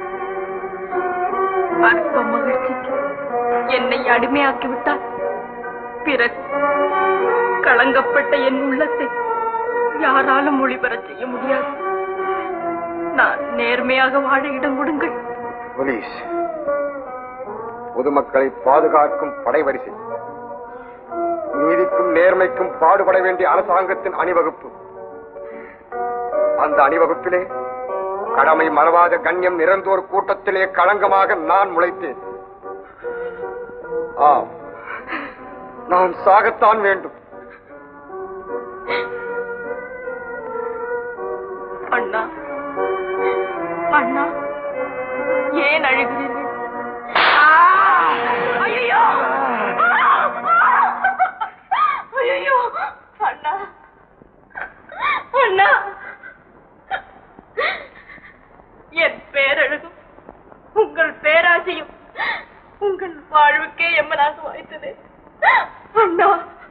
அற்ப மகிழ்ச்சிக்கு என்னை அடிமையாக்கி விட்டார் பிறகு களங்கப்பட்ட என் உள்ளத்தை யாராலும் ஒளிபரச் செய்ய முடியாது நான் நேர்மையாக வாழ இடம் கொடுங்கள்
போலீஸ் பொதுமக்களை பாதுகாக்கும் படைவரிசை நீதிக்கும் நேர்மைக்கும் பாடுபட வேண்டிய அரசாங்கத்தின் அணிவகுப்பு அந்த அணிவகுப்பிலே கடமை மறவாத கண்ணியம் நிறந்தோர் கூட்டத்திலே களங்கமாக நான் முளைத்தேன் ஆம் நான் சாகத்தான் வேண்டும்
அண்ணா ஏன் அழுகிறீர்கள் ஐயோ ஐயோ அண்ணா அண்ணா என் பேரழகும் உங்கள் பேராசையும் உங்கள் வாழ்வுக்கே எம்மனாக வாய்த்தது அண்ணா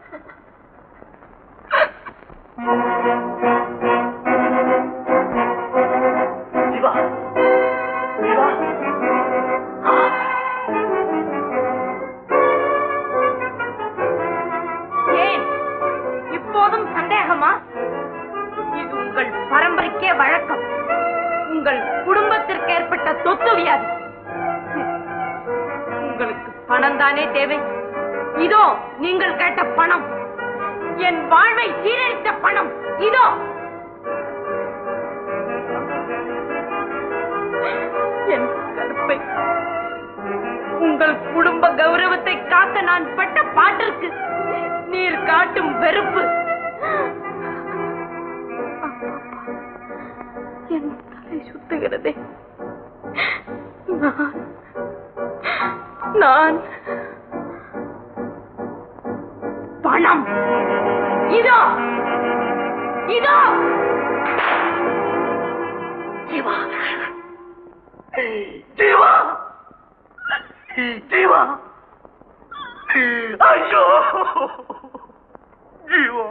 சிவா சிவா
ஏன் இப்போதும் சந்தேகமா இது உங்கள் பரம்பரைக்கே வழக்கம் உங்கள் குடும்பத்திற்கு ஏற்பட்ட தொத்து வியாதி உங்களுக்கு பணம் தானே தேவை இதோ நீங்கள் கேட்ட பணம் என் வாழ்வை சீரழித்த பணம் இதோ என் கருப்பை உங்கள் குடும்ப கௌரவத்தை காக்க நான் பட்ட பாட்டிற்கு நீர் காட்டும் வெறுப்பு என் தலை சுத்துகிறதே நான் நான் பணம் இதோ இதோ
ஜீவா ஜீவா ஜீவா ஐயோ ஜீவா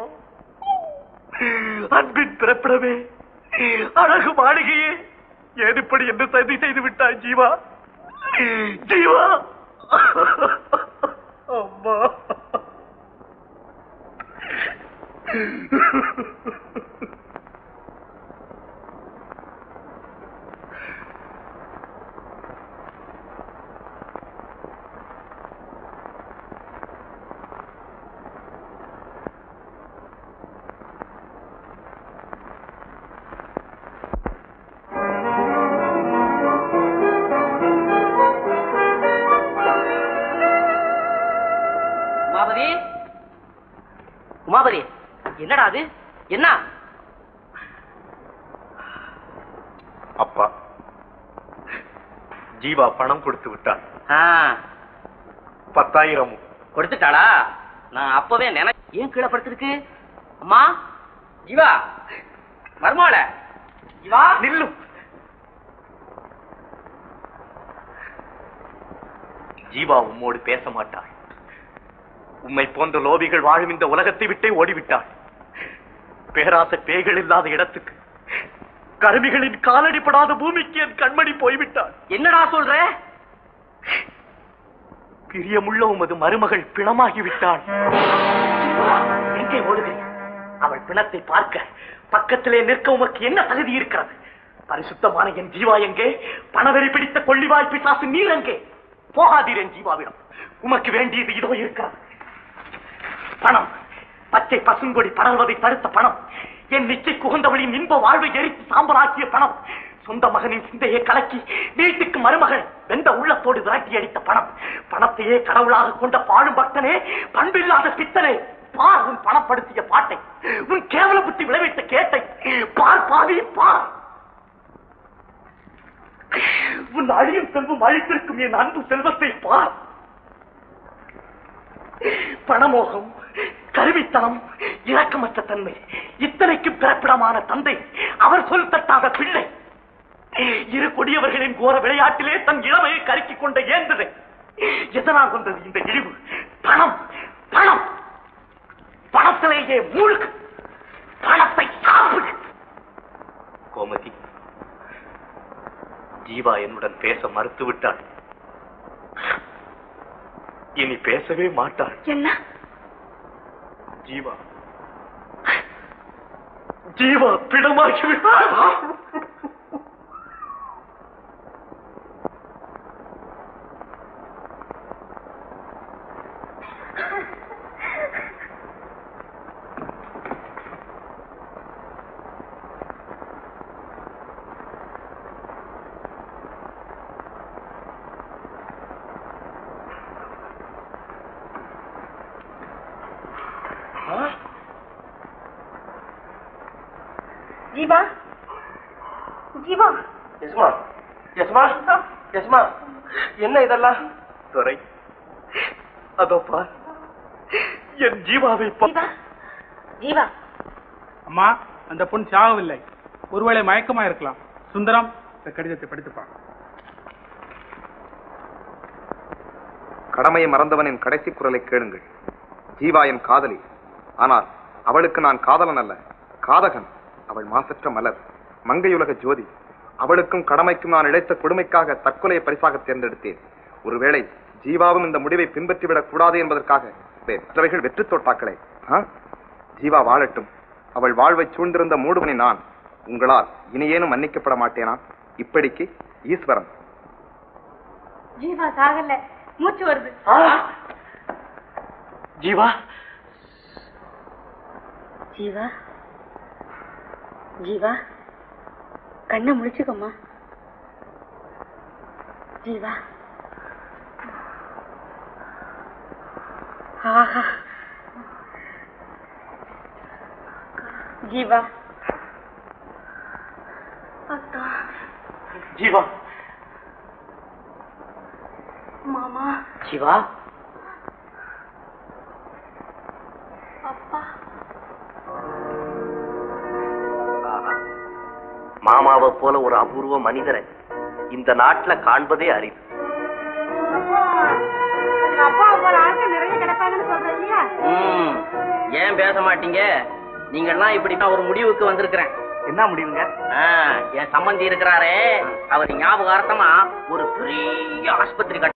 அன்பின் பிறப்பிடமே அழகு மாளிகையே ஏன் இப்படி என்ன சதி செய்து விட்டாய் ஜீவா ஜீவா அம்மா
உமாபதி உமாபதி என்னடா அது என்ன
அப்பா ஜீவா பணம் கொடுத்து விட்டான்
ஆ,
பத்தாயிரம்
கொடுத்துட்டாளா நான் அப்பவே நினை ஏன் கீழே படுத்திருக்கு அம்மா ஜீவா மருமாள ஜீவா
நில்லு ஜீவா உம்மோடு பேச மாட்டாள் உம்மை போன்ற லோபிகள் வாழும் இந்த உலகத்தை விட்டே ஓடிவிட்டாள் பேராசை பேய்கள் இல்லாத இடத்துக்கு கருவிகளின் காலடிப்படாத பூமிக்கு என் கண்மணி போய்விட்டாள்
என்னடா சொல்ற
பிரியமுள்ள உமது மருமகள் பிணமாகி விட்டாள் எங்கே ஓடுகிறீர் அவள் பிணத்தை பார்க்க பக்கத்திலே நிற்க உமக்கு என்ன தகுதி இருக்கிறது பரிசுத்தமான என் ஜீவா எங்கே பணவெறி பிடித்த கொள்ளிவாய் பிசாசு நீர் எங்கே போகாதீர் என் ஜீவாவிடம் உமக்கு வேண்டியது இதோ இருக்கிறது பணம் பச்சை பசுங்கொடி படர்வதை தடுத்த பணம் என் நிச்சை குகந்தவளின் இன்ப வாழ்வை எரித்து சாம்பலாக்கிய பணம் சொந்த மகனின் சிந்தையை கலக்கி வீட்டுக்கு மருமகள் வெந்த உள்ளத்தோடு விரட்டி அடித்த பணம் பணத்தையே கடவுளாக கொண்ட பாழும் பக்தனே பண்பில்லாத பித்தனே பார் உன் பணப்படுத்திய பாட்டை உன் கேவல புத்தி விளைவித்த கேட்டை பார் பாவி பார் உன் அழியும் செல்வம் அழித்திருக்கும் என் அன்பு செல்வத்தை பார் பணமோகம் கருவித்தனம் இரக்கமற்ற தன்மை இத்தனைக்கு பிறப்பிடமான தந்தை அவர் சொல் தட்டாத பிள்ளை இரு கொடியவர்களின் கோர விளையாட்டிலே தன் இளமையை கருக்கிக் கொண்ட ஏந்தது எதனால் வந்தது இந்த இழிவு பணம் பணம் பணத்திலேயே மூழ்கு பணத்தை சாப்பிடு கோமதி ஜீவா என்னுடன் பேச மறுத்து விட்டாள் இனி பேசவே மாட்டாள்
என்ன
ஜீவா ஜீவா பிணமாகி விட்டாள்
ஜீவா ஜீவா
யஸ்மா யஸ்மா யஸ்மா என்ன இதெல்லாம் துரை அதோ பார் என் ஜீவாவை பா-
ஜீவா
அம்மா அந்த பொண்ணு சாகவில்லை ஒருவேளை மயக்கமா இருக்கலாம் சுந்தரம் இந்த கடிதத்தை படித்துப்பா
கடமையை மறந்தவனின் கடைசி குரலை கேளுங்கள் ஜீவா என் காதலி ஆனால் அவளுக்கு நான் காதலன் அல்ல காதகன் அவள் மாசற்ற மலர் மங்கையுலக ஜோதி அவளுக்கும் கடமைக்கும் நான் இழைத்த கொடுமைக்காக தற்கொலையை பரிசாக தேர்ந்தெடுத்தேன் ஒருவேளை ஜீவாவும் இந்த முடிவை பின்பற்றிவிடக் கூடாது என்பதற்காக மற்றவைகள் வெற்றி தோட்டாக்களே ஆ? ஜீவா வாழட்டும் அவள் வாழ்வை சூழ்ந்திருந்த மூடுவனி நான் உங்களால் இனியேனும் மன்னிக்கப்பட மாட்டேனா இப்படிக்கு ஈஸ்வரன்
ஜீவா சாகல மூச்சு வருது
ஜீவா
ஜீவா ஜீவா கண்ணை முழிச்சுக்கம்மா ஜீவா ஆஹா ஜீவா அக்கா
ஜீவா
மாமா
சிவா
அப்பா
மாமாவை போல ஒரு அபூர்வ மனிதரை இந்த நாட்டுல காண்பதே அரிது
அப்பா போல ஆட்கள் நிறைய கிடப்பாங்கன்னு சொல்றேன் இல்லையா
ம், ஏன் பேச மாட்டீங்க நீங்கெல்லாம் இப்படி நான் ஒரு முடிவுக்கு வந்திருக்கிறேன்
என்ன முடிவுங்க
ஆ, என் சம்பந்தி இருக்கிறாரே அவர் ஞாபகார்த்தமா ஒரு பெரிய ஆஸ்பத்திரி கட்ட